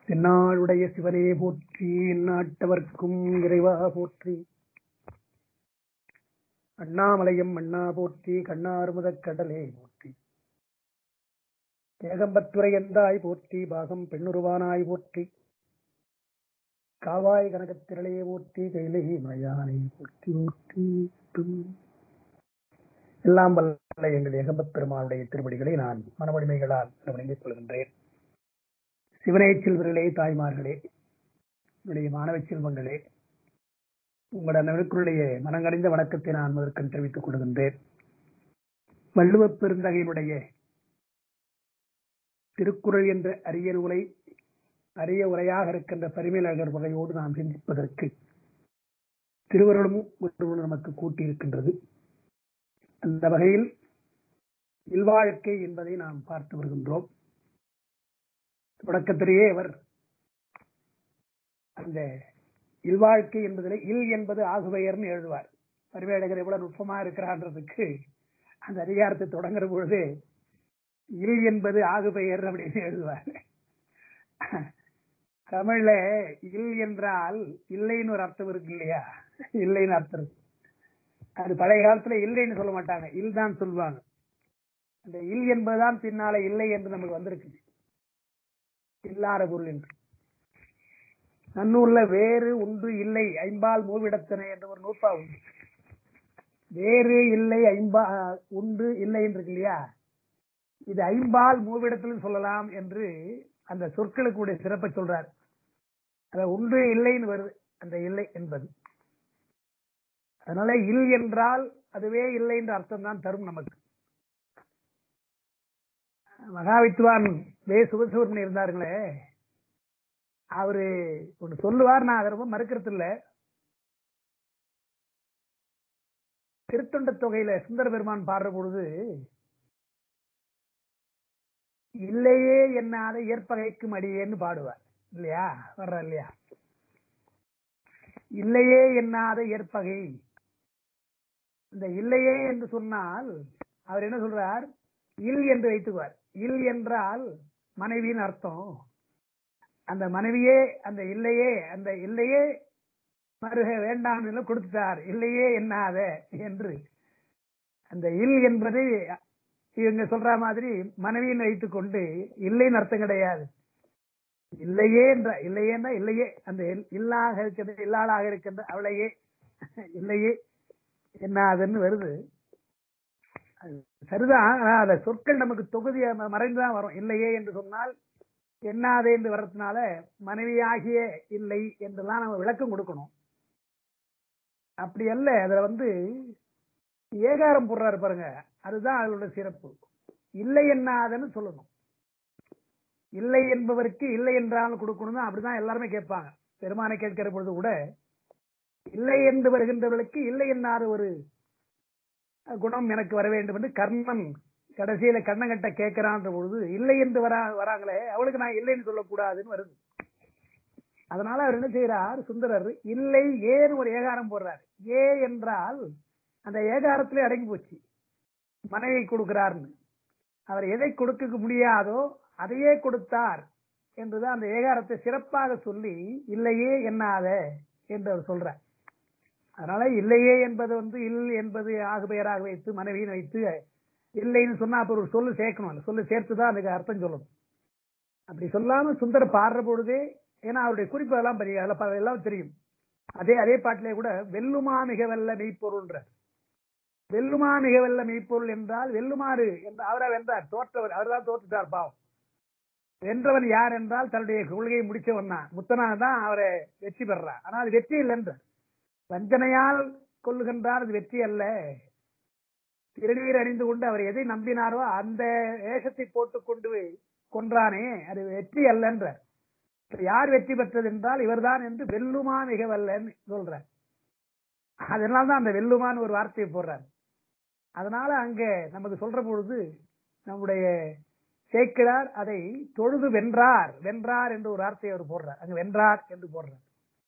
தென்னாடுடைய சிவனே போற்றி நாட்டவர்க்கும் இறைவா போற்றி அண்ணாமலையம் அண்ணா போற்றி கண்ணாறுமுதக் கடலே போற்றி ஏகம்பத்துரை எந்தாய் போற்றி பாகம் பெண்ணுருவானாய் போற்றி காவாய் கனகத்திரளே போற்றி கைலை மயானை போற்றி போற்றி தும். எல்லாம் வல்ல எங்கள் ஏகம்பத் பெருமானுடைய திருவடிகளை நான் மனவடிமைகளால் வணங்கிக் கொள்கின்றேன் சிவனே செல்வர்களே தாய்மார்களே என்னுடைய மாணவ செல்வங்களே உங்கள் அனைவருக்குடைய மனங்கடைந்த வணக்கத்தை நான் முதற்கண் தெரிவித்துக் கொள்கின்றேன் வள்ளுவப் பெருந்தகையினுடைய திருக்குறள் என்ற அரிய நூலை அரிய உரையாக இருக்கின்ற பரிமேலழகர் வகையோடு நாம் சிந்திப்பதற்கு திருவருளும் ஒருவரும் நமக்கு கூட்டியிருக்கின்றது அந்த வகையில் இல்வாழ்க்கை என்பதை நாம் பார்த்து வருகின்றோம் தொடக்கத்திலேயே அவர் அந்த இல்வாழ்க்கை என்பதில் இல் என்பது ஆகுபெயர்னு எழுதுவார் பரிவேடகர் எவ்வளவு நுட்பமா இருக்கிறான்றதுக்கு அந்த அதிகாரத்தை தொடங்குற பொழுது இல் என்பது ஆகுபெயர் அப்படின்னு எழுதுவார் தமிழ்ல இல் என்றால் இல்லைன்னு ஒரு அர்த்தம் இருக்கு இல்லையா இல்லைன்னு அர்த்தம் இருக்கு அது பழைய காலத்துல இல்லைன்னு சொல்ல மாட்டாங்க இல் தான் சொல்லுவாங்க அந்த இல் என்பதுதான் பின்னால இல்லை என்று நமக்கு வந்திருக்கு இல்லாத பொருள் என்று நன்னூல்ல வேறு உண்டு இல்லை ஐம்பால் மூவிடத்தனை என்ற ஒரு நூற்பா உண்டு வேறு இல்லை ஐம்பா உண்டு இல்லை என்று இருக்கு இல்லையா இது ஐம்பால் மூவிடத்திலும் சொல்லலாம் என்று அந்த சொற்களுக்கு உடைய சிறப்பை சொல்றார் அத உண்டு இல்லைன்னு வருது அந்த இல்லை என்பது அதனால இல் என்றால் அதுவே இல்லை என்ற அர்த்தம் தான் தரும் நமக்கு மகாவித்வான் வே சுபசுவர்மன் இருந்தாருங்களே அவரு ஒன்று சொல்லுவார் நான் அதை ரொம்ப மறுக்கிறது இல்ல திருத்தொண்ட தொகையில சுந்தர பெருமான் பாடுற பொழுது இல்லையே என்னாத ஏற்பகைக்கும் அடியேன்னு பாடுவார் இல்லையா வர்ற இல்லையா இல்லையே என்னாத ஏற்பகை இந்த இல்லையே என்று சொன்னால் அவர் என்ன சொல்றார் இல் என்று வைத்துக்குவார் இல் என்றால் மனைவியின் அர்த்தம் அந்த மனைவியே அந்த இல்லையே அந்த இல்லையே மருக வேண்டாம் என்று கொடுத்தார் இல்லையே என்னாத என்று அந்த இல் என்பது இவங்க சொல்ற மாதிரி மனைவியின் வைத்துக் கொண்டு இல்லைன்னு அர்த்தம் கிடையாது இல்லையே என்ற இல்லையேன்னா இல்லையே அந்த இல்லாக இருக்கின்ற இல்லாளாக இருக்கின்ற அவளையே இல்லையே என்னாதுன்னு வருது சரிதான் ஆனா அந்த சொற்கள் நமக்கு தொகுதி மறைந்துதான் வரும் இல்லையே என்று சொன்னால் என்னாதே என்று வர்றதுனால மனைவியாகிய இல்லை என்றெல்லாம் நம்ம விளக்கம் கொடுக்கணும் அப்படி அல்ல அதுல வந்து ஏகாரம் போடுறாரு பாருங்க அதுதான் அதோட சிறப்பு இல்லை என்னாதன்னு சொல்லணும் இல்லை என்பவருக்கு இல்லை என்றாலும் கொடுக்கணும் அப்படிதான் எல்லாருமே கேட்பாங்க பெருமானை கேட்கிற பொழுது கூட இல்லை என்று வருகின்றவர்களுக்கு இல்லை என்னாத ஒரு குணம் எனக்கு வர வேண்டும் என்று கர்ணன் கடைசியில கண்ணங்கட்ட கேட்கிறான்ற பொழுது இல்லை என்று வரா வராங்களே அவளுக்கு நான் இல்லைன்னு சொல்லக்கூடாதுன்னு வருது அதனால அவர் என்ன செய்யறார் சுந்தரர் இல்லை ஏன்னு ஒரு ஏகாரம் போடுறார் ஏ என்றால் அந்த ஏகாரத்திலே அடங்கி போச்சு மனைவி கொடுக்கிறார்னு அவர் எதை கொடுக்க முடியாதோ அதையே கொடுத்தார் என்றுதான் அந்த ஏகாரத்தை சிறப்பாக சொல்லி இல்லையே என்னாத என்று அவர் சொல்றார் அதனால இல்லையே என்பது வந்து இல் என்பது ஆகு பெயராக வைத்து மனைவியின் வைத்து இல்லைன்னு சொன்னா அப்ப ஒரு சொல்லு சேர்க்கணும் அந்த சொல்லு சேர்த்துதான் அதுக்கு அர்த்தம் சொல்லணும் அப்படி சொல்லாம சுந்தர பாடுற பொழுதே ஏன்னா அவருடைய குறிப்பு எல்லாம் பெரிய எல்லாம் தெரியும் அதே அதே பாட்டிலே கூட வெல்லுமா மிக வெல்ல மெய்ப்பொருள்ன்ற வெல்லுமா மிக வெல்ல மெய்ப்பொருள் என்றால் வெல்லுமாறு என்று அவரை வென்றார் தோற்றவர் அவர் தான் தோற்றுட்டார் பாவம் வென்றவன் யார் என்றால் தன்னுடைய கொள்கையை முடிச்சவன் தான் முத்தனாக தான் அவரை வெற்றி பெறார் ஆனால் அது வெற்றி இல்லை என்ற வஞ்சனையால் கொள்ளுகின்றார் அது வெற்றி அல்ல திருநீர் அணிந்து கொண்டு அவர் எதை நம்பினாரோ அந்த வேஷத்தை போட்டுக் கொண்டு கொன்றானே அது வெற்றி அல்ல என்ற யார் வெற்றி பெற்றது என்றால் இவர்தான் என்று வெல்லுமா மிக வல்லன்னு சொல்ற அதனால்தான் அந்த வெல்லுமான்னு ஒரு வார்த்தையை போடுறார் அதனால அங்க நமக்கு சொல்ற பொழுது நம்முடைய சேக்கிழார் அதை தொழுது வென்றார் வென்றார் என்று ஒரு வார்த்தையை அவர் போடுறார் அங்க வென்றார் என்று போடுறார்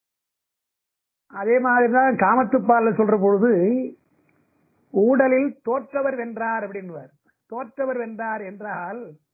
அதே மாதிரிதான் காமத்துப்பால சொல்ற பொழுது ஊடலில் தோற்றவர் வென்றார் அப்படின்வார் தோற்றவர் வென்றார் என்றால்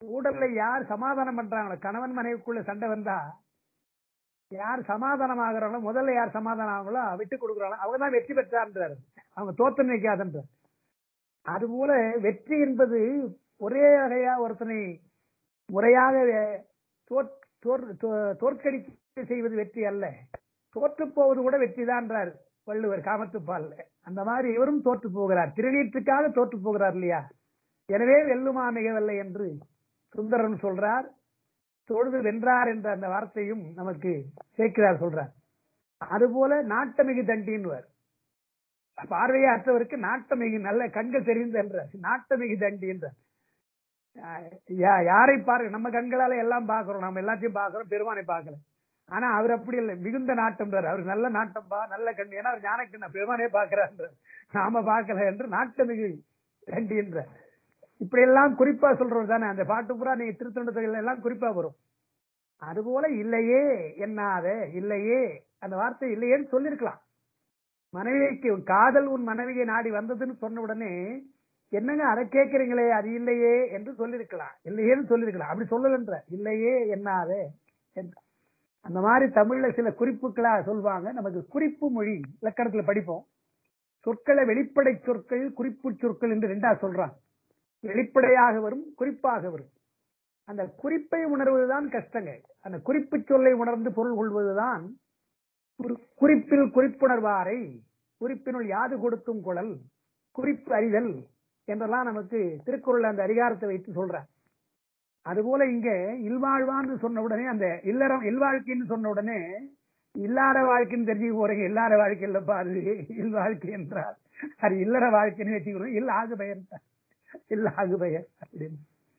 ஊடல்ல யார் சமாதானம் பண்றாங்களோ கணவன் மனைவிக்குள்ள சண்டை வந்தா யார் சமாதானம் ஆகுறாங்களோ முதல்ல யார் சமாதானம் ஆகுங்களோ விட்டு கொடுக்குறாங்களோ அவங்க தான் வெற்றி பெற்றார்ன்றாரு அவங்க தோத்து நிற்காதுன்றார் அதுபோல வெற்றி என்பது ஒரே வகையா ஒருத்தனை முறையாக தோற்- தோற்- தோ- தோற்கடிக்க செய்வது வெற்றி அல்ல தோற்று போவது கூட வெற்றிதான்றார் வள்ளுவர் காமத்துப்பால்ல அந்த மாதிரி இவரும் தோற்று போகிறார் திருநீற்றுக்காக தோற்று போகிறார் இல்லையா எனவே வெல்லுமா மிகவில்லை என்று சுந்தரன் சொல்றார் தொழுது வென்றார் என்ற அந்த வார்த்தையும் நமக்கு சேர்க்கிறார் சொல்றார் அதுபோல நாட்டமிகு தண்டின்வர் பார்வையே அற்றவருக்கு நாட்டமிகு நல்ல கண்கள் தெரிந்து என்ற நாட்டமிகு தண்டி என்றார் யா- யா- யாரை பாருங்க நம்ம கண்களால எல்லாம் பார்க்கிறோம் நம்ம எல்லாத்தையும் பார்க்கிறோம் பெருமானை பார்க்கல ஆனா அவர் அப்படி இல்லை மிகுந்த நாட்டம்ன்றார் அவர் நல்ல நாட்டம்பா நல்ல கண் ஏன்னா அவர் ஞானக்கண்ண பெருமானே பார்க்கிறார் நாம பார்க்கல என்று நாட்டமிகு தண்டி என்றார் இப்படி எல்லாம் குறிப்பா சொல்றது தானே அந்த பாட்டு பூரா நீங்க திருத்தொண்டத்தில் எல்லாம் குறிப்பா வரும் அதுபோல இல்லையே என்னாத இல்லையே அந்த வார்த்தை இல்லையேன்னு சொல்லிருக்கலாம் மனைவிக்கு உன் காதல் உன் மனைவியை நாடி வந்ததுன்னு சொன்ன உடனே என்னங்க அதை கேட்கறீங்களே அது இல்லையே என்று சொல்லிருக்கலாம் இல்லையேன்னு சொல்லிருக்கலாம் அப்படி சொல்லலன்ற இல்லையே என்னாதே என்று. அந்த மாதிரி தமிழ்ல சில குறிப்புகளா சொல்லுவாங்க நமக்கு குறிப்பு மொழி இலக்கணத்துல படிப்போம் சொற்களை வெளிப்படை சொற்கள் குறிப்பு சொற்கள் என்று ரெண்டா சொல்றாங்க வெளிப்படையாக வரும் குறிப்பாக வரும் அந்த குறிப்பை உணர்வதுதான் கஷ்டங்க அந்த குறிப்பு சொல்லை உணர்ந்து பொருள் கொள்வதுதான் ஒரு குறிப்பில் குறிப்புணர்வாரை குறிப்பினுள் யாது கொடுத்தும் குழல் குறிப்பு அறிதல் என்றெல்லாம் நமக்கு திருக்குறள் அந்த அதிகாரத்தை வைத்து சொல்றார் அதுபோல இங்க இல்வாழ்வான்னு சொன்ன உடனே அந்த இல்லறம் இல்வாழ்க்கைன்னு சொன்ன உடனே இல்லாத வாழ்க்கைன்னு தெரிஞ்சுக்க போறீங்க இல்லாத வாழ்க்கை இல்லப்பா அது இல்வாழ்க்கை என்றார் அது இல்லற வாழ்க்கைன்னு வச்சுக்கிறோம் இல்ல ஆகு பெயர் இல்ல ஆகு பெயர் அப்படின்னு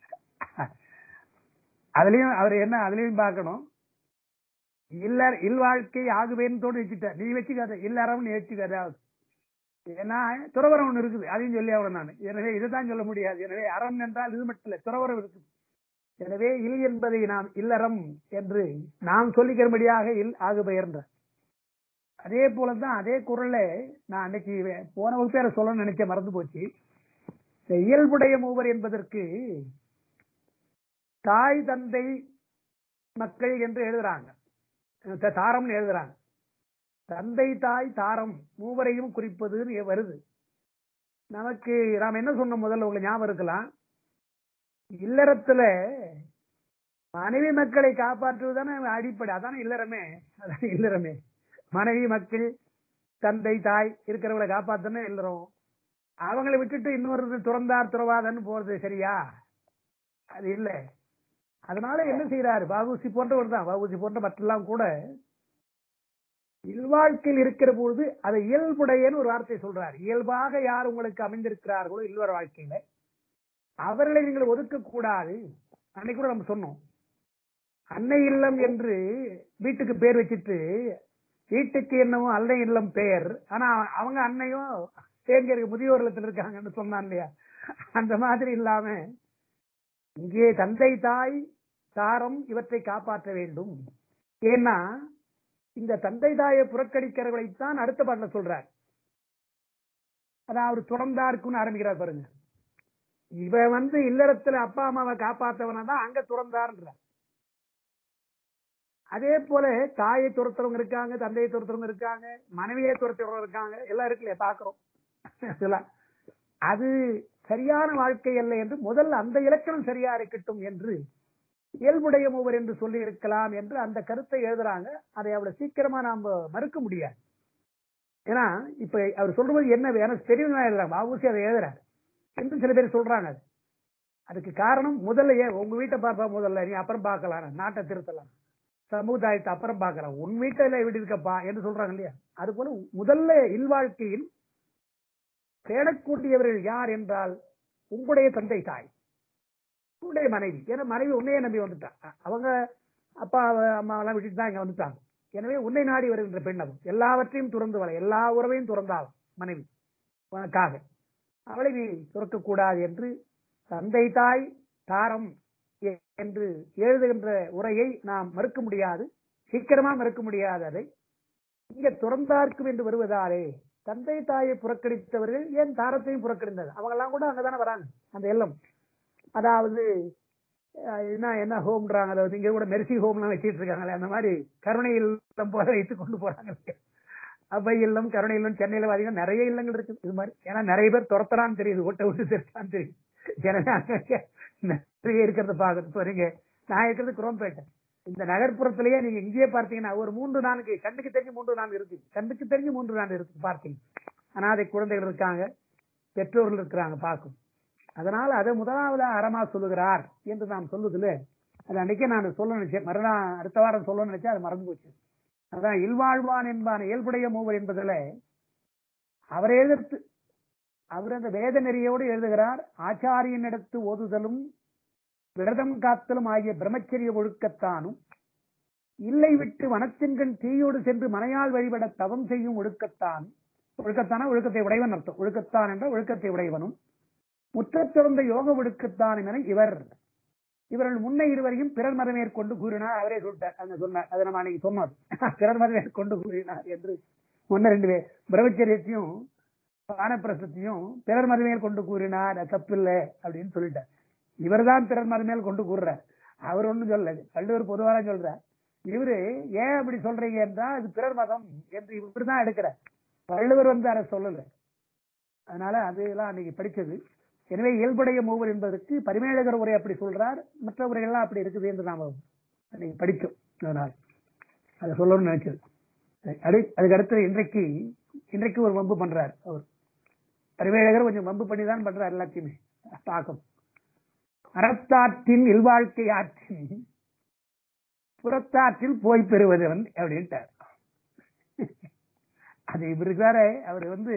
அதுலயும் அவர் என்ன அதுலயும் பார்க்கணும் இல்ல இல்வாழ்க்கை ஆகுவேன்னு வச்சுட்டார் நீ வச்சுக்காத இல்லறம் நீ வச்சுக்காத ஏன்னா துறவரம் ஒண்ணு இருக்குது அதையும் சொல்லி ஆகணும் நான் எனவே இதைதான் சொல்ல முடியாது எனவே அறம் என்றால் இது மட்டும் இல்ல துறவரம் இருக்குது எனவே இல் என்பதை நாம் இல்லறம் என்று நாம் சொல்லிக்கிறபடியாக இல் ஆகு பெயர்ன்ற அதே போலதான் அதே குரல்ல நான் அன்னைக்கு போன வகுப்பேர சொல்ல நினைச்ச மறந்து போச்சு இந்த இயல்புடைய மூவர் என்பதற்கு தாய் தந்தை மக்கள் என்று எழுதுறாங்க த- தாரம்னு எழுதுறாங்க தந்தை தாய் தாரம் மூவரையும் குறிப்பதுன்னு வருது நமக்கு நாம் என்ன சொன்னோம் முதல்ல உங்களுக்கு ஞாபகம் இருக்கலாம் இல்லறத்துல மனைவி மக்களை காப்பாற்றுவது தானே அடிப்படை அதானே இல்லறமே அதானே இல்லறமே மனைவி மக்கள் தந்தை தாய் இருக்கிறவங்களை காப்பாத்தனே இல்லறம் அவங்களை விட்டுட்டு இன்னொரு துறந்தார் துறவாதன்னு போறது சரியா அது இல்ல அதனால என்ன செய்யறாரு பாபுசி போன்றவர் தான் பாபுசி போன்ற மற்றெல்லாம் கூட இல்வாழ்க்கையில் இருக்கிற பொழுது அதை இயல்புடையன்னு ஒரு வார்த்தை சொல்றார் இயல்பாக யார் உங்களுக்கு அமைந்திருக்கிறார்களோ இல்லற வாழ்க்கையில அவர்களை நீங்கள் ஒதுக்க கூடாது அன்னைக்கு கூட நம்ம சொன்னோம் அன்னை இல்லம் என்று வீட்டுக்கு பேர் வச்சுட்டு வீட்டுக்கு என்னவோ அன்னை இல்லம் பெயர் ஆனா அவங்க அன்னையும் எங்க இருக்கு முதியோர் இல்லத்துல இருக்காங்கன்னு சொன்னான் இல்லையா அந்த மாதிரி இல்லாம இங்கே தந்தை தாய் தாரம் இவற்றை காப்பாற்ற வேண்டும் ஏன்னா இந்த தந்தை தாயை புறக்கணிக்கிறவர்களைத்தான் அடுத்த பாட்டுல சொல்றார் அதாவது துறந்தாருக்குன்னு ஆரம்பிக்கிறார் பாருங்க இவன் வந்து இல்லறத்துல அப்பா அம்மாவை காப்பாத்தவனா தான் அங்க துறந்தார்ன்ற அதே போல தாயை துரத்துறவங்க இருக்காங்க தந்தையை துரத்துறவங்க இருக்காங்க மனைவியை துரத்துறவங்க இருக்காங்க எல்லாம் இருக்குல்ல பாக்குறோம் இதெல்லாம். அது சரியான வாழ்க்கை அல்ல என்று முதல்ல அந்த இலக்கணம் சரியா இருக்கட்டும் என்று இயல்புடைய மூவர் என்று சொல்லி இருக்கலாம் என்று அந்த கருத்தை எழுதுறாங்க அதை அவ்வளவு சீக்கிரமா நாம மறுக்க முடியாது ஏன்னா இப்ப அவர் சொல்றது என்ன எனக்கு தெரியும் எழுதுறாங்க பாபூசி அதை எழுதுறாரு என்று சில பேர் சொல்றாங்க அது. அதுக்கு காரணம் முதல்ல ஏன் உங்க வீட்டை பார்ப்பா முதல்ல நீ அப்புறம் பார்க்கலாம் நாட்டை திருத்தலாம் சமுதாயத்தை அப்புறம் பார்க்கலாம் உன் வீட்டில எப்படி இருக்கப்பா என்று சொல்றாங்க இல்லையா அது போல முதல்ல இல்வாழ்க்கையில் தேடக்கூடியவர்கள் யார் என்றால் உங்களுடைய தந்தை தாய் உங்களுடைய மனைவி ஏன்னா மனைவி உன்னையே நம்பி வந்துட்டா அ- அவங்க அப்பா அவ- அம்மா எல்லாம் விட்டுட்டு தான் இங்க வந்துட்டாங்க எனவே உன்னை நாடி வருகின்ற பெண் அவள் எல்லாவற்றையும் துறந்து வள எல்லா உறவையும் துறந்தாள் மனைவி உனக்காக அவளை நீ துறக்க கூடாது என்று தந்தை தாய் தாரம் எ- என்று எழுதுகின்ற உரையை நாம் மறுக்க முடியாது சீக்கிரமா மறுக்க முடியாது அதை இங்க துறந்தார்க்கும் என்று வருவதாலே தந்தை தாயை புறக்கணித்தவர்கள் ஏன் தாரத்தையும் புறக்கணிந்தது அவங்க எல்லாம் கூட அங்கதானே வராங்க அந்த எல்லம் அதாவது அஹ் என்ன என்ன ஹோம்ன்றாங்க அதாவது இங்க கூட மெர்சி ஹோம்லாம் வச்சிட்டு இருக்காங்களே அந்த மாதிரி கருணை இல்லம் போல வைத்து கொண்டு போறாங்க அவ்வை இல்லம் கருணை இல்லம் சென்னையில பாத்தீங்கன்னா நிறைய இல்லங்கள் இருக்கு இது மாதிரி ஏன்னா நிறைய பேர் துரத்துறான்னு தெரியுது ஓட்ட விட்டு திருத்தான்னு தெரியுது எனவே அங்கங்க நிறைய இருக்கிறத பாக்குறது போறீங்க நான் இருக்கிறது குரோம்பேட்டை இந்த நகர்ப்புறத்திலேயே நீங்க இங்கேயே பார்த்தீங்கன்னா ஒரு மூன்று நான்கு கண்ணுக்கு தெரிஞ்சு மூன்று நான்கு இருக்கு கண்ணுக்கு தெரிஞ்சு மூன்று நான்கு இருக்கு பார்த்தீங்க அனாதை குழந்தைகள் இருக்காங்க பெற்றோர்கள் இருக்கிறாங்க பார்க்கும் அதனால அதை முதலாவது அறமா சொல்லுகிறார் என்று நாம் சொல்லுதுல அது அன்னைக்கே நான் சொல்ல நினைச்சேன் மறுநாள் அடுத்த வாரம் சொல்ல நினைச்சேன் அது மறந்து போச்சு அதான் இல்வாழ்வான் என்பான் இயல்புடைய மூவர் என்பதுல அவரை எதிர்த்து அவர் அந்த வேத நெறியோடு எழுதுகிறார் ஆச்சாரியனிடத்து ஓதுதலும் விரதம் காத்தலும் ஆகிய பிரம்மச்சரிய ஒழுக்கத்தானும் இல்லை விட்டு வனத்தின்கண் தீயோடு சென்று மனையால் வழிபட தவம் செய்யும் ஒழுக்கத்தான் ஒழுக்கத்தான ஒழுக்கத்தை உடையவன் அர்த்தம் ஒழுக்கத்தான் என்ற ஒழுக்கத்தை உடையவனும் முற்றத்திறந்த யோக ஒழுக்கத்தான் என இவர் இவர்கள் முன்ன இருவரையும் பிறர் மரமேற்கொண்டு கூறினார் அவரே சொல்லிட்டார் அங்க சொன்னார் அதை நம்ம அன்னைக்கு சொன்னோம் பிறர் மரமேற்கொண்டு கூறினார் என்று முன்ன ரெண்டு பேர் பிரம்மச்சரியத்தையும் வானப்பிரசத்தையும் பிறர் மறுமையில் கொண்டு கூறினார் அது தப்பில்லை அப்படின்னு சொல்லிட்டார் இவர்தான் பிறர் மறுமையில் கொண்டு கூறுறார் அவர் ஒண்ணும் சொல்லல வள்ளுவர் பொதுவாக சொல்றார் இவரு ஏன் அப்படி சொல்றீங்க என்றால் அது பிறர் மதம் என்று இவர் தான் எடுக்கிறார் வள்ளுவர் வந்து அதை சொல்லல அதனால அதெல்லாம் அன்னைக்கு படிச்சது எனவே இயல்புடைய மூவர் என்பதற்கு பரிமேலகர் உரை அப்படி சொல்றார் மற்ற உரைகள்லாம் அப்படி இருக்குது என்று நாம அன்னைக்கு படிச்சோம் அதனால அதை சொல்லணும்னு நினைச்சது சரி, அடு அதுக்கு அடுத்து இன்றைக்கு இன்றைக்கு ஒரு வம்பு பண்றார் அவர் பரிமேலகர் கொஞ்சம் வம்பு பண்ணி தான் பண்றார் எல்லாத்தையுமே தாக்கம் அறத்தாற்றின் இல்வாழ்க்கை ஆற்றின் புறத்தாற்றில் போய் பெறுவதவன் அப்படின்ட்டார் அது இவருக்கு வேற அவர் வந்து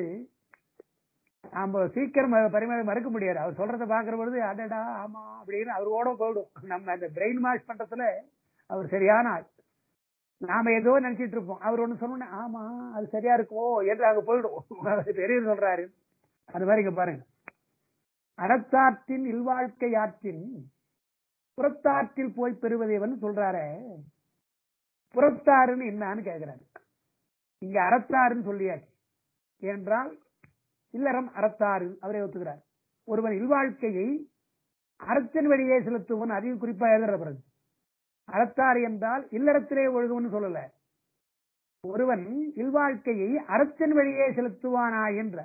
நாம சீக்கிரம் ம- பரிமாற மறுக்க முடியாது அவர் சொல்றதை பாக்குற பொழுது அடடா ஆமா அப்படின்னு அவர் ஓட போயிடும் நம்ம அந்த பிரெயின் வாஷ் பண்றதுல அவர் சரியான ஆள் நாம ஏதோ நினைச்சிட்டு இருப்போம் அவர் ஒண்ணு சொன்னோன்னே ஆமா அது சரியா இருக்குமோ என்று அங்க போயிடும் அவர் பெரியவர் சொல்றாரு அது மாதிரி இங்க பாருங்க அறத்தாற்றின் இல்வாழ்க்கை ஆற்றின் புறத்தாற்றில் போய் பெறுவதைவன் சொல்றாரே புறத்தாருன்னு என்னான்னு கேக்குறாரு இங்க அறத்தாருன்னு சொல்லியாச்சு என்றால் இல்லறம் அறத்தாறு அவரே ஒத்துக்கிறார் ஒருவன் இல்வாழ்க்கையை அறத்தின் வழியே செலுத்துவன் அதையும் குறிப்பா எழுதுற பிறகு அறத்தாறு என்றால் இல்லறத்திலே ஒழுகுவன் சொல்லல ஒருவன் இல்வாழ்க்கையை அறத்தின் வழியே செலுத்துவானா என்ற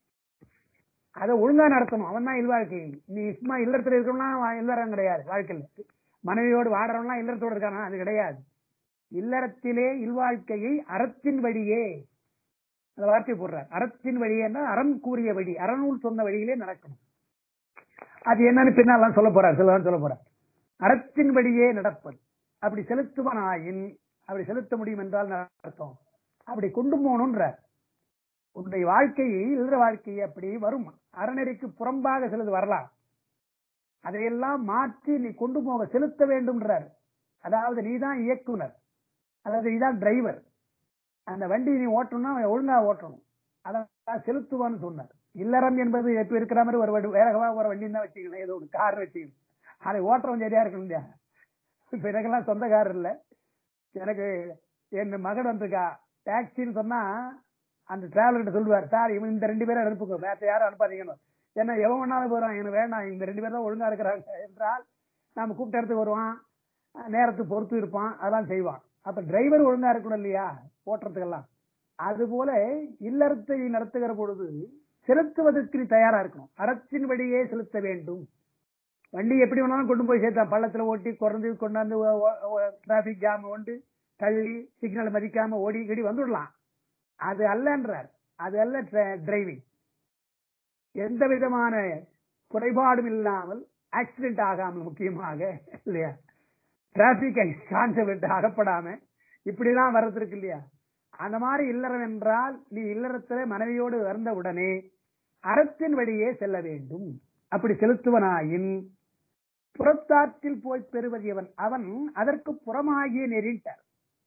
அதை ஒழுங்கா நடத்தணும் அவன் தான் இல்வாழ்க்கை நீ சும்மா இல்லறத்துல இருக்கணும்னா அவன் இல்லறம் கிடையாது வாழ்க்கையில மனைவியோடு வாடுறவனா இல்லறத்தோடு இருக்கானா அது கிடையாது இல்லறத்திலே இல்வாழ்க்கையை அறத்தின் வழியே அந்த வார்த்தை போடுறார் அறத்தின் வழியேன்னா அறம் கூறிய வழி அறநூல் சொன்ன வழியிலே நடக்கணும் அது என்னன்னு பின்னாலாம் சொல்ல போறார் சிலதான் சொல்ல போறார் அறத்தின் வழியே நடப்பது அப்படி செலுத்துவனாயின் அப்படி செலுத்த முடியும் என்றால் என்ன அர்த்தம் அப்படி கொண்டு போகணுன்றார் உன்னுடைய வாழ்க்கையை இல்லற வாழ்க்கையை அப்படி வரும் அறநெறிக்கு புறம்பாக சிலது வரலாம் அதையெல்லாம் மாற்றி நீ கொண்டு போக செலுத்த வேண்டும்ன்றார் அதாவது நீதான் இயக்குனர் அதாவது நீதான் டிரைவர் அந்த வண்டி நீ ஓட்டணும்னா அவன் ஒழுங்கா ஓட்டணும் அதான் செலுத்துவான்னு சொன்னார் இல்லறம் என்பது எப்ப இருக்கிற மாதிரி ஒரு வண்டி வேகமா ஒரு வண்டி தான் வச்சுக்கணும் ஏதோ ஒரு கார் வச்சுக்கணும் அதை ஓட்டுறவன் சரியா இருக்கணும் இல்லையா இப்ப எனக்கெல்லாம் சொந்த கார் இல்ல எனக்கு என் மகன் வந்திருக்கா டாக்ஸின்னு சொன்னா அந்த டிராவலர்கிட்ட சொல்லுவார் சார் இவன் இந்த ரெண்டு பேரும் அனுப்புங்க வேற யாரும் அனுப்பாதீங்கன்னு ஏன்னா எவன் வேணாலும் போறான் எனக்கு வேண்டாம் இந்த ரெண்டு பேரும் தான் ஒழுங்கா இருக்கிறாங்க என்றால் நாம கூப்பிட்ட இடத்துக்கு வருவான் நேரத்துக்கு பொறுத்து இருப்பான் அதெல்லாம் செய்வான் அப்ப டிரைவர் ஒழுங்கா இருக்கணும் இல்லையா ஓட்டுறதுக்கெல்லாம் அது போல இல்லறத்தை நடத்துகிற பொழுது செலுத்துவதற்கு நீ தயாரா இருக்கணும் அறத்தின் வழியே செலுத்த வேண்டும் வண்டி எப்படி வேணாலும் கொண்டு போய் சேர்த்தான் பள்ளத்துல ஓட்டி குறைந்து கொண்டாந்து டிராபிக் ஜாம் கொண்டு தள்ளி சிக்னல் மதிக்காம ஓடி கடி வந்துடலாம் அது அல்லன்றார் அது அல்ல டிரைவிங் எந்த விதமான குறைபாடும் இல்லாமல் ஆக்சிடென்ட் ஆகாமல் முக்கியமாக இல்லையா டிராபிக் கான்செப்ட் அகப்படாம இப்படிலாம் வர்றதுக்கு இல்லையா அந்த மாதிரி இல்லறம் என்றால் நீ இல்லறத்துல மனைவியோடு வந்த உடனே அறத்தின் வழியே செல்ல வேண்டும் அப்படி செலுத்துவனாயின் புறத்தாற்றில் போய் பெறுவது எவன் அவன் அதற்கு புறமாகிய நெறிட்டார்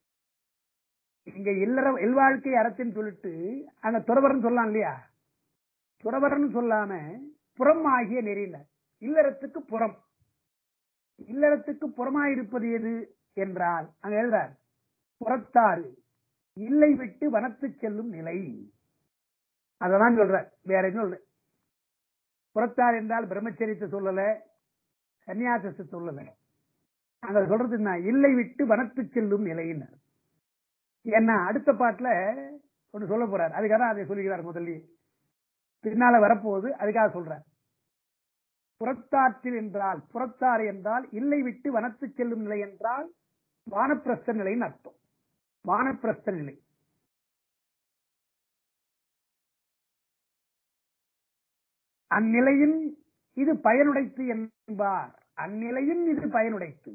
இங்க இல்லற இல்வாழ்க்கை அறத்தின்னு சொல்லிட்டு அங்க துறவரன் சொல்லலாம் இல்லையா துறவரன் சொல்லாம புறம் ஆகிய நெறியினர் இல்லறத்துக்கு புறம் இல்லறத்துக்கு புறமாயிருப்பது எது என்றால் அங்க எழுதுறார் புறத்தாறு இல்லை விட்டு வனத்து செல்லும் நிலை அததான் சொல்ற வேற என்ன சொல்ற புறத்தார் என்றால் பிரம்மச்சரியத்தை சொல்லல சன்னியாசத்து உள்ளது அங்க சொல்றது என்ன இல்லை விட்டு வனத்து செல்லும் நிலைன்னு ஏன்னா அடுத்த பாட்டுல ஒண்ணு சொல்ல போறார் அதுக்காக அதை சொல்லுகிறார் முதல்லயே பின்னால வரப்போகுது அதுக்காக சொல்றார் புறத்தாற்றில் என்றால் புறத்தாறு என்றால் இல்லை விட்டு வனத்து செல்லும் நிலை என்றால் வானப்பிரஸ்த நிலைன்னு அர்த்தம் வானப்பிரஸ்த நிலை அந்நிலையின் இது பயனுடைத்து என்பார் அந்நிலையின் இது பயனுடைத்து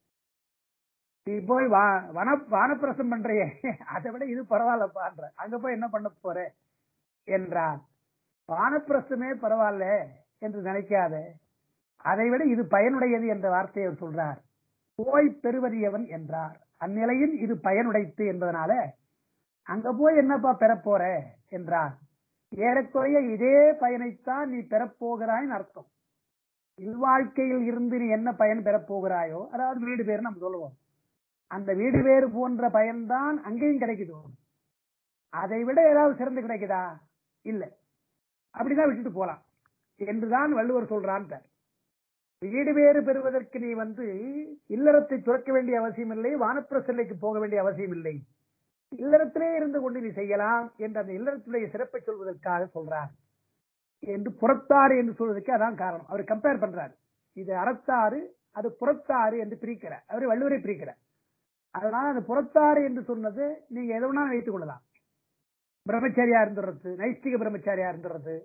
நீ போய் வா வன வானப்பிரசம் பண்றியே அதை விட இது பரவாயில்லப்பான்ற அங்க போய் என்ன பண்ண போற என்றார் வானப்பிரசமே பரவாயில்ல என்று நினைக்காத அதை விட இது பயனுடையது என்ற வார்த்தையை அவர் சொல்றார் போய் பெறுவதியவன் என்றார் அந்நிலையில் இது பயனுடைத்து என்பதனால அங்க போய் என்னப்பா பெறப் போற என்றார் ஏறக்குறைய இதே பயனைத்தான் நீ பெறப்போகிறாய்ன்னு அர்த்தம் இல்வாழ்க்கையில் இருந்து நீ என்ன பயன் பெறப் போகிறாயோ அதாவது வீடு பேர் நம்ம சொல்லுவோம் அந்த வீடு பேறு போன்ற பயன்தான் அங்கேயும் கிடைக்குது அதை விட ஏதாவது சிறந்து கிடைக்குதா இல்ல அப்படிதான் விட்டுட்டு போலாம் என்றுதான் வள்ளுவர் சொல்றான் வீடு வேறு பெறுவதற்கு நீ வந்து இல்லறத்தை துறக்க வேண்டிய அவசியம் இல்லை வானப்பிரசல்லைக்கு போக வேண்டிய அவசியம் இல்லை இல்லறத்திலே இருந்து கொண்டு நீ செய்யலாம் என்று அந்த இல்லறத்துடைய சிறப்பை சொல்வதற்காக சொல்றார் என்று புறத்தாறு என்று சொல்வதற்கு அதான் காரணம் அவர் கம்பேர் பண்றார் இது அறத்தாறு அது புறத்தாறு என்று பிரிக்கிறார் அவர் வள்ளுவரை பிரிக்கிறார் அதனால அந்த புறத்தாறு என்று சொன்னது நீங்க எதை வேணாலும் வைத்துக் கொள்ளலாம் பிரம்மச்சாரியா இருந்துடுறது நைஷ்டிக பிரம்மச்சாரியா இருந்துடுறது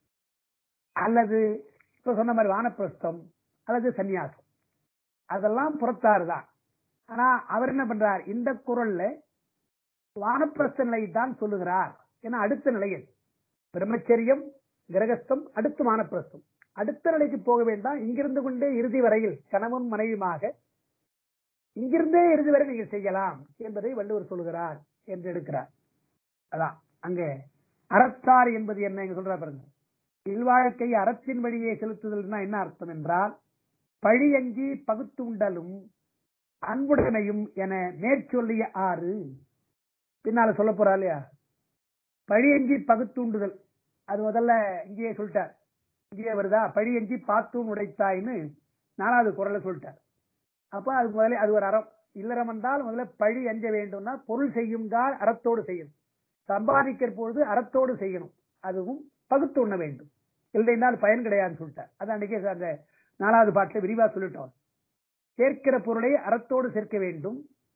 அல்லது இப்ப சொன்ன மாதிரி வானப்பிரஸ்தம் அல்லது சந்நியாசம் அதெல்லாம் புறத்தாறு தான் ஆனா அவர் என்ன பண்றார் இந்த குரல்ல வானப்பிரஸ்த நிலை தான் சொல்லுகிறார் ஏன்னா அடுத்த நிலையில் பிரம்மச்சரியம் கிரகஸ்தம் அடுத்து வானப்பிரஸ்தம் அடுத்த நிலைக்கு போக வேண்டாம் இங்கிருந்து கொண்டே இறுதி வரையில் கணவன் மனைவியுமாக இங்கிருந்தே இறுதி வரை நீங்கள் செய்யலாம் என்பதை வள்ளுவர் சொல்கிறார் என்று எடுக்கிறார் அதான் அங்க அறத்தார் என்பது என்ன இங்க சொல்றார் பாருங்க இல்வாழ்க்கை அறத்தின் வழியே செலுத்துதல்னா என்ன அர்த்தம் என்றால் பழியஞ்சி பகுத்து உண்டலும் அன்புடனையும் என மேற்சொல்லிய ஆறு பின்னால சொல்ல போறா இல்லையா பழியஞ்சி பகுத்துண்டுதல் அது முதல்ல இங்கேயே சொல்லிட்டார் இங்கேயே வருதா பழியஞ்சி பாத்தும் உடைத்தாய்ன்னு நாலாவது குரலை சொல்லிட்டார் அப்ப அது முதல்ல அது ஒரு அறம் இல்லறம் என்றால் முதல்ல பழி அஞ்ச வேண்டும்னா பொருள் செய்யும் கால் அறத்தோடு செய்யணும் சம்பாதிக்கிற பொழுது அறத்தோடு செய்யணும் அதுவும் பகுத்து உண்ண வேண்டும் இல்லைன்னால் பயன் கிடையாதுன்னு சொல்லிட்டார் அது அன்னைக்கே அந்த நாலாவது பாட்டில் விரிவா சொல்லிட்டோம் சேர்க்கிற பொருளை அறத்தோடு சேர்க்க வேண்டும்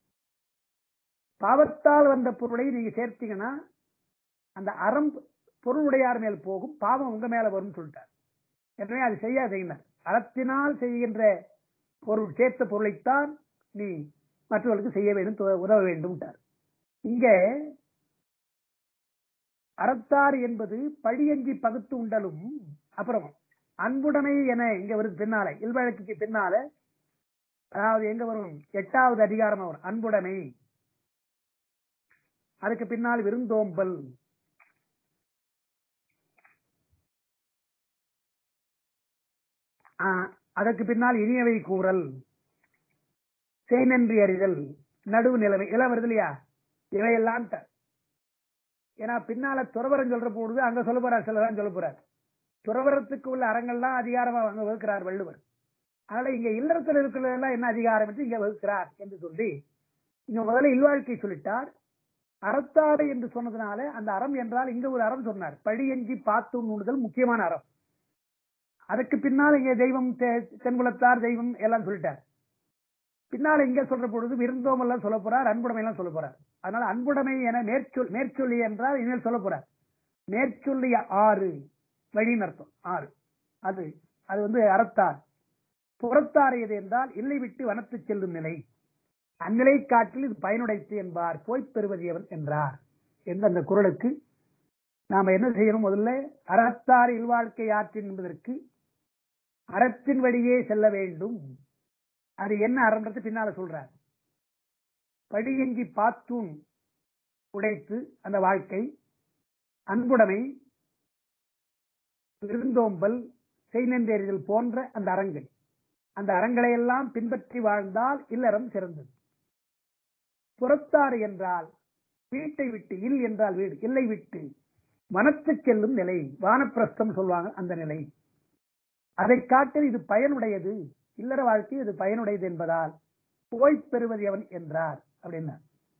பாவத்தால் வந்த பொருளை நீங்க சேர்த்தீங்கன்னா அந்த அறம் பொருளுடையார் மேல் போகும் பாவம் உங்க மேல வரும்னு சொல்லிட்டார் எனவே அது செய்யாதீங்க அறத்தினால் செய்கின்ற பொருள் சேர்த்த பொருளைத்தான் நீ மற்றவர்களுக்கு செய்ய வேண்டும் து- உதவ வேண்டும் இங்க அறத்தார் என்பது பழியஞ்சி பகுத்து உண்டலும் அப்புறம் அன்புடைமை என இங்க வருது பின்னால இல்வழக்குக்கு பின்னால அதாவது எங்க வரும் எட்டாவது அதிகாரம் வரும் அன்புடைமை அதுக்கு பின்னால் விருந்தோம்பல் ஆ, அதற்கு பின்னால் இனியவை கூறல் செய்நன்றி அறிதல் நடுவு நிலைமை இதெல்லாம் வருது இல்லையா இவையெல்லாம் த- ஏன்னா பின்னால துறவரம் சொல்ற பொழுது அங்க சொல்ல போறார் சிலதான் சொல்ல போறார் துறவரத்துக்கு உள்ள அறங்கள்லாம் அதிகாரமா அங்க வகுக்கிறார் வள்ளுவர் அதனால இங்க இல்லறத்தில் இருக்கிறதெல்லாம் என்ன அதிகாரம் என்று இங்க வகுக்கிறார் என்று சொல்லி இங்க முதல்ல இல்வாழ்க்கை சொல்லிட்டார் அறத்தாடு என்று சொன்னதுனால அந்த அறம் என்றால் இங்க ஒரு அறம் சொன்னார் பழியஞ்சி பார்த்து நூடுதல் முக்கியமான அறம் அதுக்கு பின்னால் இங்க தெய்வம் தெ- தென்குலத்தார் தெய்வம் எல்லாம் சொல்லிட்டார் பின்னால இங்க சொல்ற பொழுது விருந்தோம் எல்லாம் சொல்ல போறார் அன்புடைமை எல்லாம் சொல்ல போறார் அதனால அன்புடைமை என மேற்சொல் மேற்சொல்லி என்றால் இனிமேல் சொல்ல போறார் மேற்சொல்லிய ஆறு வழின்னு அர்த்தம் ஆறு அது அது வந்து அறத்தார் புறத்தாரியது என்றால் இல்லை விட்டு வனத்து செல்லும் நிலை அந்நிலை காட்டில் இது பயனுடைத்து என்பார் போய்ப் பெறுவதியவன் என்றார் என்ற அந்த குரலுக்கு நாம என்ன செய்யணும் முதல்ல அறத்தார் இல்வாழ்க்கை ஆற்றின் என்பதற்கு அறத்தின் வழியே செல்ல வேண்டும் அது என்ன அறன்றது பின்னால சொல்றார் படியங்கி பாத்தூன் உடைத்து அந்த வாழ்க்கை அன்புடைமை விருந்தோம்பல் செய்நென்றெறிதல் போன்ற அந்த அறங்கள் அந்த அறங்களை எல்லாம் பின்பற்றி வாழ்ந்தால் இல்லறம் சிறந்தது புறத்தாறு என்றால் வீட்டை விட்டு இல் என்றால் வீடு இல்லை விட்டு வனத்துச் செல்லும் நிலை வானப்பிரஸ்தம் சொல்லுவாங்க அந்த நிலை அதை காட்டில் இது பயனுடையது இல்லற வாழ்க்கை இது பயனுடையது என்பதால் போய் பெறுவது எவன் என்றார் அப்படின்னா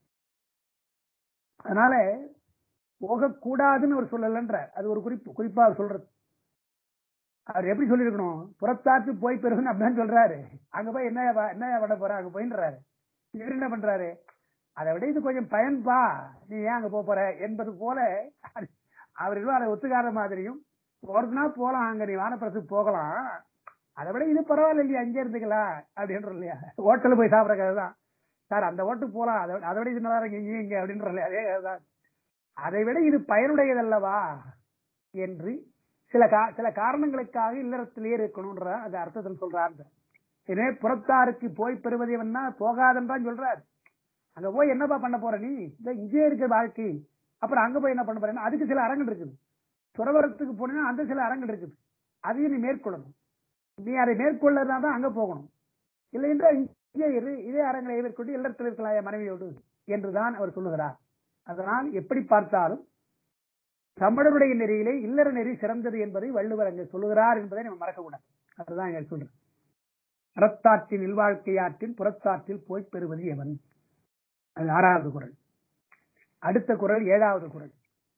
அதனால போகக்கூடாதுன்னு அவர் சொல்லலன்ற அது ஒரு குறிப்பு குறிப்பா அவர் சொல்றது அவர் எப்படி சொல்லியிருக்கணும் புறத்தாற்று போய் பெறுதுன்னு அப்படின்னு சொல்றாரு அங்க போய் என்ன என்ன பண்ண போற அங்க போயின்றாரு இவர் என்ன பண்றாரு அதை விட இது கொஞ்சம் பயன்பா நீ ஏன் அங்க போப் போற என்பது போல அவர் இன்னும் அதை ஒத்துக்காத மாதிரியும் போறதுனா போலாம் அங்க நீ வானப்பிரசுக்கு போகலாம் அதை விட இது பரவாயில்ல இல்லையா அங்கே இருந்துக்கலாம் அப்படின்ற இல்லையா ஹோட்டல் போய் சாப்பிட்ற கதை தான் சார் அந்த ஹோட்டலுக்கு போலாம் அதை விட- அதை விட இது நல்லா இருக்கு இங்கே இங்கே அப்படின்ற இல்லையா அதே கதை தான் அதை விட இது பயனுடையதல்லவா என்று சில கா சில காரணங்களுக்காக இல்லறத்திலேயே இருக்கணும்ன்ற அந்த அர்த்தத்தில் சொல்றாரு எனவே புறத்தாருக்கு போய் பெறுவதேவன்னா போகாதன்றான் சொல்றாரு அங்க போய் என்னப்பா பண்ண போற நீ இந்த இங்கே இருக்கிற வாழ்க்கை அப்புறம் அங்க போய் என்ன பண்ண போறேன்னா அதுக்கு சில அரங்கல் இருக்குது துறவரத்துக்கு போனீங்கன்னா அந்த சில அரங்கல் இருக்குது அதையும் நீ மேற்கொள்ளணும் நீ அதை மேற்கொள்ளனா தான் அங்க போகணும் இல்லை என்றால் இங்கே இரு இதே அரங்களை மேற்கொண்டு இல்லறத்தில் இருக்கலாம் என் மனைவியோடு என்றுதான் அவர் சொல்லுகிறார் அதனால் எப்படி பார்த்தாலும் தமிழருடைய நெறியிலே இல்லற நெறி சிறந்தது என்பதை வள்ளுவர் அங்கே சொல்லுகிறார் என்பதை நம்ம மறக்கக்கூடாது அதுதான் இங்க சொல்றேன் அறத்தாற்றின் இல்வாழ்க்கையாற்றின் புறத்தாற்றில் போய் பெறுவது எவன் அது ஆறாவது குரல் அடுத்த குரல் ஏழாவது குரல்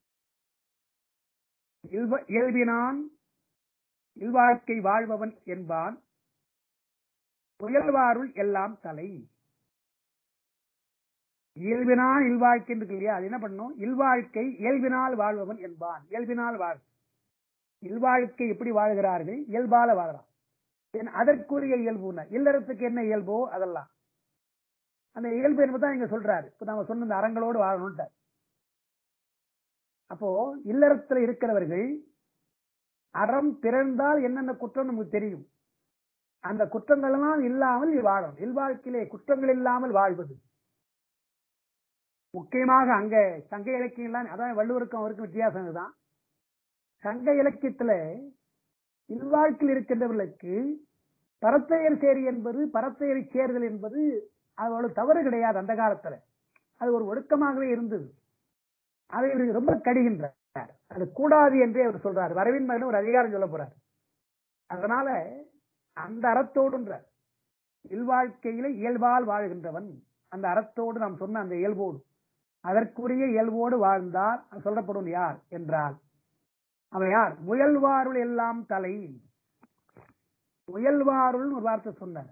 இல்வ- இயல்பினான் இல்வாழ்க்கை வாழ்பவன் என்பான் புயல்வாருள் எல்லாம் தலை இயல்பினால் இல்வாழ்க்கை இருக்கு இல்லையா அது என்ன பண்ணும் இல்வாழ்க்கை இயல்பினால் வாழ்பவன் என்பான் இயல்பினால் வாழ் இல்வாழ்க்கை எப்படி வாழ்கிறார்கள் இயல்பால வாழலாம் ஏன் அதற்குரிய இயல்பு என்ன? இல்லறத்துக்கு என்ன இயல்போ அதெல்லாம் அந்த இயல்பு என்பதான் இங்க சொல்றாரு இப்ப நம்ம சொன்ன இந்த அறங்களோடு வாழணும்ட்டார் அப்போ இல்லறத்துல இருக்கிறவர்கள் அறம் பிறந்தால் என்னென்ன குற்றம் நமக்கு தெரியும் அந்த குற்றங்கள் எல்லாம் இல்லாமல் வாழணும் இல்வாழ்க்கையிலே குற்றங்கள் இல்லாமல் வாழ்வது முக்கியமாக அங்க சங்க இலக்கியம்லாம் அதான் வள்ளுவருக்கும் அவருக்கும் வித்தியாசம் இதுதான் சங்க இலக்கியத்துல இல்வாழ்க்கையில் இருக்கின்றவர்களுக்கு பரத்தையர் சேரி என்பது பரத்தையரை சேர்தல் என்பது அவ்வளவு தவறு கிடையாது அந்த காலத்துல அது ஒரு ஒழுக்கமாகவே இருந்தது அதை இவர் ரொம்ப கடிகின்றார் அது கூடாது என்றே அவர் சொல்றார் வரவின் மகன் ஒரு அதிகாரம் சொல்ல போறார் அதனால அந்த அறத்தோடுன்றார் இல்வாழ்க்கையில இயல்பால் வாழ்கின்றவன் அந்த அறத்தோடு நாம் சொன்ன அந்த இயல்போடு அதற்குரிய இயல்போடு வாழ்ந்தால் சொல்லப்படும் யார் என்றால் அவன் யார் முயல்வாருள் எல்லாம் தலை முயல்வாருள் ஒரு வார்த்தை சொன்னார்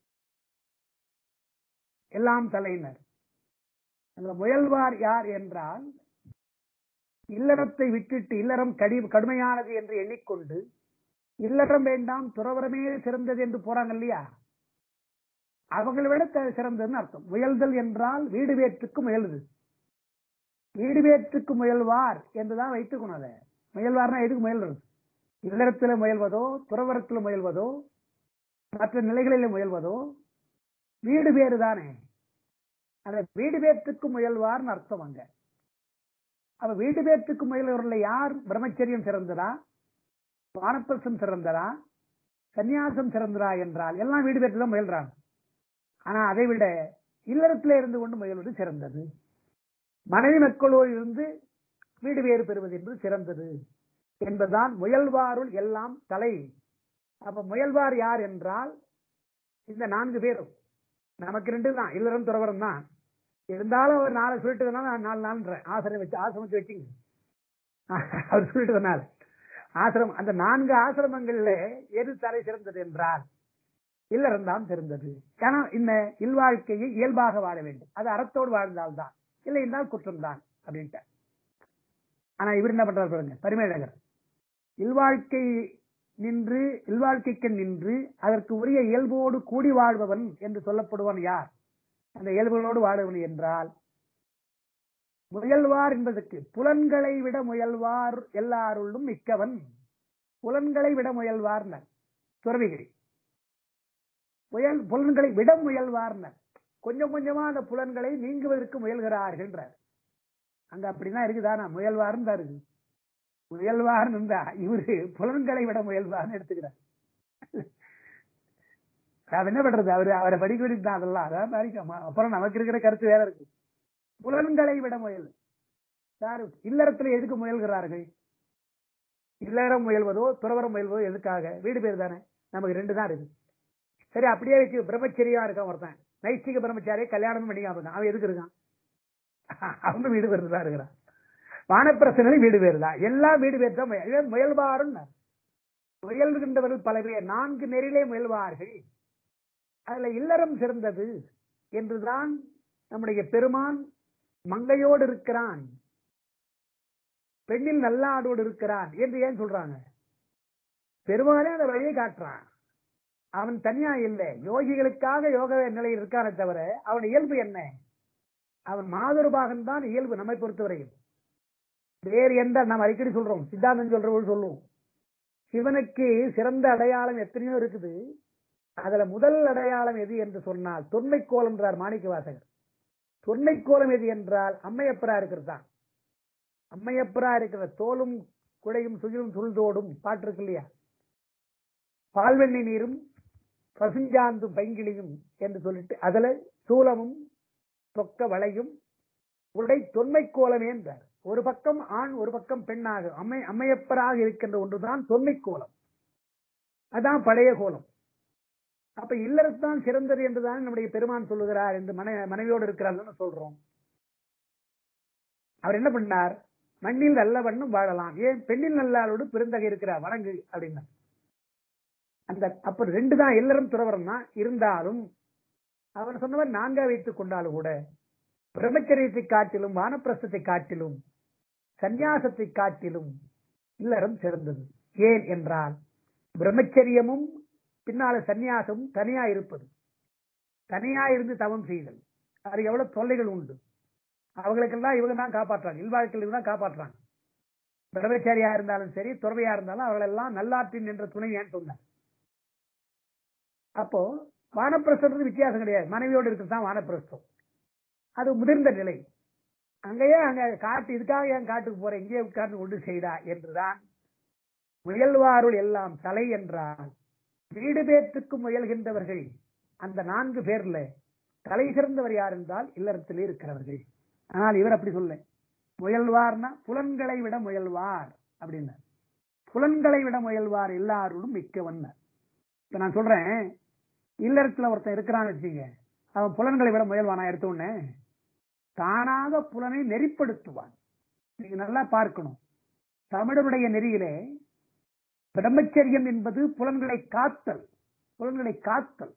எல்லாம் தலையினர் அந்த முயல்வார் யார் என்றால் இல்லறத்தை விட்டுட்டு இல்லறம் கடி கடுமையானது என்று எண்ணிக்கொண்டு இல்லறம் வேண்டாம் துறவரமே சிறந்தது என்று போறாங்க இல்லையா அவங்களை விட த- சிறந்ததுன்னு அர்த்தம் முயல்தல் என்றால் வீடு வேற்றுக்கு முயலுது வீடு வேற்றுக்கு முயல்வார் என்றுதான் வைத்துக்கணும் அதை முயல்வார்னா எதுக்கு முயல்றது இல்லறத்துல முயல்வதோ துறவரத்துல முயல்வதோ மற்ற நிலைகளில் முயல்வதோ வீடு பேரு தானே அந்த வீடு பேற்றுக்கு முயல்வார்னு அர்த்தம் அங்க அப்ப வீடு பேற்றுக்கு முயல்வர்ல யார் பிரம்மச்சரியம் சிறந்ததா வானப்பிரசம் சிறந்ததா சந்நியாசம் சிறந்ததா என்றால் எல்லாம் வீடு பேற்று தான் முயல்றாங்க ஆனா அதை விட இல்லறத்திலே இருந்து கொண்டு முயல்வது சிறந்தது மனைவி மக்களோடு இருந்து வீடு வேறு பெறுவது என்பது சிறந்தது என்பதுதான் முயல்வாருள் எல்லாம் தலை அப்ப முயல்வார் யார் என்றால் இந்த நான்கு பேரும் நமக்கு ரெண்டு தான் இல்லறம் துறவரம் தான் இருந்தாலும் அவர் நாலு சொல்லிட்டு நான் நாலு நாள்ன்றேன் ஆசிரம் வச்சு ஆசிரமத்தை வச்சுங்க அவர் சொல்லிட்டு ஆசிரமம் அந்த நான்கு ஆசிரமங்கள்ல எது தலை சிறந்தது என்றால் இல்லறம் தான் சிறந்தது ஏன்னா இந்த இல்வாழ்க்கையை இயல்பாக வாழ வேண்டும் அது அறத்தோடு வாழ்ந்தால்தான் இல்லை என்றால் குற்றம் தான் அப்படின்ட்டு ஆனா இவர் என்ன பண்றாரு பாருங்க பரிமேழகர் இல்வாழ்க்கை நின்று இல்வாழ்க்கைக்கு நின்று அதற்கு உரிய இயல்போடு கூடி வாழ்பவன் என்று சொல்லப்படுவன் யார் அந்த இயல்புகளோடு வாழ்பவன் என்றால் முயல்வார் என்பதற்கு புலன்களை விட முயல்வார் எல்லாருள்ளும் மிக்கவன் புலன்களை விட முயல்வார்னர் துறவிகள் முயல் புலன்களை விட முயல்வார்னர் கொஞ்சம் கொஞ்சமா அந்த புலன்களை நீங்குவதற்கு முயல்கிறார்கள்ன்றார் அங்க அப்படிதான் இருக்குதானா முயல்வார்னு தான் இருக்கு முயல்வார்னு இருந்தா இவரு புலன்களை விட முயல்வார்னு எடுத்துக்கிறார் அது என்ன பண்றது அவரு அவரை படிக்க வேண்டியதுதான் அதெல்லாம் அதான் பாதிக்கும் அப்புறம் நமக்கு இருக்கிற கருத்து வேற இருக்கு புலன்களை விட முயல் சார் இல்லறத்துல எதுக்கு முயல்கிறார்கள் இல்லறம் முயல்வதோ துறவரம் முயல்வதோ எதுக்காக வீடு பேர் தானே நமக்கு ரெண்டு தான் இருக்கு சரி அப்படியே வச்சு பிரம்மச்சரியா இருக்கான் ஒருத்தன் நைஷ்டிக பிரம்மச்சாரியை கல்யாணம் பண்ணிக்காம இருக்கான் அவன் எதுக்கு இருக்கான் அவன் வீடு பேர் தான் இருக்கிறான் வானப்பிரசனும் வீடு பேர் தான் எல்லாம் வீடு பேர் தான் முயல். இவன் முயல்வாருன்னு முயல்கின்றவர்கள் பல பேர் நான்கு நெறிலே முயல்வார்கள் அதுல இல்லறம் சிறந்தது என்றுதான் நம்முடைய பெருமான் மங்கையோடு இருக்கிறான் பெண்ணில் நல்லாடோடு இருக்கிறான் என்று ஏன் சொல்றாங்க பெருமானே அந்த வழியை காட்டுறான் அவன் தனியா இல்லை யோகிகளுக்காக யோக நிலையில் இருக்கானே தவிர அவன் இயல்பு என்ன அவன் மாதுருபாகன் தான் இயல்பு நம்மை பொறுத்தவரையில் வேறு எந்த நாம் அடிக்கடி சொல்றோம் சித்தாந்தம் சொல்றவர்கள் சொல்லுவோம் சிவனுக்கு சிறந்த அடையாளம் எத்தனையோ இருக்குது அதுல முதல் அடையாளம் எது என்று சொன்னால் தொன்மை கோலம் என்றார் மாணிக்க வாசகர் தொன்மை கோலம் எது என்றால் அம்மையப்பரா இருக்கிறது தான் அம்மையப்பரா இருக்கிற தோலும் குடையும் சுகிலும் சுழ்தோடும் பாட்டு இருக்கு இல்லையா பால்வெண்ணி நீரும் பசுஞ்சாந்தும் பைங்கிளியும் என்று சொல்லிட்டு அதுல சூலமும் தொக்க வளையும் உடை தொன்மை கோலமே என்றார் ஒரு பக்கம் ஆண் ஒரு பக்கம் பெண்ணாக அம்மை அம்மையப்பராக இருக்கின்ற ஒன்றுதான் தொன்மை கோலம் அதான் பழைய கோலம் அப்ப இல்லறத்தான் சிறந்தது என்றுதான் நம்முடைய பெருமான் சொல்லுகிறார் என்று மனை மனைவியோடு இருக்கிறார் சொல்றோம் அவர் என்ன பண்ணார் மண்ணில் நல்ல வண்ணம் வாழலாம் ஏன் பெண்ணில் நல்லாளோடு பெருந்தகை இருக்கிறார் வணங்கு அப்படின்னா அந்த அப்ப ரெண்டு தான் எல்லாரும் துறவரம் தான் இருந்தாலும் அவர் சொன்னவர் நான்கா வைத்துக் கொண்டாலும் கூட பிரம்மச்சரியத்தை காட்டிலும் வானப்பிரஸ்தத்தை காட்டிலும் சந்நியாசத்தை காட்டிலும் இல்லறம் சிறந்தது ஏன் என்றால் பிரம்மச்சரியமும் பின்னால சந்நியாசமும் தனியா இருப்பது தனியா இருந்து தவம் செய்தல் அது எவ்வளவு தொல்லைகள் உண்டு அவங்களுக்கெல்லாம் இவங்க தான் காப்பாற்றுறாங்க இல்வாழ்க்கையில் இவங்க தான் காப்பாற்றுறாங்க பிரம்மச்சாரியா இருந்தாலும் சரி துறவையா இருந்தாலும் அவர்களெல்லாம் நல்லாற்றின் என்ற துணை ஏன் சொன்னார் அப்போ வானப்பிரஸ்தத்துக்கு வித்தியாசம் கிடையாது மனைவியோடு இருக்கிறது தான் வானப்பிரஸ்தம் அது முதிர்ந்த நிலை அங்கேயே அங்க காட்டு இதுக்காக ஏன் காட்டுக்கு போற இங்கேயே உட்கார்ந்து கொண்டு செய்தா என்றுதான் முயல்வாருள் எல்லாம் தலை என்றால் வீடு பேத்துக்கு முயல்கின்றவர்கள் அந்த நான்கு பேர்ல தலை சிறந்தவர் யார் என்றால் இல்லறத்தில் இருக்கிறவர்கள் ஆனால் இவர் அப்படி சொல்ல முயல்வார்னா புலன்களை விட முயல்வார் அப்படின்னா புலன்களை விட முயல்வார் எல்லாரோடும் மிக்கவன் இப்ப நான் சொல்றேன் இல்லறத்துல ஒருத்தன் இருக்கிறான்னு வச்சுங்க அவன் புலன்களை விட முயல்வானா எடுத்த உடனே தானாக புலனை நெறிப்படுத்துவான் நீங்க நல்லா பார்க்கணும் தமிழருடைய நெறியிலே பிரம்மச்சரியம் என்பது புலன்களை காத்தல் புலன்களை காத்தல்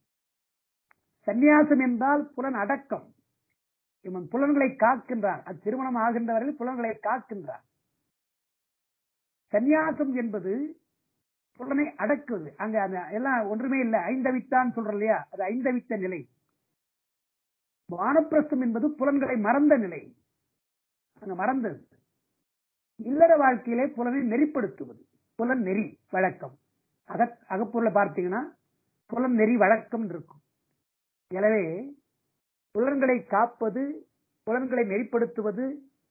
சந்நியாசம் என்றால் புலன் அடக்கம் இவன் புலன்களை காக்கின்றான் அது திருமணம் ஆகின்றவர்கள் புலன்களை காக்கின்றான் சந்நியாசம் என்பது புலனை அடக்குவது அங்க அந்த எல்லாம் ஒன்றுமே இல்லை ஐந்தவித்தான் சொல்றோம் இல்லையா அது ஐந்தவித்த நிலை வானப்பிரஸ்தம் என்பது புலன்களை மறந்த நிலை அங்க மறந்தது இல்லற வாழ்க்கையிலே புலனை நெறிப்படுத்துவது புலன் நெறி வழக்கம் அக அகப்பொருளை பார்த்தீங்கன்னா புலன் நெறி வழக்கம் இருக்கும் எனவே புலன்களை காப்பது புலன்களை நெறிப்படுத்துவது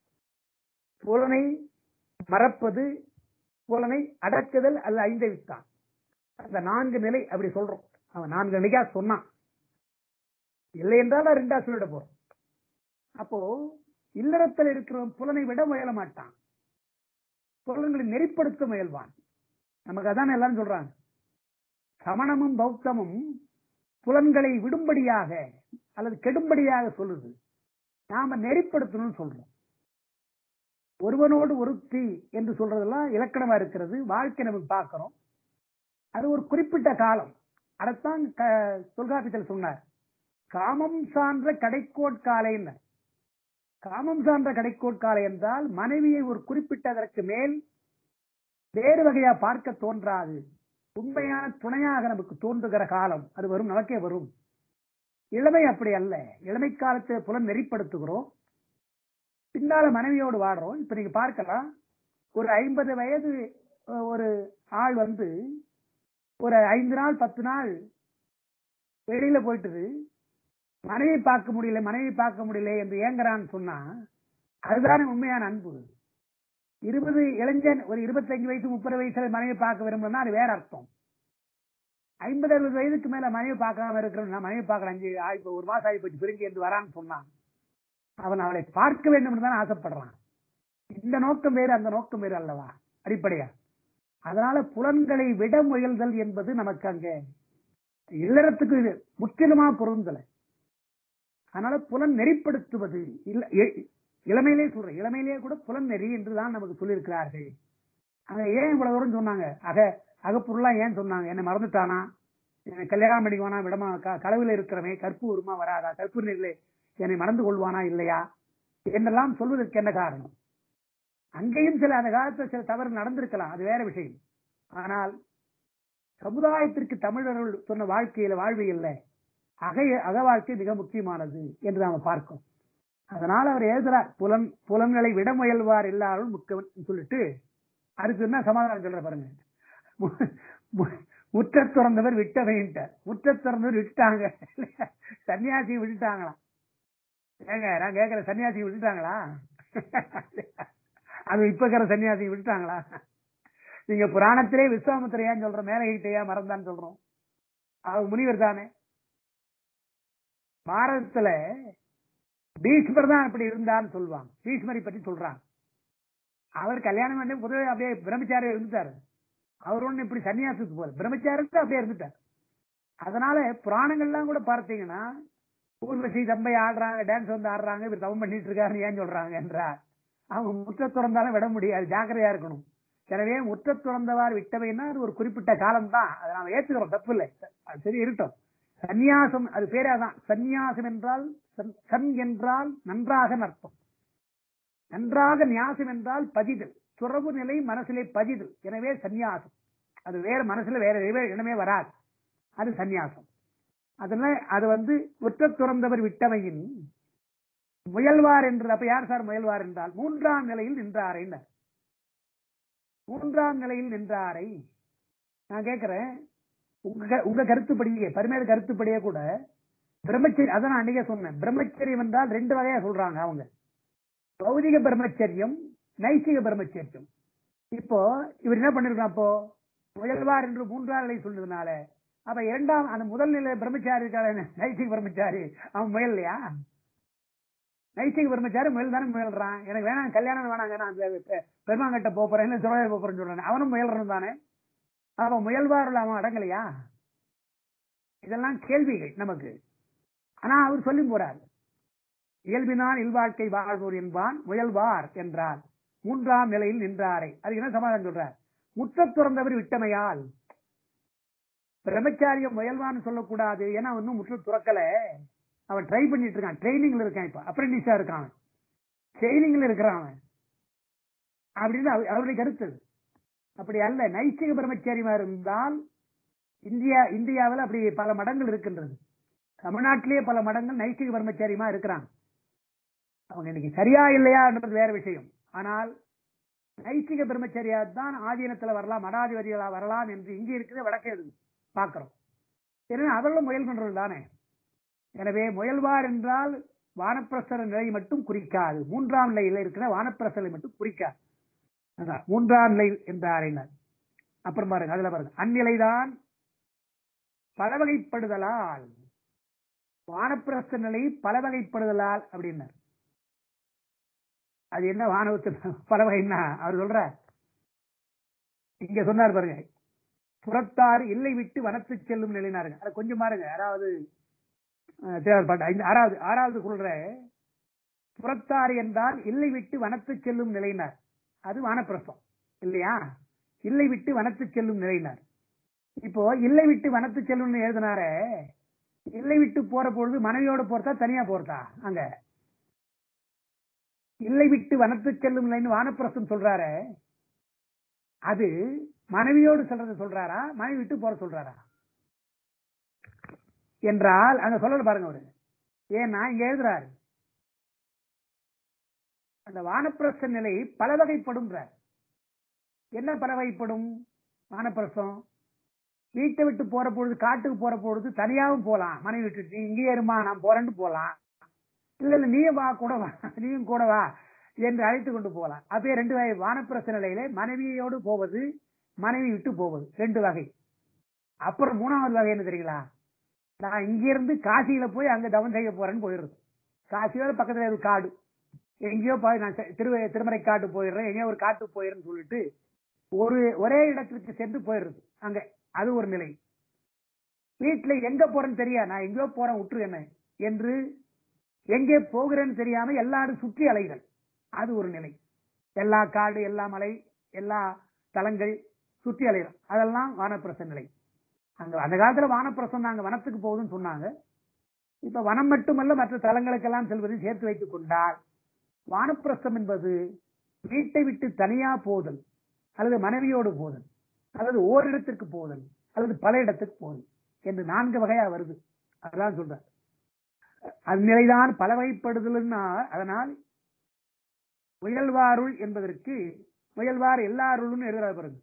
புலனை மறப்பது புலனை அடக்குதல் அல்ல ஐந்தவித்தான் அந்த நான்கு நிலை அப்படி சொல்றோம் அவன் நான்கு நிலையா சொன்னான் இல்லை என்றால் நான் ரெண்டா சொல்லிட போறோம் அப்போ இல்லறத்தில் இருக்கிறவன் புலனை விட முயல மாட்டான் புலன்களை நெறிப்படுத்த முயல்வான் நமக்கு அதான் எல்லாரும் சொல்றாங்க சமணமும் பௌத்தமும் புலன்களை விடும்படியாக அல்லது கெடும்படியாக சொல்லுது நாம நெறிப்படுத்தணும்னு சொல்றோம் ஒருவனோடு ஒருத்தி என்று சொல்றதெல்லாம் இலக்கணமா இருக்கிறது வாழ்க்கை நமக்கு பார்க்கிறோம் அது ஒரு குறிப்பிட்ட காலம் அதைத்தான் தொல்காப்பியத்தில் சொன்னார் காமம் சான்ற கடைக்கோட்காலைன்னு காமம் சான்ற கடைக்கோட்காலை என்றால் மனைவியை ஒரு குறிப்பிட்டதற்கு மேல் வேறு வகையா பார்க்க தோன்றாது உண்மையான துணையாக நமக்கு தோன்றுகிற காலம் அது வரும் நமக்கே வரும் இளமை அப்படி அல்ல இளமை காலத்தை புலன் நெறிப்படுத்துகிறோம் பின்னால மனைவியோடு வாடுறோம் இப்ப நீங்க பார்க்கலாம் ஒரு ஐம்பது வயது ஒரு ஆள் வந்து ஒரு ஐந்து நாள் பத்து நாள் வெளியில போயிட்டு மனைவி பார்க்க முடியல மனைவி பார்க்க முடியல என்று ஏங்குறான்னு சொன்னா அதுதானே உண்மையான அன்பு இருபது இளைஞன் ஒரு இருபத்தஞ்சு வயசு முப்பது வயசுல மனைவி பார்க்க விரும்புறா அது வேற அர்த்தம் ஐம்பது அறுபது வயதுக்கு மேல மனைவி பார்க்காம இருக்கிறோம் நான் மனைவி பார்க்கல அஞ்சு இப்போ ஒரு மாசம் ஆகி போச்சு பிரிஞ்சு என்று வரான்னு சொன்னான் அவன் அவளை பார்க்க வேண்டும் என்று தான் ஆசைப்படுறான் இந்த நோக்கம் வேறு அந்த நோக்கம் வேறு அல்லவா அடிப்படையா அதனால புலன்களை விட முயல்தல் என்பது நமக்கு அங்க இல்லறத்துக்கு இது முற்றிலுமா பொருந்தல அதனால புலன் நெறிப்படுத்துவது இல்ல இ- இளமையிலே சொல்றேன் இளமையிலே கூட புலன் நெறி என்றுதான் நமக்கு சொல்லியிருக்கிறார்கள் அங்க ஏன் இவ்வளவு தூரம் சொன்னாங்க அக அகப்பொருளா ஏன் சொன்னாங்க என்ன மறந்துட்டானா என்னை கல்யாணம் பண்ணிக்குவானா விடமா க- களவுல இருக்கிறவன் கற்பு உருமா வராதா கற்பு நிலை என்னை மறந்து கொள்வானா இல்லையா என்றெல்லாம் சொல்வதற்கு என்ன காரணம் அங்கேயும் சில அந்த காலத்தில் சில தவறு நடந்திருக்கலாம் அது வேற விஷயம் ஆனால் சமுதாயத்திற்கு தமிழர்கள் சொன்ன வாழ்க்கையில வாழ்வியல்ல அக அக வாழ்க்கை மிக முக்கியமானது என்று நாம பார்க்கிறோம் அதனால அவர் எழுதுறார் புலன் புலன்களை விட முயல்வார் எல்லாரும் முக்கவன் சொல்லிட்டு அதுக்கு என்ன சமாதானம் சொல்ற பாருங்க மு- மு- முற்றத் துறந்தவர் விட்டவைன்ட்டார் முற்றத் துறந்தவர் விட்டுட்டாங்க சன்னியாசி விட்டுட்டாங்களாம் ஏங்க நான் கேட்கிற சன்னியாசி விட்டுட்டாங்களா அது இப்ப இருக்கிற சன்னியாசி விட்டுட்டாங்களா நீங்க புராணத்திலே விஸ்வாமித்திரையான்னு சொல்ற மேலகிட்டையா மறந்தான்னு சொல்றோம் அவர் முனிவர் தானே பாரதத்துல பீஷ்மர் தான் அப்படி இருந்தான்னு சொல்லுவாங்க பீஷ்மரை பற்றி சொல்றாங்க அவர் கல்யாணம் பண்ணி பொதுவே அப்படியே பிரம்மச்சாரி இருந்துட்டாரு அவர் ஒண்ணு இப்படி சன்னியாசத்துக்கு போல பிரம்மச்சாரத்து அப்படியே இருந்துட்டார் அதனால புராணங்கள்லாம் கூட பார்த்தீங்கன்னா ஊர்வசி தம்பை ஆடுறாங்க டான்ஸ் வந்து ஆடுறாங்க இவர் தவம் பண்ணிட்டு இருக்காருன்னு ஏன் சொல்றாங்க என்றார் அவங்க முற்ற திறந்தாலும் விட முடியாது ஜாக்கிரதையா இருக்கணும் எனவே முற்ற திறந்தவாறு விட்டவைன்னா அது ஒரு குறிப்பிட்ட காலம் தான் அதை நாம ஏத்துக்கிறோம் தப்பு இல்லை அது சரி இருக்கட்டும் சந்நியாசம் அது பேரே தான் சந்நியாசம் என்றால் சன்- சன் என்றால் நன்றாக அர்த்தம் நன்றாக நியாசம் என்றால் பதிதல் துறவு நிலை மனசிலே பதிதல் எனவே சந்நியாசம் அது வேற மனசுல வேற எதுவே இடமே வராது அது சந்நியாசம் அதுல அது வந்து ஒற்ற துறந்தவர் விட்டவையின் முயல்வார் என்று அப்ப யார் சார் முயல்வார் என்றால் மூன்றாம் நிலையில் நின்றாரை மூன்றாம் நிலையில் நின்றாரை நான் கேட்கிறேன் உங்க க- உங்க கருத்துப்படியே பரிமேல கருத்துப்படியே கூட பிரம்மச்சரி அதான் நான் அன்னைக்கே சொன்னேன் பிரம்மச்சரியம் என்றால் ரெண்டு வகையா சொல்றாங்க அவங்க பௌதிக பிரம்மச்சரியம் நைசிக பிரம்மச்சரியம் இப்போ இவர் என்ன பண்ணிருக்கான் அப்போ முயல்வார் என்று மூன்றாம் நிலை சொன்னதுனால அப்ப இரண்டாம் அந்த முதல் நிலை பிரம்மச்சாரி இருக்காரு நைசிக பிரம்மச்சாரி அவன் முயல்லையா நைசிக பிரம்மச்சாரி முயல் தானே முயல்றான் எனக்கு வேணாம் கல்யாணம் வேணாங்க நான் பெ- பெருமாங்கட்ட போறேன் இல்ல துறையை போறேன்னு சொல்றேன் அவனும் முயல்றன் தானே அவன் முயல்வாரில் அவன் அடங்கலையா இதெல்லாம் கேள்விகள் நமக்கு ஆனா அவர் சொல்லி போறார் இயல்பினால் இல்வாழ்க்கை வாழ்வோர் என்பான் முயல்வார் என்றார் மூன்றாம் நிலையில் நின்றாரை அதுக்கு என்ன சமாதானம் சொல்றார் முற்றத் துறந்தவர் விட்டமையால் பிரம்மச்சாரியம் முயல்வான்னு சொல்லக்கூடாது ஏன்னா அவன் இன்னும் முற்று துறக்கல அவன் ட்ரை பண்ணிட்டு இருக்கான் ட்ரைனிங்ல இருக்கான் இப்ப அப்ரெண்டிஸா இருக்கான் அவன் ட்ரைனிங்ல இருக்கிறான் அவன் அப்படின்னு அவ- அவருடைய கருத்து அது. அப்படி அல்ல நைசிக பிரம்மச்சாரியமா இருந்தால் இந்தியா இந்தியாவில் அப்படி பல மடங்கள் இருக்கின்றது தமிழ்நாட்டிலேயே பல மடங்கள் நைசிக பிரம்மச்சாரியமா இருக்கிறாங்க அவங்க இன்னைக்கு சரியா இல்லையான்றது வேற விஷயம் ஆனால் நைசிக பிரம்மச்சரியா தான் ஆதீனத்துல வரலாம் மடாதிபதிகளா வரலாம் என்று இங்கே இருக்கிற வடக்கே இருக்கு பார்க்கிறோம் எனவே அவர்களும் முயல் பண்றது தானே எனவே முயல்வார் என்றால் வானப்பிரசர நிலை மட்டும் குறிக்காது மூன்றாம் நிலையில இருக்கிற வானப்பிரசரை மட்டும் குறிக்காது அதான் மூன்றாம் நிலை என்று அறிஞர் அப்புறம் பாருங்க அதுல பாருங்க அந்நிலைதான் பலவகைப்படுதலால் வானப்பிரஸ்த நிலை பலவகைப்படுதலால் அப்படின்னார் அது என்ன வானவத்து பலவகைன்னா அவர் சொல்ற இங்க சொன்னார் பாருங்க புறத்தார் இல்லை விட்டு வனத்து செல்லும் நிலைனாருங்க அதை கொஞ்சம் பாருங்க யாராவது அஹ், தேவர் பாட்டு ஐந்து- ஆறாவது ஆறாவது சொல்ற புறத்தார் என்றால் இல்லை விட்டு வனத்து செல்லும் நிலைனார் அது வானப்பிரஸ்தம் இல்லையா இல்லை விட்டு வனத்து செல்லும் நிலைனார் இப்போ இல்லை விட்டு வனத்து செல்லும்னு எழுதினாரே இல்லை விட்டு போற பொழுது மனைவியோட போறதா தனியா போறதா அங்க இல்லை விட்டு வனத்து செல்லும் நிலைன்னு வானப்பிரஸ்தம் சொல்றாரே அது மனைவியோடு சொல்றத சொல்றாரா மனைவி விட்டு போற சொல்றாரா என்றால் அங்க சொல்லல பாருங்க அவரு ஏன்னா இங்க எழுதுறாரு அந்த வானப்பிரஸ்த நிலை பல வகைப்படும் என்ன பல வகைப்படும் வானப்பிரஸ்தம் வீட்டை விட்டு போற பொழுது காட்டுக்கு போற பொழுது தனியாவும் போலாம் மனைவி விட்டுட்டு நீ இங்கேயே இருமா நான் போறேன்னு போலாம் இல்ல இல்ல நீயும் வா கூட வா நீயும் கூட வா என்று அழைத்து கொண்டு போகலாம் அப்படியே ரெண்டு வகை வானப்பிரச நிலையிலே மனைவியோடு போவது மனைவி விட்டு போவது ரெண்டு வகை அப்புறம் மூணாவது வகை என்ன தெரியுங்களா நான் இங்கிருந்து காசியில போய் அங்க தவம் செய்ய போறேன்னு போயிடுறது காசியோட பக்கத்துல ஒரு காடு எங்கேயோ போய் நான் திரு திருமறை காட்டு போயிடுறேன் எங்கேயோ ஒரு காட்டுக்கு போயிடுறேன்னு சொல்லிட்டு ஒரு ஒரே இடத்திற்கு சென்று போயிடுறது அங்க அது ஒரு நிலை வீட்டுல எங்க போறேன்னு தெரியா நான் எங்கேயோ போறேன் விட்டுரு என்ன என்று எங்கே போகிறேன்னு தெரியாம எல்லாரும் சுற்றி அலைகள் அது ஒரு நிலை எல்லா காடு எல்லா மலை எல்லா தலங்கள் சுற்றி அலைகள் அதெல்லாம் வானப்பிரச நிலை அங்க அந்த காலத்துல வானப்பிரசம் நாங்க வனத்துக்கு போகுதுன்னு சொன்னாங்க இப்ப வனம் மட்டுமல்ல மற்ற தலங்களுக்கெல்லாம் செல்வதை சேர்த்து வைத்துக் கொண்டால் வானப்பிரஸ்தம் என்பது வீட்டை விட்டு தனியா போதல் அல்லது மனைவியோடு போதல் அல்லது ஓரிடத்திற்கு போதல் அல்லது பல இடத்துக்கு போதல் என்று நான்கு வகையா வருது அதான் சொல்றார் அந்நிலைதான் பல வகைப்படுதல்னா அதனால் முயல்வாருள் என்பதற்கு முயல்வார் எல்லாருள்ளும் எழுதுறாரு பாருங்க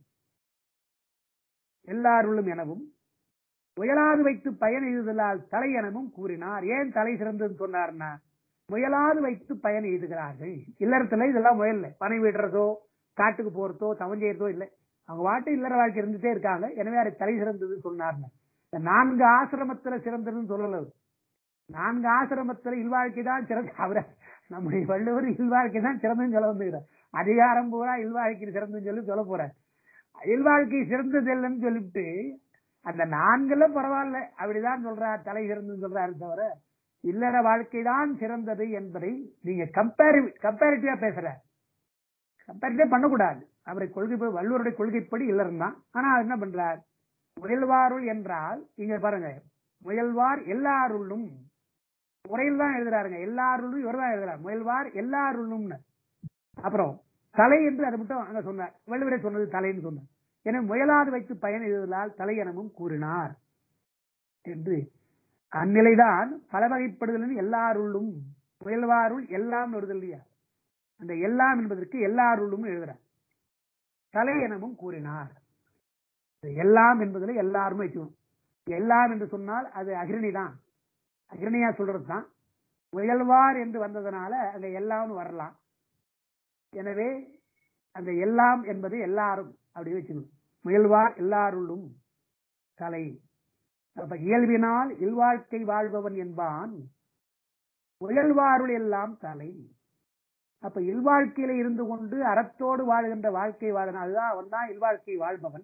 எல்லாருள்ளும் எனவும் முயலாது வைத்து பயன் எய்துதலால் தலை எனவும் கூறினார் ஏன் தலை சிறந்ததுன்னு சொன்னார்னா முயலாது வைத்து பயன் எய்துகிறார்கள் இல்லறத்துல இதெல்லாம் முயல்ல பனை விடுறதோ காட்டுக்கு போறதோ தவம் செய்யறதோ இல்லை அவங்க வாட்டு இல்லற வாழ்க்கை இருந்துட்டே இருக்காங்க எனவே அதை தலை சிறந்ததுன்னு சொன்னார்னு இந்த நான்கு ஆசிரமத்துல சிறந்ததுன்னு சொல்லல அவர். நான்கு ஆசிரமத்துல இல்வாழ்க்கை தான் சிறந்த அவர நம்முடைய வள்ளுவர் இல்வாழ்க்கை தான் சிறந்ததுன்னு சொல்ல வந்துகிறார் அதிகாரம் பூரா இல்வாழ்க்கை சிறந்ததுன்னு சொல்லி சொல்ல போறார் இல்வாழ்க்கை சிறந்தது இல்லைன்னு சொல்லிவிட்டு அந்த நான்குல பரவாயில்ல அப்படிதான் சொல்றார் தலை சிறந்ததுன்னு சொல்றாரு தவிர இல்லற வாழ்க்கை தான் சிறந்தது என்பதை நீங்க கம்பேரி கம்பேரிட்டிவா பேசுற கம்பேரிட்டிவ் பண்ணக்கூடாது அவரை கொள்கை வள்ளுவருடைய கொள்கைப்படி இல்லறம் தான் ஆனா அவர் என்ன பண்றார் முயல்வாருள் என்றால் இங்க பாருங்க முயல்வார் எல்லாருள்ளும் முறையில் தான் எழுதுறாருங்க எல்லாருள்ளும் இவர் தான் எழுதுறார் முயல்வார் எல்லாருள்ளும்னு அப்புறம் தலை என்று அதை மட்டும் அங்க சொன்னார் வள்ளுவரை சொன்னது தலைன்னு சொன்னார் என முயலாது வைத்து பயன் எழுதலால் தலை எனவும் கூறினார் என்று அந்நிலைதான் பல வகைப்படுதல் எல்லாருள்ளும் முயல்வாருள் எல்லாம் வருது இல்லையா அந்த எல்லாம் என்பதற்கு எல்லாருள்ளும் எழுதுறார் தலை எனவும் கூறினார் இந்த எல்லாம் என்பதில் எல்லாருமே வச்சுக்கணும் எல்லாம் என்று சொன்னால் அது அகிரணி தான் அகிரணியா சொல்றது தான் முயல்வார் என்று வந்ததுனால அங்க எல்லாம் வரலாம் எனவே அந்த எல்லாம் என்பது எல்லாரும் அப்படி வச்சுக்கணும் முயல்வார் எல்லாருள்ளும் தலை அப்ப இயல்பினால் இல்வாழ்க்கை வாழ்பவன் என்பான் முயல்வாருள் எல்லாம் தலை அப்ப இல்வாழ்க்கையில இருந்து கொண்டு அறத்தோடு வாழ்கின்ற வாழ்க்கை வாழன அதுதான் அவன் தான் இல்வாழ்க்கை வாழ்பவன்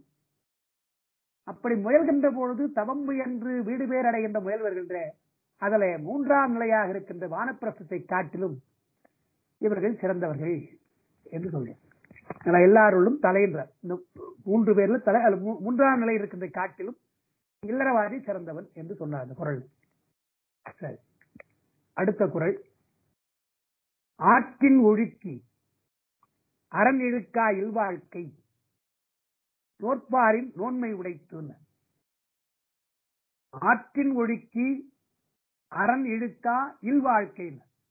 அப்படி முயல்கின்ற பொழுது தவம் முயன்று வீடு பேர் அடைகின்ற முயல்வர்கின்ற அதில் மூன்றாம் நிலையாக இருக்கின்ற வானப்பிரசத்தை காட்டிலும் இவர்கள் சிறந்தவர்கள் என்று சொல்றேன் அதில் எல்லாருள்ளும் தலைன்றார் இந்த மூன்று பேர்ல தலை அதுல மூ- மூன்றாம் நிலை இருக்கின்ற காட்டிலும் இல்லறவாதி சிறந்தவன் என்று சொன்னார் அந்த குரல் சரி அடுத்த குரல் ஆற்றின் ஒழுக்கி அரண் இழுக்கா இல்வாழ்க்கை நோற்பாரின் நோன்மை உடைத்து ஆற்றின் ஒழுக்கி அரண் இழுக்கா இல்வாழ்க்கை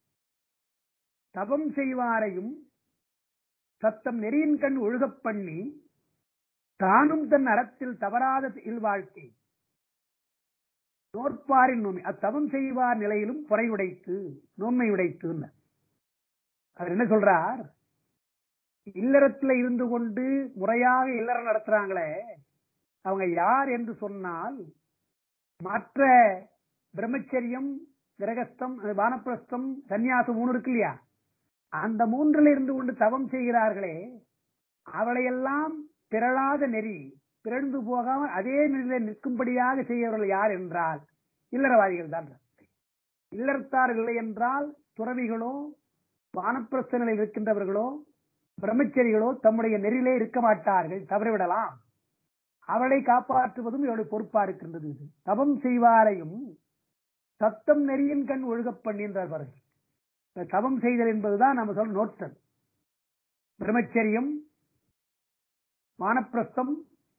தபம் செய்வாரையும் சத்தம் நெறியின் கண் ஒழுகப் பண்ணி தானும் தன் அறத்தில் தவறாத இல்வாழ்க்கை நோற்பாரின் நோன்மை அத்தவம் செய்வார் நிலையிலும் பொறை உடைத்து நோன்மை உடைத்து அவர் என்ன சொல்றார் இல்லறத்துல இருந்து கொண்டு முறையாக இல்லறம் நடத்துறாங்களே அவங்க யார் என்று சொன்னால் மற்ற பிரம்மச்சரியம் கிரகஸ்தம் வானப்பிரஸ்தம் சந்நியாசம் மூணு இருக்கு இல்லையா அந்த மூன்றுல இருந்து கொண்டு தவம் செய்கிறார்களே அவளையெல்லாம் பிறழாத நெறி பிறந்து போகாமல் அதே நிலையில நிற்கும்படியாக செய்யவர்கள் யார் என்றால் இல்லறவாதிகள் தான் இல்லறத்தார் இல்லை என்றால் துறவிகளோ வானப்பிரஸ்த நிலையில் இருக்கின்றவர்களோ பிரம்மச்சரிகளோ தம்முடைய நெறியிலே இருக்க மாட்டார்கள் தவறிவிடலாம் அவளை காப்பாற்றுவதும் இவருடைய பொறுப்பா இருக்கின்றது இது தவம் செய்வாரையும் சத்தம் நெறியின் கண் ஒழுகப் பண்ணின்றார் பாருங்கள் இந்த தவம் செய்தல் என்பதுதான் நம்ம சொல்ல நோட்டல் பிரம்மச்சரியம் வானப்பிரஸ்தம்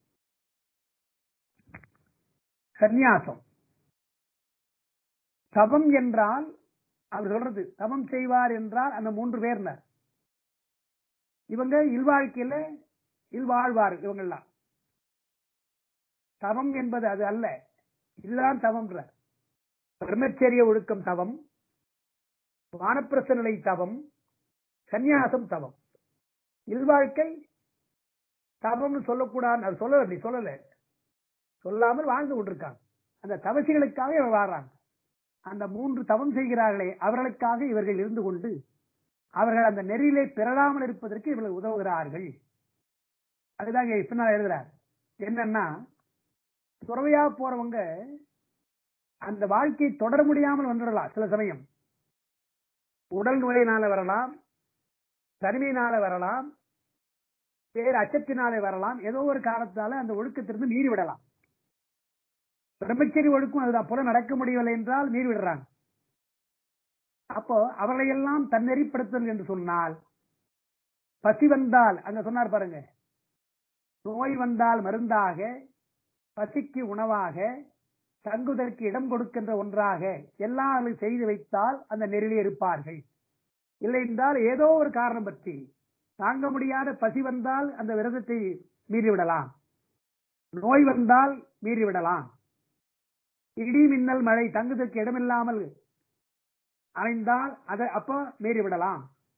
சந்நியாசம் தவம் என்றால் அவர் சொல்றது தவம் செய்வார் என்றால் அந்த மூன்று பேர்னர் இவங்க இல்வாழ்க்கையில இல்வாழ்வார் இவங்கெல்லாம் தவம் என்பது அது அல்ல இதுதான் தவம்ன்ற பிரம்மச்சரிய ஒழுக்கம் தவம் வானப்பிரச நிலை தவம் சந்நியாசம் தவம் இல்வாழ்க்கை தவம்னு சொல்லக்கூடாது அது சொல்லல அப்படி சொல்லல சொல்லாமல் வாழ்ந்து கொண்டிருக்காங்க அந்த தவசிகளுக்காக இவங்க வாழ்றாங்க அந்த மூன்று தவம் செய்கிறார்களே அவர்களுக்காக இவர்கள் இருந்து கொண்டு அவர்கள் அந்த நெறியிலே பெறலாமல் இருப்பதற்கு இவர்கள் உதவுகிறார்கள் அதுதான் இங்க பின்னால் எழுதுறார் என்னன்னா துறவையா போறவங்க அந்த வாழ்க்கையை தொடர முடியாமல் வந்துடலாம் சில சமயம் உடல் நோயினால வரலாம் தனிமையினால வரலாம் வேறு அச்சத்தினாலே வரலாம் ஏதோ ஒரு காரணத்தால அந்த ஒழுக்கத்திலிருந்து மீறி விடலாம் பிரம்மச்சரி ஒழுக்கம் அதுதான் போல நடக்க முடியவில்லை என்றால் மீறி விடுறாங்க அப்போ அவர்களையெல்லாம் தன்னெறிப்படுத்தல் என்று சொன்னால் பசி வந்தால் அங்க சொன்னார் பாருங்க நோய் வந்தால் மருந்தாக பசிக்கு உணவாக தங்குவதற்கு இடம் கொடுக்கின்ற ஒன்றாக எல்லாரும் செய்து வைத்தால் அந்த நெறிலே இருப்பார்கள் இல்லை என்றால் ஏதோ ஒரு காரணம் பற்றி தாங்க முடியாத பசி வந்தால் அந்த விரதத்தை மீறிவிடலாம் நோய் வந்தால் மீறிவிடலாம் இடி மின்னல் மழை தங்குவதற்கு இடமில்லாமல் அடைந்தால் அதை அப்போ மீறிவிடலாம்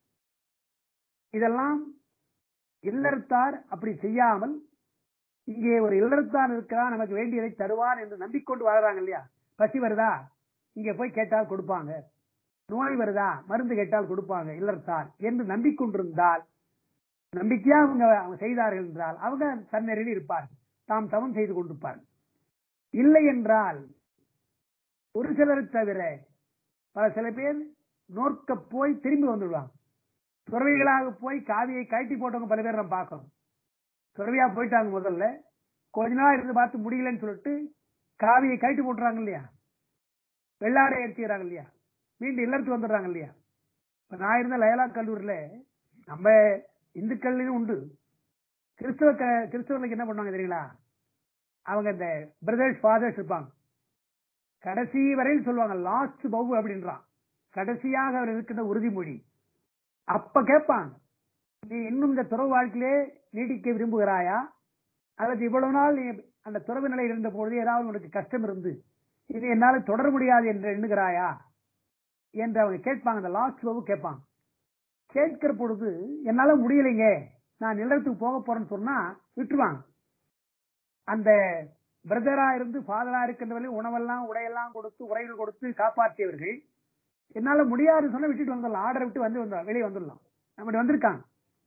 இதெல்லாம் இல்லறத்தார் அப்படி செய்யாமல் இங்கே ஒரு இல்லறத்தான் இருக்கிறான் நமக்கு வேண்டியதை தருவான் என்று நம்பிக்கொண்டு வாழ்றாங்க இல்லையா பசி வருதா இங்க போய் கேட்டால் கொடுப்பாங்க நோய் வருதா மருந்து கேட்டால் கொடுப்பாங்க இல்லறத்தார் என்று நம்பிக்கொண்டிருந்தால் நம்பிக்கையா அவங்க அவங்க செய்தார்கள் என்றால் அவங்க தன்னறிவில் இருப்பார்கள் தாம் தவம் செய்து கொண்டிருப்பார்கள் இல்லை என்றால் ஒரு சிலரை தவிர பல சில பேர் நோர்க்க போய் திரும்பி வந்துடுவாங்க துறவிகளாக போய் காவியை கழட்டி போட்டவங்க பல பேர் நம்ம பார்க்கணும் துறவியா போயிட்டாங்க முதல்ல கொஞ்ச நாள் இருந்து பார்த்து முடியலன்னு சொல்லிட்டு காவியை கழட்டி போட்டுறாங்க இல்லையா வெள்ளாடை எடுத்துக்கிறாங்க இல்லையா மீண்டும் இல்லறத்துக்கு வந்துடுறாங்க இல்லையா இப்ப நான் இருந்த லயலா கல்லூரியில நம்ம இந்துக்கள்லயும் உண்டு கிறிஸ்தவ க- கிறிஸ்தவர்களுக்கு என்ன பண்ணுவாங்க தெரியுங்களா அவங்க இந்த பிரதர்ஸ் ஃபாதர்ஸ் இருப்பாங்க கடைசி வரையில் சொல்லுவாங்க லாஸ்ட் பவு அப்படின்றான் கடைசியாக அவர் இருக்கின்ற உறுதிமொழி அப்ப கேட்பாங்க நீ இன்னும் இந்த துறவு வாழ்க்கையிலே நீடிக்க விரும்புகிறாயா அல்லது இவ்வளவு நாள் நீ அந்த துறவு நிலையில் இருந்த பொழுது ஏதாவது உனக்கு கஷ்டம் இருந்து இது என்னால் தொடர முடியாது என்று எண்ணுகிறாயா என்று அவங்க கேட்பாங்க அந்த லாஸ்ட் பவு கேட்பாங்க கேட்கிற பொழுது என்னால முடியலைங்க நான் இல்லறத்துக்கு போக போறேன்னு சொன்னா விட்டுருவாங்க அந்த பிரதரா இருந்து ஃபாதரா இருக்கின்றவர்கள் உணவெல்லாம் உடையெல்லாம் கொடுத்து உரைகள் கொடுத்து காப்பாற்றியவர்கள் என்னால முடியாதுன்னு சொன்னா விட்டுட்டு வந்துடலாம் ஆர்டரை விட்டு வந்து வந்தோம் வெளியே வந்துடலாம் அப்படி வந்திருக்காங்க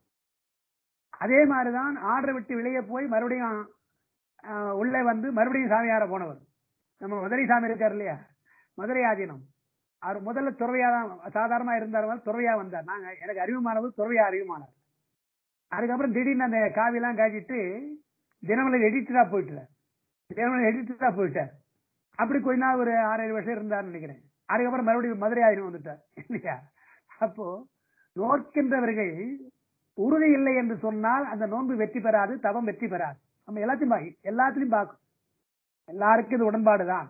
அதே மாதிரிதான் ஆர்டரை விட்டு வெளியே போய் மறுபடியும் ஆஹ், உள்ளே வந்து மறுபடியும் சாமியார போனவர் நம்ம மதுரை சாமி இருக்கார் இல்லையா மதுரை ஆதீனம் அவர் முதல்ல துறவையா தான் சாதாரணமா இருந்தார் துறவையா வந்தார் நாங்க எனக்கு அறிவுமானவர் துறவையா அறிவுமானார் அதுக்கப்புறம் திடீர்னு அந்த காவியெல்லாம் காய்ச்சிட்டு தினமலர் எடிட்டரா போயிட்டார் தினமலர் எடிட்டரா போயிட்டார் அப்படி கொஞ்ச நாள் ஒரு ஆறு ஏழு வருஷம் இருந்தார்னு நினைக்கிறேன் அதுக்கப்புறம் மறுபடியும் மதுரை ஆயிரம் வந்துட்டார் இல்லையா அப்போ நோக்கின்றவர்கள் உறுதி இல்லை என்று சொன்னால் அந்த நோன்பு வெற்றி பெறாது தவம் வெற்றி பெறாது நம்ம எல்லாத்தையும் பா- எல்லாத்துலயும் பார்க்கும் எல்லாருக்கும் இது உடன்பாடுதான்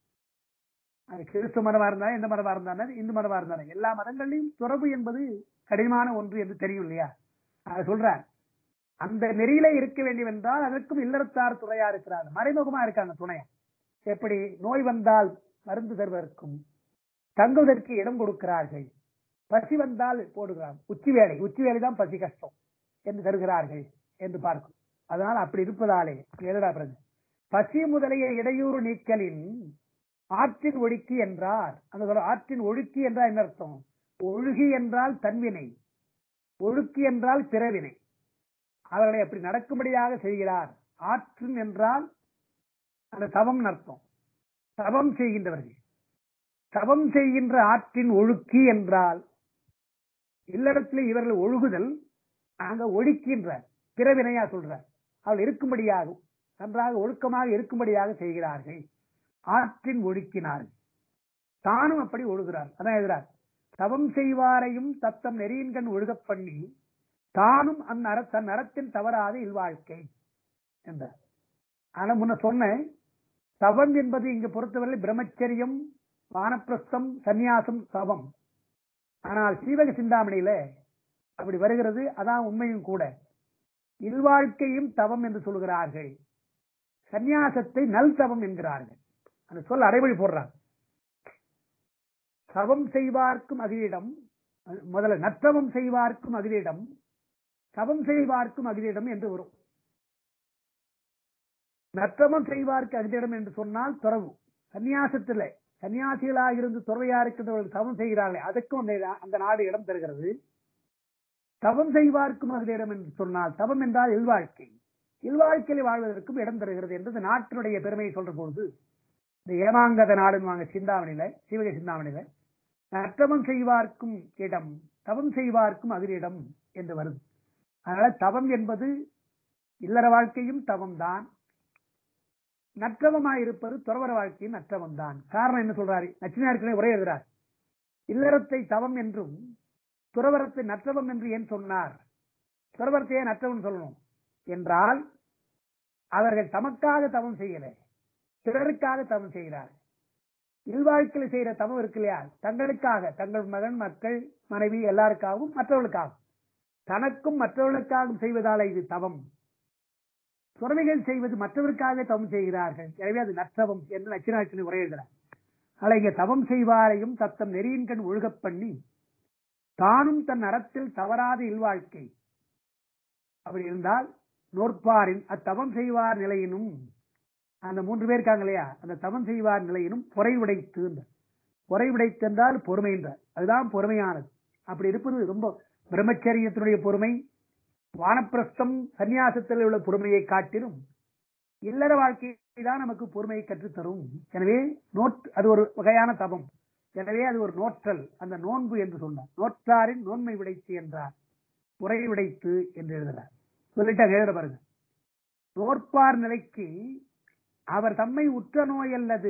அது கிறிஸ்துவ மதமா இருந்தாலும் எந்த மதமா இருந்தாலும் இந்து மதமா இருந்தாலும் எல்லா மதங்களையும் துறவு என்பது கடினமான ஒன்று என்று தெரியும் இல்லையா அதை சொல்றார் அந்த நெறியில இருக்க வேண்டும் என்றால் அதற்கும் இல்லறத்தார் துணையா இருக்கிறார் மறைமுகமா இருக்காங்க துணையா எப்படி நோய் வந்தால் மருந்து தருவதற்கும் தங்குவதற்கு இடம் கொடுக்கிறார்கள் பசி வந்தால் போடுகிறார் உச்சி வேலை உச்சி வேலை தான் பசி கஷ்டம் என்று தருகிறார்கள் என்று பார்க்கும் அதனால் அப்படி இருப்பதாலே எழுதா பிறகு பசி முதலிய இடையூறு நீக்கலின் ஆற்றின் ஒழுக்கி என்றார் அந்த சொல்ல ஆற்றின் ஒழுக்கி என்றால் என்ன அர்த்தம் ஒழுகி என்றால் தன்வினை ஒழுக்கி என்றால் பிறவினை அவர்களை அப்படி நடக்கும்படியாக செய்கிறார் ஆற்றின் என்றால் அந்த தவம் அர்த்தம் தவம் செய்கின்றவர்கள் தவம் செய்கின்ற ஆற்றின் ஒழுக்கி என்றால் இல்லறத்தில் இவர்கள் ஒழுகுதல் அங்க ஒழுக்கின்ற பிறவினையா சொல்றார் அவள் இருக்கும்படியாக நன்றாக ஒழுக்கமாக இருக்கும்படியாக செய்கிறார்கள் ஆற்றின் ஒழுக்கினார்கள் தானும் அப்படி ஒழுகிறார் அதான் எழுதுறார் தவம் செய்வாரையும் தத்தம் நெறியின்கண் ஒழுகப் பண்ணி தானும் அந்நர தன் நரத்தின் தவறாத இல்வாழ்க்கை என்றார் ஆனா முன்ன சொன்னேன் தவம் என்பது இங்கு பொறுத்தவரை பிரம்மச்சரியம் வானப்பிரஸ்தம் சந்நியாசம் தவம் ஆனால் சீவக சிந்தாமணியில அப்படி வருகிறது அதான் உண்மையும் கூட இல்வாழ்க்கையும் தவம் என்று சொல்கிறார்கள் சந்நியாசத்தை நல் தவம் என்கிறார்கள் அந்த சொல் அடைமொழி போடுறாங்க தவம் செய்வார்க்கும் அகிலிடம் முதல்ல நத்தவம் செய்வார்க்கும் அகிலிடம் தவம் செய்வார்க்கும் அகிலிடம் என்று வரும் நத்தவம் செய்வார்க்கு அகிலிடம் என்று சொன்னால் துறவு சந்நியாசத்துல சன்னியாசிகளாக இருந்து துறவையா இருக்கின்றவர்கள் தவம் செய்கிறார்கள் அதற்கும் அந்த அந்த நாடு இடம் தருகிறது தவம் செய்வார்க்கும் அகிலிடம் என்று சொன்னால் தவம் என்றால் இல்வாழ்க்கை இல்வாழ்க்கையில் வாழ்வதற்கும் இடம் தருகிறது என்று இந்த நாட்டினுடைய பெருமையை சொல்ற பொழுது இந்த ஏமாங்கத நாடுன்னு சிந்தாமணியில சிவக சிந்தாமணியில நற்றவம் செய்வார்க்கும் இடம் தவம் செய்வார்க்கும் அதிரிடம் என்று வருது அதனால தவம் என்பது இல்லற வாழ்க்கையும் தவம் தான் நற்றவமாய் இருப்பது துறவர வாழ்க்கையும் நற்றவம் தான் காரணம் என்ன சொல்றாரு நச்சினாருக்கே உரை எழுதுறார் இல்லறத்தை தவம் என்றும் துறவரத்தை நற்றவம் என்று ஏன் சொன்னார் துறவரத்தையே நற்றவம் சொல்லணும் என்றால் அவர்கள் தமக்காக தவம் செய்யல பிறருக்காக தவம் செய்கிறார் இல்வாழ்க்கையில் செய்யற தவம் இருக்கு இல்லையா தங்களுக்காக தங்கள் மகன் மக்கள் மனைவி எல்லாருக்காகவும் மற்றவர்களுக்காகவும் தனக்கும் மற்றவர்களுக்காகவும் செய்வதால இது தவம் துறவிகள் செய்வது மற்றவருக்காக தவம் செய்கிறார்கள் எனவே அது நற்றவம் என்று நச்சினாட்சி உரையிடுகிறார் ஆனால் இங்க தவம் செய்வாரையும் தத்தம் நெறியின் கண் ஒழுகப் பண்ணி தானும் தன் அறத்தில் தவறாத இல்வாழ்க்கை அப்படி இருந்தால் நோற்பாரின் அத்தவம் செய்வார் நிலையினும் அந்த மூன்று பேர் இருக்காங்க இல்லையா அந்த தவம் செய்வார் நிலையினும் பொறை உடைத்து பொறை உடைத்து என்றால் பொறுமை என்றார் அதுதான் பொறுமையானது அப்படி இருப்பது ரொம்ப பிரம்மச்சரியத்தினுடைய பொறுமை வானப்பிரஸ்தம் சந்நியாசத்தில் உள்ள பொறுமையை காட்டிலும் இல்லற வாழ்க்கை தான் நமக்கு பொறுமையை கற்றுத்தரும் எனவே நோட் அது ஒரு வகையான தவம் எனவே அது ஒரு நோற்றல் அந்த நோன்பு என்று சொன்னார் நோற்றாரின் நோன்மை விடைத்து என்றார் உரை விடைத்து என்று எழுதுறார் சொல்லிட்டு அங்க எழுத பாருங்க நோற்பார் நிலைக்கு அவர் தம்மை உற்ற நோய் அல்லது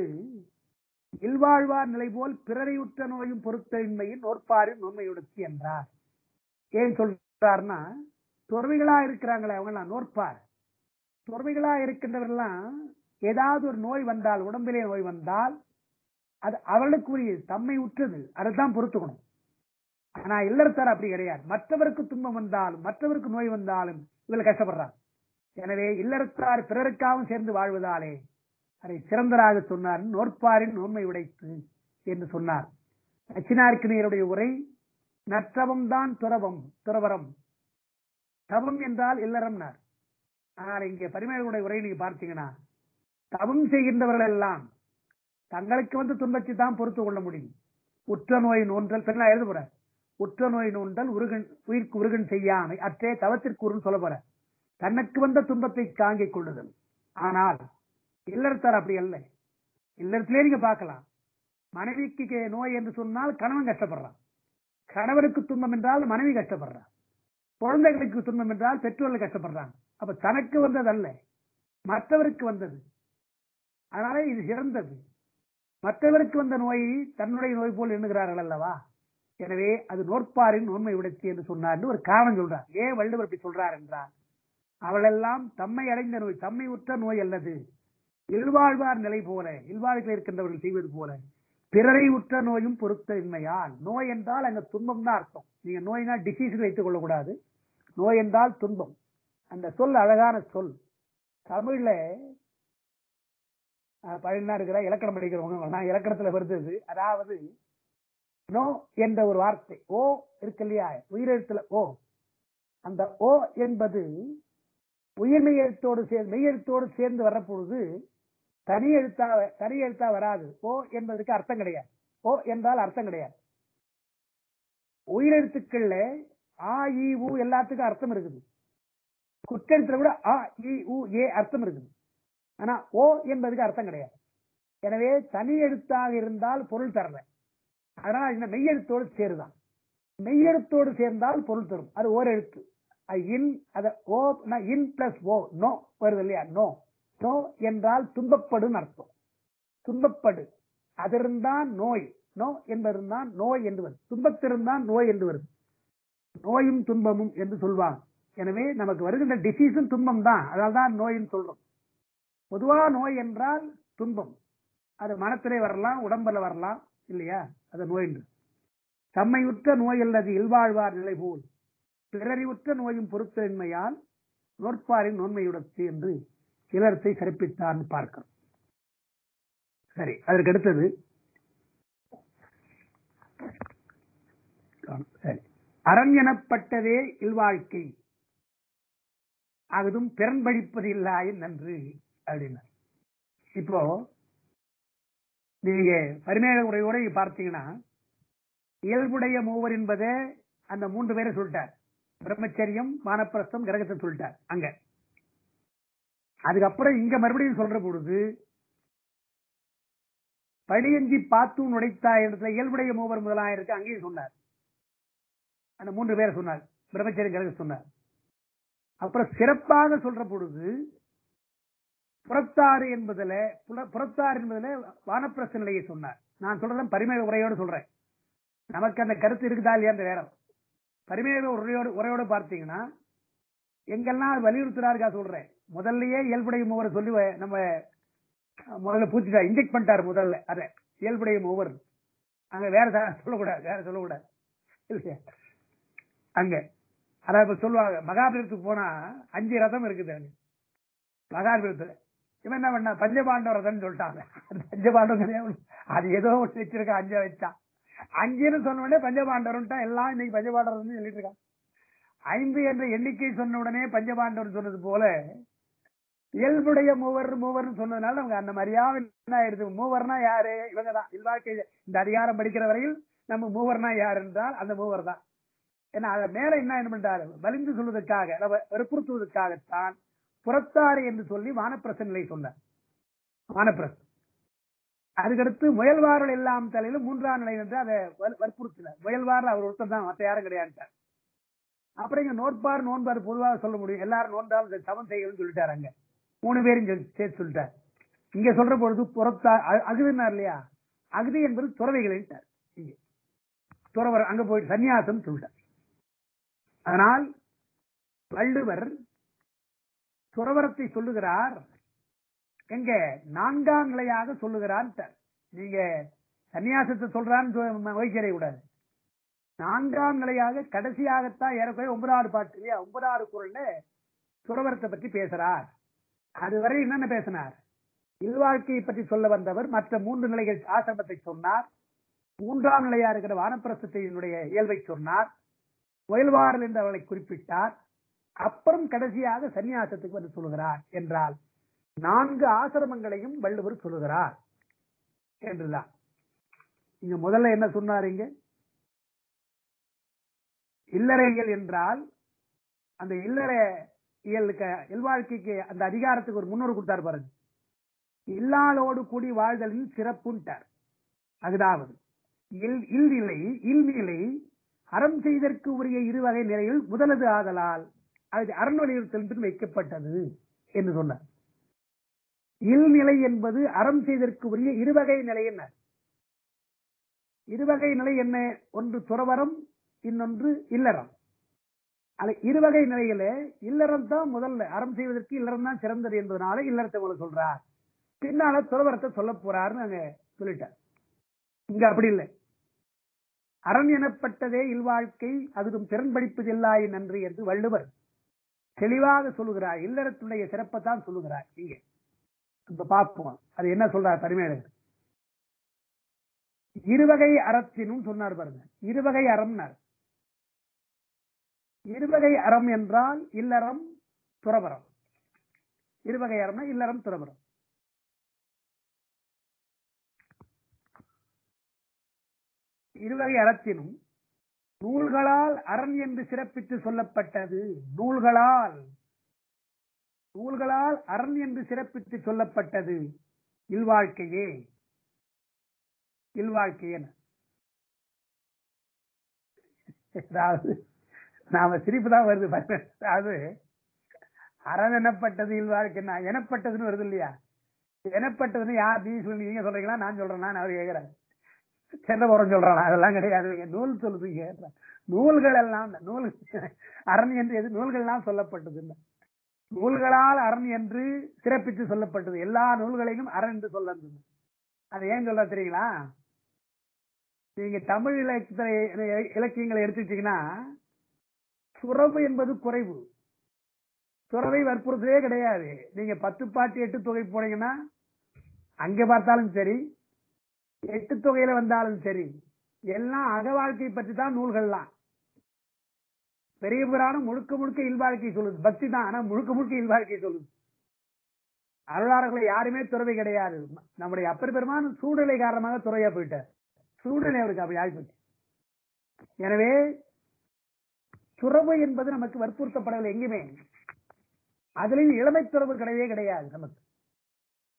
இல்வாழ்வார் நிலை போல் பிறரை உற்ற நோயும் பொருத்தமின்மையின் நோற்பாரின் நோன்மையுடுத்தி என்றார் ஏன் சொல்றாருன்னா துறவிகளா இருக்கிறாங்களே அவங்க நோற்பார் துறவிகளா இருக்கின்றவர்கள்லாம் ஏதாவது ஒரு நோய் வந்தால் உடம்பிலே நோய் வந்தால் அது அவர்களுக்குரிய தம்மை உற்றது அதைத்தான் பொறுத்துக்கணும் ஆனா இல்லறத்தார் அப்படி கிடையாது மற்றவருக்கு துன்பம் வந்தாலும் மற்றவருக்கு நோய் வந்தாலும் இவர்கள் கஷ்டப்படுறாங்க எனவே இல்லறத்தார் பிறருக்காகவும் சேர்ந்து வாழ்வதாலே அதை சிறந்தராக சொன்னார் நோற்பாரின் நோன்மை உடைத்து என்று சொன்னார் நச்சினார்க்கினியருடைய உரை நற்றவம் தான் துறவம் துறவரம் தவம் என்றால் இல்லறம்னார் ஆனால் இங்கே பரிமேலுடைய உரை நீங்க பார்த்தீங்கன்னா தவம் செய்கின்றவர்கள் எல்லாம் தங்களுக்கு வந்து துன்பத்தை தான் பொறுத்து கொள்ள முடியும் உற்ற நோய் நோன்றல் பெண்ணா எழுத போற உற்ற நோய் நோன்றல் உருகன் உயிர்க்கு உருகன் செய்யாமை அற்றே தவத்திற்கு உருன்னு சொல்ல போற தனக்கு வந்த துன்பத்தை தாங்கிக் கொள்ளுதல் ஆனால் இல்லறத்தார் அப்படி அல்ல இல்லறத்திலே நீங்க பார்க்கலாம் மனைவிக்கு நோய் என்று சொன்னால் கணவன் கஷ்டப்படுறான் கணவனுக்கு துன்பம் என்றால் மனைவி கஷ்டப்படுறான் குழந்தைகளுக்கு துன்பம் என்றால் பெற்றோர்கள் கஷ்டப்படுறாங்க அப்ப தனக்கு வந்தது அல்ல மற்றவருக்கு வந்தது அதனால இது சிறந்தது மற்றவருக்கு வந்த நோயை தன்னுடைய நோய் போல் எண்ணுகிறார்கள் அல்லவா எனவே அது நோற்பாரின் நோன்மை உடைச்சி என்று சொன்னார் ஒரு காரணம் சொல்றார் ஏன் வள்ளுவர் இப்படி சொல்றார் என்றார் அவளெல்லாம் தம்மை அடைந்த நோய் தம்மை உற்ற நோய் அல்லது இல்வாழ்வார் நிலை போல இல்வாழ்வில் இருக்கின்றவர்கள் செய்வது போல பிறரை உற்ற நோயும் பொருத்த இன்மையால் நோய் என்றால் அங்க துன்பம் தான் அர்த்தம் நீங்க நோய்னா டிசீஸ் வைத்துக் கொள்ளக்கூடாது நோய் என்றால் துன்பம் அந்த சொல் அழகான சொல் தமிழ்ல பழனா இருக்கிற இலக்கணம் படிக்கிறவங்க நான் இலக்கணத்துல வருது அதாவது நோ என்ற ஒரு வார்த்தை ஓ இருக்கு இல்லையா உயிரெழுத்துல ஓ அந்த ஓ என்பது உயிர்மெய் எழுத்தோடு சேர்ந்து மெய்யெழுத்தோடு சேர்ந்து வரப்பொழுது தனி எழுத்தா தனி எழுத்தா வராது ஓ என்பதற்கு அர்த்தம் கிடையாது ஓ என்றால் அர்த்தம் கிடையாது உயிரெழுத்துக்கள்ல ஆ இ உ எல்லாத்துக்கும் அர்த்தம் இருக்குது குற்றெழுத்துல கூட ஆ இ உ ஏ அர்த்தம் இருக்குது ஆனா ஓ என்பதுக்கு அர்த்தம் கிடையாது எனவே தனி எழுத்தாக இருந்தால் பொருள் தரல அதனால இந்த மெய்யெழுத்தோடு சேருதான் மெய்யெழுத்தோடு சேர்ந்தால் பொருள் தரும் அது ஓர் எழுத்து இன் அத ஓ இன் பிளஸ் ஓ நோ வருது இல்லையா நோ நோ என்றால் துன்பப்படும் அர்த்தம் துன்பப்படு அது இருந்தான் நோய் நோ என்பதுதான் நோய் என்று வருது துன்பத்திருந்தான் நோய் என்று வருது நோயும் துன்பமும் என்று சொல்வாங்க எனவே நமக்கு வருகின்ற டிசீஸும் துன்பம் தான் அதனால்தான் நோயின்னு சொல்றோம் பொதுவா நோய் என்றால் துன்பம் அது மனத்திலே வரலாம் உடம்புல வரலாம் இல்லையா அது நோய் என்று தம்மையுற்ற நோய் அல்லது இல்வாழ்வார் நிலை போல் பிறறிவுற்ற நோயும் பொருத்தன்மையால் நோற்பாரின் நோன்மையுடத்து என்று இலரத்தை சிறப்பித்தார்னு பார்க்கிறோம் சரி அதற்கு அடுத்தது சரி அறம் எனப்பட்டதே இல்வாழ்க்கை அதுவும் பிறன் படிப்பது இல்லாயின் நன்று அப்படின்னா இப்போ நீங்க பரிமேக உரையோட பார்த்தீங்கன்னா இயல்புடைய மூவர் என்பதை அந்த மூன்று பேரை சொல்லிட்டார் பிரம்மச்சரியம் வானப்பிரஸ்தம் கிரகத்தை சொல்லிட்டார் அங்க அதுக்கப்புறம் இங்க மறுபடியும் சொல்ற பொழுது பழியஞ்சி பார்த்தும் நுடைத்தாய் இடத்துல இயல்புடைய மூவர் முதலாயிருக்கு அங்கேயும் சொன்னார் அந்த மூன்று பேரை சொன்னார் பிரம்மச்சரி கழக சொன்னார் அப்புறம் சிறப்பாக சொல்ற பொழுது புறத்தாறு என்பதுல புல- புறத்தாறு என்பதுல வானப்பிரச நிலையை சொன்னார் நான் சொல்றேன் பரிமேக உரையோடு சொல்றேன் நமக்கு அந்த கருத்து இருக்குதா இல்லையா அந்த வேற பரிமேக உரையோடு உரையோடு பார்த்தீங்கன்னா எங்கெல்லாம் அது வலியுறுத்துறாருக்கா சொல்றேன் முதல்லயே இயல்புடைய மூவரை சொல்லி வ- நம்ம அஹ், முதல்ல பூச்சிட்டா இன்ஜெக்ட் பண்ணிட்டாரு முதல்ல அத இயல்புடைய மூவர் அங்க வேற ச- சொல்லக்கூடாது வேற சொல்லக்கூடாது இல்லையா அங்க அதான் இப்ப சொல்லுவாங்க மகாபலிபுரத்துக்கு போனா அஞ்சு ரதம் இருக்குது அங்க மகாபலிபுரத்துல இவன் என்ன பண்ணா பஞ்சபாண்டவ ரதம்னு சொல்லிட்டாங்க அந்த பஞ்சபாண்டவம் கிடையாது அது ஏதோ ஒன்று வச்சிருக்கான் அஞ்ச வச்சான் அஞ்சுன்னு சொன்ன உடனே பஞ்சபாண்டவர்ன்ட்டா எல்லாம் இன்னைக்கு பஞ்சபாண்டவர் சொல்லிட்டு இருக்கான் ஐந்து என்ற எண்ணிக்கை சொன்ன உடனே பஞ்சபாண்டவர் சொன்னது போல இயல்புடைய மூவர் மூவர்னு சொன்னதுனால நமக்கு அந்த மரியாதை என்ன ஆயிடுது மூவர்னா யாரு இவங்க தான் இல்வாழ்க்கை இந்த அதிகாரம் படிக்கிற வரையில் நம்ம மூவர்னா யார் என்றால் அந்த மூவர் தான் ஏன்னா அதை மேல என்ன என்ன பண்றாரு வலிந்து சொல்வதற்காக அதை வ- வற்புறுத்துவதற்காகத்தான் புறத்தாறு என்று சொல்லி வானப்பிரச நிலை சொன்னார் வானப்பிரசன் அதுக்கடுத்து முயல்வார்கள் எல்லாம் தலையில மூன்றாம் நிலை என்று அதை வல்- வற்புறுத்தினார் முயல்வார்கள் அவர் ஒருத்தர் தான் மற்ற யாரும் கிடையாது அப்புறம் இங்க நோட்பார் நோன்பார் பொதுவாக சொல்ல முடியும் எல்லாரும் நோன்பால் இதை சமம் செய்யணும்னு சொல்லிட்டாரு அங்க மூணு பேரும் சொல்லி- சேர்த்து சொல்லிட்டார் இங்க சொல்ற பொழுது புறத்தா அ- அகுதினார் இல்லையா அகுதி என்பது துறவைகள் இங்க துறவர் அங்க போயிட்டு சன்னியாசம் சொல்லிட்டார் அதனால் வள்ளுவர் துறவரத்தை சொல்லுகிறார் எங்க நான்காம் நிலையாக சொல்லுகிறார் நீங்க சன்னியாசத்தை சொல்றான்னு வைக்கிறே கூடாது நான்காம் நிலையாக கடைசியாகத்தான் ஏறக்குறைய ஒன்பதாவது பாட்டு இல்லையா ஒன்பதாவது குரல்ல துறவரத்தை பற்றி பேசுறார் அதுவரை என்னென்ன பேசினார் இல்வாழ்க்கையை பற்றி சொல்ல வந்தவர் மற்ற மூன்று நிலைகள் ஆசிரமத்தை சொன்னார் மூன்றாம் நிலையா இருக்கிற வானப்பிரசத்தினுடைய இயல்பை சொன்னார் முயல்வாரல் என்று அவளை குறிப்பிட்டார் அப்புறம் கடைசியாக சன்னியாசத்துக்கு வந்து சொல்லுகிறார் என்றால் நான்கு ஆசிரமங்களையும் வள்ளுவர் சொல்லுகிறார் என்றுதான் இங்க முதல்ல என்ன சொன்னார் இங்க இல்லறைகள் என்றால் அந்த இல்லற இயலுக்கு இல்வாழ்க்கைக்கு அந்த அதிகாரத்துக்கு ஒரு முன்னோர் கொடுத்தார் பாருங்க இல்லாளோடு கூடி வாழ்தலின் சிறப்புன்ட்டார் அதாவது இல் இல்நிலை இல்நிலை அறம் செய்தற்கு உரிய இருவகை நிலையில் முதலது ஆதலால் அது அறநொழியுறுத்தல் வைக்கப்பட்டது என்று சொன்னார் இல்நிலை என்பது அறம் செய்தற்கு உரிய இருவகை நிலை என்ன இருவகை நிலை என்ன ஒன்று துறவரம் இன்னொன்று இல்லறம் அது இருவகை நிலையில இல்லறம் தான் முதல்ல அறம் செய்வதற்கு இல்லறம் தான் சிறந்தது என்பதனால இல்லறத்தை உங்களுக்கு சொல்றார் பின்னால துறவரத்தை சொல்ல போறாருன்னு அங்க சொல்லிட்டார் இங்க அப்படி இல்லை அரண் எனப்பட்டதே இல்வாழ்க்கை அதுவும் திறன் படிப்பதில்லாய் நன்றி என்று வள்ளுவர் தெளிவாக சொல்லுகிறார் இல்லறத்துடைய சிறப்பை தான் சொல்லுகிறார் இங்க இப்ப பார்ப்போம் அது என்ன சொல்றார் பரிமேலர் இருவகை அறத்தினும் சொன்னார் பாருங்க இருவகை அறம்னார் இருவகை அறம் என்றால் இல்லறம் துறவரம் இருவகை அறம்னா இல்லறம் துறவரம் இருவகை அறத்தினும் நூல்களால் அரண் என்று சிறப்பித்து சொல்லப்பட்டது நூல்களால் நூல்களால் அரண் என்று சிறப்பித்து சொல்லப்பட்டது இல்வாழ்க்கையே இல்வாழ்க்கையே அதாவது நாம சிரிப்பு தான் வருது பாருங்க. அதாவது அறம் எனப்பட்டது இல்வாழ்க்கைன்னா எனப்பட்டதுன்னு வருது இல்லையா எனப்பட்டதுன்னு யார் நீ சொல்லி நீங்க சொல்றீங்களா நான் சொல்றேன்னா நான் அவர் கேட்கிறேன் சென்றபுரம் சொல்றான் அதெல்லாம் கிடையாது இங்க நூல் சொல்லுது கேட்கிறேன் நூல்கள் எல்லாம் இந்த நூல் அரண் என்று எது நூல்கள் எல்லாம் சொல்லப்பட்டது இல்லை நூல்களால் அரண் என்று சிறப்பித்து சொல்லப்பட்டது எல்லா நூல்களையும் அரண் என்று சொல்லது அது ஏன் சொல்ல தெரியுங்களா நீங்க தமிழ் இலக்கிய இலக்கியங்களை எடுத்துக்கிட்டீங்கன்னா துறவு என்பது குறைவு துறவை வற்புறுத்தவே கிடையாது நீங்க பத்து பாட்டு எட்டு தொகை போனீங்கன்னா அங்க பார்த்தாலும் சரி எட்டு தொகையில வந்தாலும் சரி எல்லாம் அக வாழ்க்கை பற்றி தான் நூல்கள்லாம் பெரிய புராணம் முழுக்க முழுக்க இல்வாழ்க்கை சொல்லுது பக்தி தான் ஆனா முழுக்க முழுக்க இல்வாழ்க்கை சொல்லுது அருளாளர்களை யாருமே துறவை கிடையாது நம்முடைய அப்பர் பெருமான் சூழ்நிலை காரணமாக துறையா போயிட்டார் சூழ்நிலை அவருக்கு அப்படி ஆகிப்போச்சு எனவே துறவு என்பது நமக்கு வற்புறுத்தப்படவில்லை எங்குமே அதுலயும் இளமை துறவு கிடையவே கிடையாது நமக்கு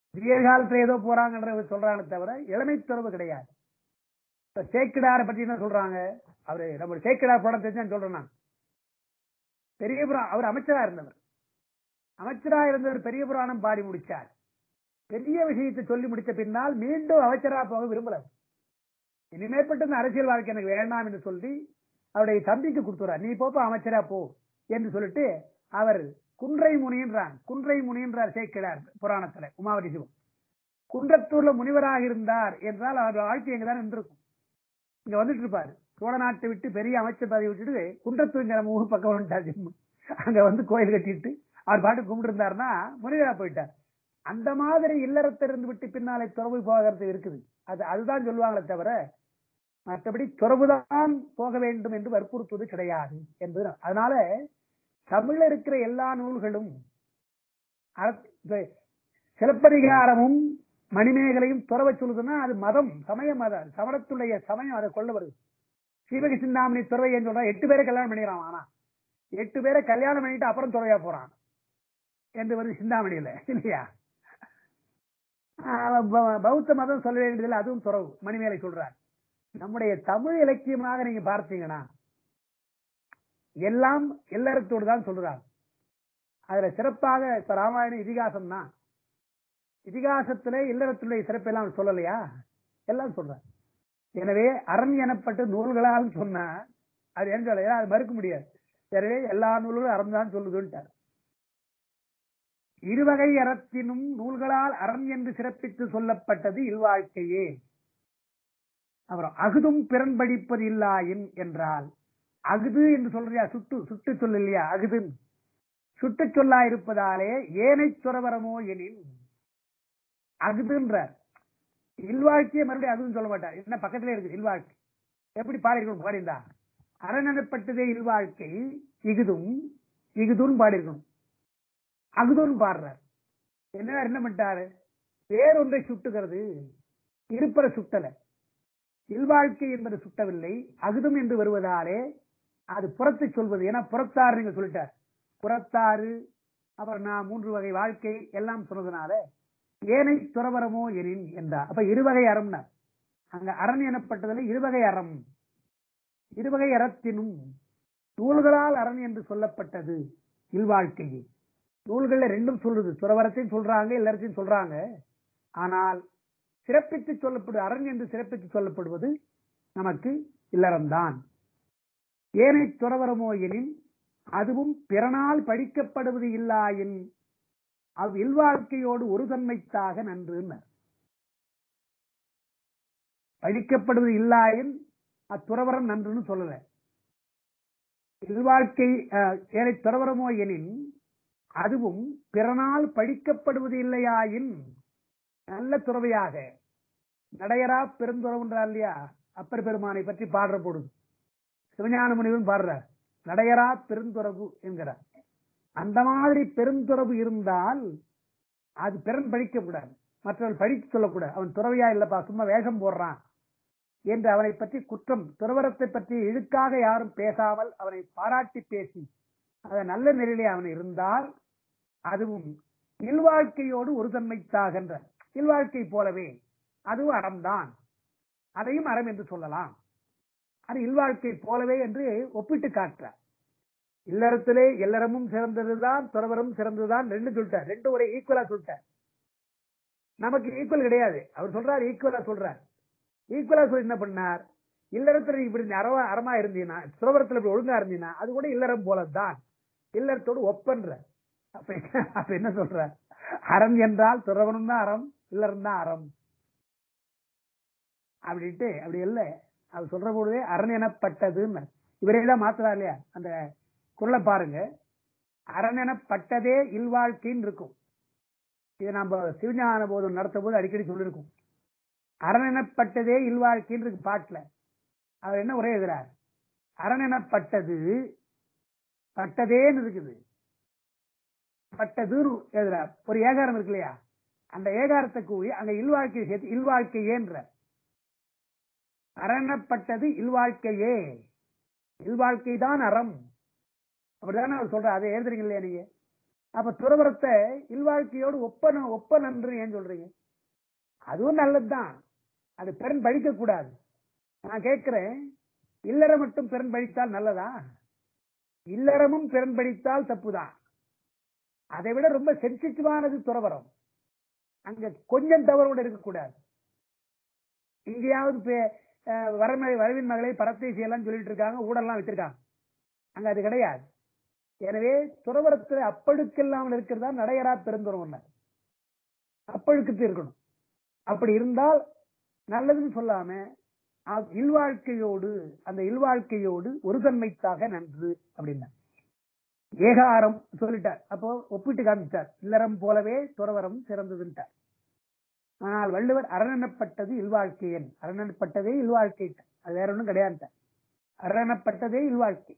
விடியற் காலத்துல ஏதோ போறாங்கன்ற சொல்றாங்க தவிர இளமை துறவு கிடையாது இப்ப சேக்கிடாரை பத்தி என்ன சொல்றாங்க அவரு நம்ம சேக்கிடார் படம் தெரிஞ்சு சொல்றேன் நான் பெரிய புராணம் அவர் அமைச்சரா இருந்தவர் அமைச்சரா இருந்தவர் பெரிய புராணம் பாடி முடிச்சார் பெரிய விஷயத்தை சொல்லி முடித்த பின்னால் மீண்டும் அமைச்சரா போக விரும்பல இனிமேற்பட்ட இந்த அரசியல் வாழ்க்கை எனக்கு வேண்டாம் என்று சொல்லி அவருடைய தம்பிக்கு கொடுத்துறார் நீ போப்ப அமைச்சரா போ என்று சொல்லிட்டு அவர் குன்றை முனின்றான் குன்றை முனின்றார் சேர்க்கிறார் புராணத்துல உமாவதி சிவம் குன்றத்தூர்ல முனிவராக இருந்தார் என்றால் அவர் வாழ்க்கை எங்கதான் இருந்திருக்கும் இங்க வந்துட்டு இருப்பாரு சோழ நாட்டை விட்டு பெரிய அமைச்சர் பதவி விட்டுட்டு குன்றத்தூங்கிற ஊர் பக்கம் வந்துட்டார் ஜம்மு. அங்க வந்து கோயில் கட்டிட்டு அவர் பாட்டு கும்பிட்டு இருந்தாருன்னா முனிவரா போயிட்டார் அந்த மாதிரி இல்லறத்திலிருந்து விட்டு பின்னாலே துறவு போகிறது இருக்குது அது அதுதான் சொல்லுவாங்களே தவிர மற்றபடி துறவுதான் போக வேண்டும் என்று வற்புறுத்துவது கிடையாது என்பது நான். அதனால தமிழ்ல இருக்கிற எல்லா நூல்களும் அற- இப்ப சிலப்பதிகாரமும் மணிமேகலையும் துறவை சொல்லுதுன்னா அது மதம் சமய மதம் சமரத்துடைய சமயம் அதை கொள்ள வருது சீவக சிந்தாமணி துறவை என்று சொல்றா எட்டு பேரை கல்யாணம் பண்ணிக்கிறான் ஆனா எட்டு பேரை கல்யாணம் பண்ணிட்டு அப்புறம் துறவையா போறான் என்று வருது சிந்தாமணியில இல்லையா ஆஹ் ப- பௌத்த மதம் சொல்ல வேண்டியதில்லை அதுவும் துறவு மணிமேலை சொல்றார் நம்முடைய தமிழ் இலக்கியமாக நீங்க பார்த்தீங்கன்னா எல்லாம் இல்லறத்தோடு தான் சொல்றாங்க அதுல சிறப்பாக இப்ப ராமாயணம் இதிகாசம் தான் இதிகாசத்துல இல்லறத்துடைய சிறப்பு எல்லாம் சொல்லலையா எல்லாம் சொல்றாங்க எனவே அரண் எனப்பட்ட நூல்களால் சொன்னா அது என்ன சொல்ல ஏன்னா அது மறுக்க முடியாது எனவே எல்லா நூல்களும் அறம் தான் சொல்லுதுன்ட்டார் இருவகை அறத்தினும் நூல்களால் அறம் என்று சிறப்பித்து சொல்லப்பட்டது இல்வாழ்க்கையே அப்புறம் அகுதும் பிறன் படிப்பது இல்லாயின் என்றால் அகுது என்று சொல்றியா சுட்டு சுட்டு சொல் இல்லையா அகுதுன்னு சுட்டு சொல்லா இருப்பதாலே ஏனை துறவரமோ எனின் அகுதுன்றார் இல்வாழ்க்கையை மறுபடியும் அதுன்னு சொல்ல மாட்டார் என்ன பக்கத்திலே இருக்கு இல்வாழ்க்கை எப்படி பாடிருக்கணும் பாடிந்தா அரணப்பட்டதே இல்வாழ்க்கை இகுதும் இகுதுன்னு பாடிருக்கணும் அகுதுன்னு பாடுறார் என்ன என்ன பண்ணிட்டாரு வேறொன்றை சுட்டுகிறது இருப்பற சுட்டல இல்வாழ்க்கை என்பது சுட்டவில்லை அகுதும் என்று வருவதாலே அது புறத்தை சொல்வது ஏன்னா புறத்தாறு நீங்க சொல்லிட்டார் புறத்தாறு அப்புறம் நான் மூன்று வகை வாழ்க்கை எல்லாம் சொன்னதுனால ஏனை துறவரமோ எனின் என்றார் அப்ப இருவகை அறம்னா அங்க அரண் எனப்பட்டதில் இருவகை அறம் இருவகை அறத்தினும் நூல்களால் அரண் என்று சொல்லப்பட்டது இல்வாழ்க்கையே நூல்கள்ல ரெண்டும் சொல்லுது துறவரத்தையும் சொல்றாங்க எல்லாத்தையும் சொல்றாங்க ஆனால் சிறப்பித்து சொல்லப்படுவது அரண் என்று சிறப்பித்து சொல்லப்படுவது நமக்கு இல்லறம்தான் ஏனை துறவரமோ எனின் அதுவும் பிறனால் படிக்கப்படுவது இல்லாயின் அவ் இல்வாழ்க்கையோடு ஒரு தன்மைத்தாக நன்று படிக்கப்படுவது இல்லாயின் அத்துறவரம் நன்றுன்னு சொல்லல இல்வாழ்க்கை அஹ், ஏனை துறவரமோ எனின் அதுவும் பிறனால் படிக்கப்படுவது இல்லையாயின் நல்ல துறவையாக நடையரா பெருந்துறவுன்றார் இல்லையா அப்பர் பெருமானை பற்றி பாடுற பொழுது சிவஞான முனிவன் பாடுறார் நடையரா பெருந்துறவு என்கிறார் அந்த மாதிரி பெருந்துறவு இருந்தால் அது பிறன் படிக்கக்கூடாது மற்றவர்கள் படித்து சொல்லக்கூடாது அவன் துறவியா இல்லப்பா சும்மா வேஷம் போடுறான் என்று அவனை பற்றி குற்றம் துறவரத்தை பற்றி இழுக்காக யாரும் பேசாமல் அவனை பாராட்டி பேசி அத நல்ல நிலையிலே அவன் இருந்தால் அதுவும் இல்வாழ்க்கையோடு ஒரு தன்மைத்தாகின்ற இல்வாழ்க்கை போலவே அதுவும் அறம்தான் அதையும் அறம் என்று சொல்லலாம் அது இல்வாழ்க்கை போலவே என்று ஒப்பிட்டு காட்டுறார் இல்லறத்திலே இல்லறமும் சிறந்ததுதான் துறவரம் சிறந்ததுதான் ரெண்டு சொல்லிட்டார் ரெண்டு ஒரே ஈக்குவலா சொல்லிட்டார் நமக்கு ஈக்குவல் கிடையாது அவர் சொல்றார் ஈக்குவலா சொல்றார் ஈக்குவலா சொல்லி என்ன பண்ணார் இல்லறத்துல இப்படி நீ அறவா அறமா இருந்தீங்கன்னா துறவரத்துல இப்படி ஒழுங்கா இருந்தீங்கன்னா அது கூட இல்லறம் போலதான் இல்லறத்தோடு ஒப்பன்ற அப்ப என்ன- அப்ப என்ன சொல்ற அறம் என்றால் துறவனும் தான் அறம் இல்லறம் தான் அறம் அப்படின்ட்டு அப்படி இல்ல அவர் சொல்ற பொழுதே அரண் எனப்பட்டதுன்னு இவரே தான் மாத்துறா இல்லையா அந்த குரலை பாருங்க அரண் எனப்பட்டதே இல்வாழ்க்கைன்னு இருக்கும் இது நம்ம சிவஞான போதம் நடத்தும் போது அடிக்கடி சொல்லியிருக்கோம் அரண் எனப்பட்டதே இல்வாழ்க்கைன்னு இருக்கு பாட்டுல அவர் என்ன உரை எழுதுறார் அரண் எனப்பட்டது பட்டதேன்னு இருக்குது பட்டதுன்னு எழுதுறார் ஒரு ஏகாரம் இருக்கு இல்லையா அந்த ஏகாரத்தை கூறி அங்க இல்வாழ்க்கை சேர்த்து இல்வாழ்க்கையேன்ற அரணப்பட்டது இல்வாழ்க்கையே இல்வாழ்க்கை தான் அறம் அப்படிதானே அவர் சொல்ற அதை எழுதுறீங்க இல்லையா நீங்க அப்ப துறவரத்தை இல்வாழ்க்கையோடு ஒப்ப ந- ஒப்ப நன்று ஏன் சொல்றீங்க அதுவும் நல்லதுதான் அது பெண் பழிக்க கூடாது நான் கேட்கிறேன் இல்லற மட்டும் பெண் பழித்தால் நல்லதா இல்லறமும் பெண் பழித்தால் தப்புதான் அதை விட ரொம்ப சென்சிட்டிவானது துறவரம் அங்க கொஞ்சம் தவறோடு இருக்கக்கூடாது எங்கேயாவது பே- அஹ் வரம வரவின் மகளை பரத்தை செய்யலாம் சொல்லிட்டு இருக்காங்க ஊடெல்லாம் வச்சிருக்காங்க அங்க அது கிடையாது எனவே துறவரத்தில் அப்பழுக்கில்லாமல் இருக்கிறதா நடையரா பெருந்துறவன் அப்பழுக்கத்து இருக்கணும் அப்படி இருந்தால் நல்லதுன்னு சொல்லாம அ- இல்வாழ்க்கையோடு அந்த இல்வாழ்க்கையோடு ஒரு தன்மைத்தாக நன்று அப்படின்னா ஏகாரம் சொல்லிட்டார் அப்போ ஒப்பிட்டு காமிச்சார் இல்லறம் போலவே துறவரம் சிறந்ததுன்ட்டார் ஆனால் வள்ளுவர் அரணப்பட்டது இல்வாழ்க்கையன் அரணப்பட்டதே இல்வாழ்க்கை அது வேற ஒண்ணும் கிடையாது அரணப்பட்டதே இல்வாழ்க்கை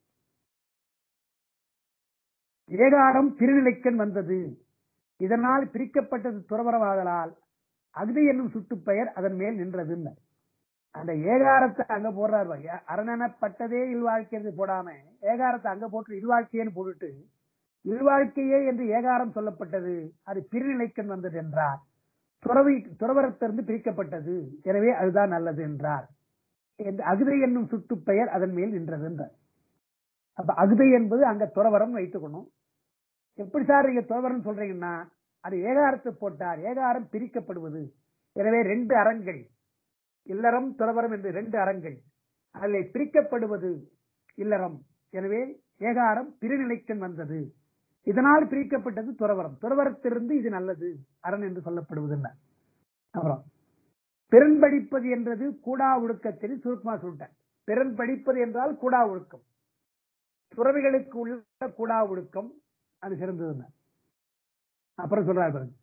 ஏகாரம் திருநிலைக்கண் வந்தது இதனால் பிரிக்கப்பட்டது துறவரமாதலால் அக்னி என்னும் சுட்டுப் பெயர் அதன் மேல் நின்றது அந்த ஏகாரத்தை அங்க போடுறாரு பாருங்க. அரணனப்பட்டதே இல்வாழ்க்கை என்று போடாம ஏகாரத்தை அங்க போட்டு இல்வாழ்க்கையன்னு போட்டுட்டு இல்வாழ்க்கையே என்று ஏகாரம் சொல்லப்பட்டது அது பிரிநிலைக்கண் வந்தது என்றார் துறவி துறவரத்திலிருந்து பிரிக்கப்பட்டது எனவே அதுதான் நல்லது என்றார் என்று அகுதை என்னும் சுட்டுப் பெயர் அதன் மேல் நின்றது என்றார் அப்ப அகுதை என்பது அங்க துறவரம் வைத்துக்கணும் எப்படி சார் நீங்க துறவரம் சொல்றீங்கன்னா அது ஏகாரத்தை போட்டார் ஏகாரம் பிரிக்கப்படுவது எனவே ரெண்டு அறங்கள் இல்லறம் துறவரம் என்று ரெண்டு அறங்கள் அதில் பிரிக்கப்படுவது இல்லறம் எனவே ஏகாரம் பிரிநிலைக்கண் வந்தது இதனால் பிரிக்கப்பட்டது துறவரம் துறவரத்திலிருந்து இது நல்லது அரண் என்று சொல்லப்படுவது என்ன அப்புறம் பிறன் படிப்பது என்றது கூடா ஒழுக்கத்தில் சுருக்கமா சொல்லிட்டேன் பிறன் படிப்பது என்றால் கூடா ஒழுக்கம் துறவிகளுக்கு உள்ள கூடா ஒழுக்கம் அது சிறந்தது அப்புறம் சொல்றாரு பாருங்க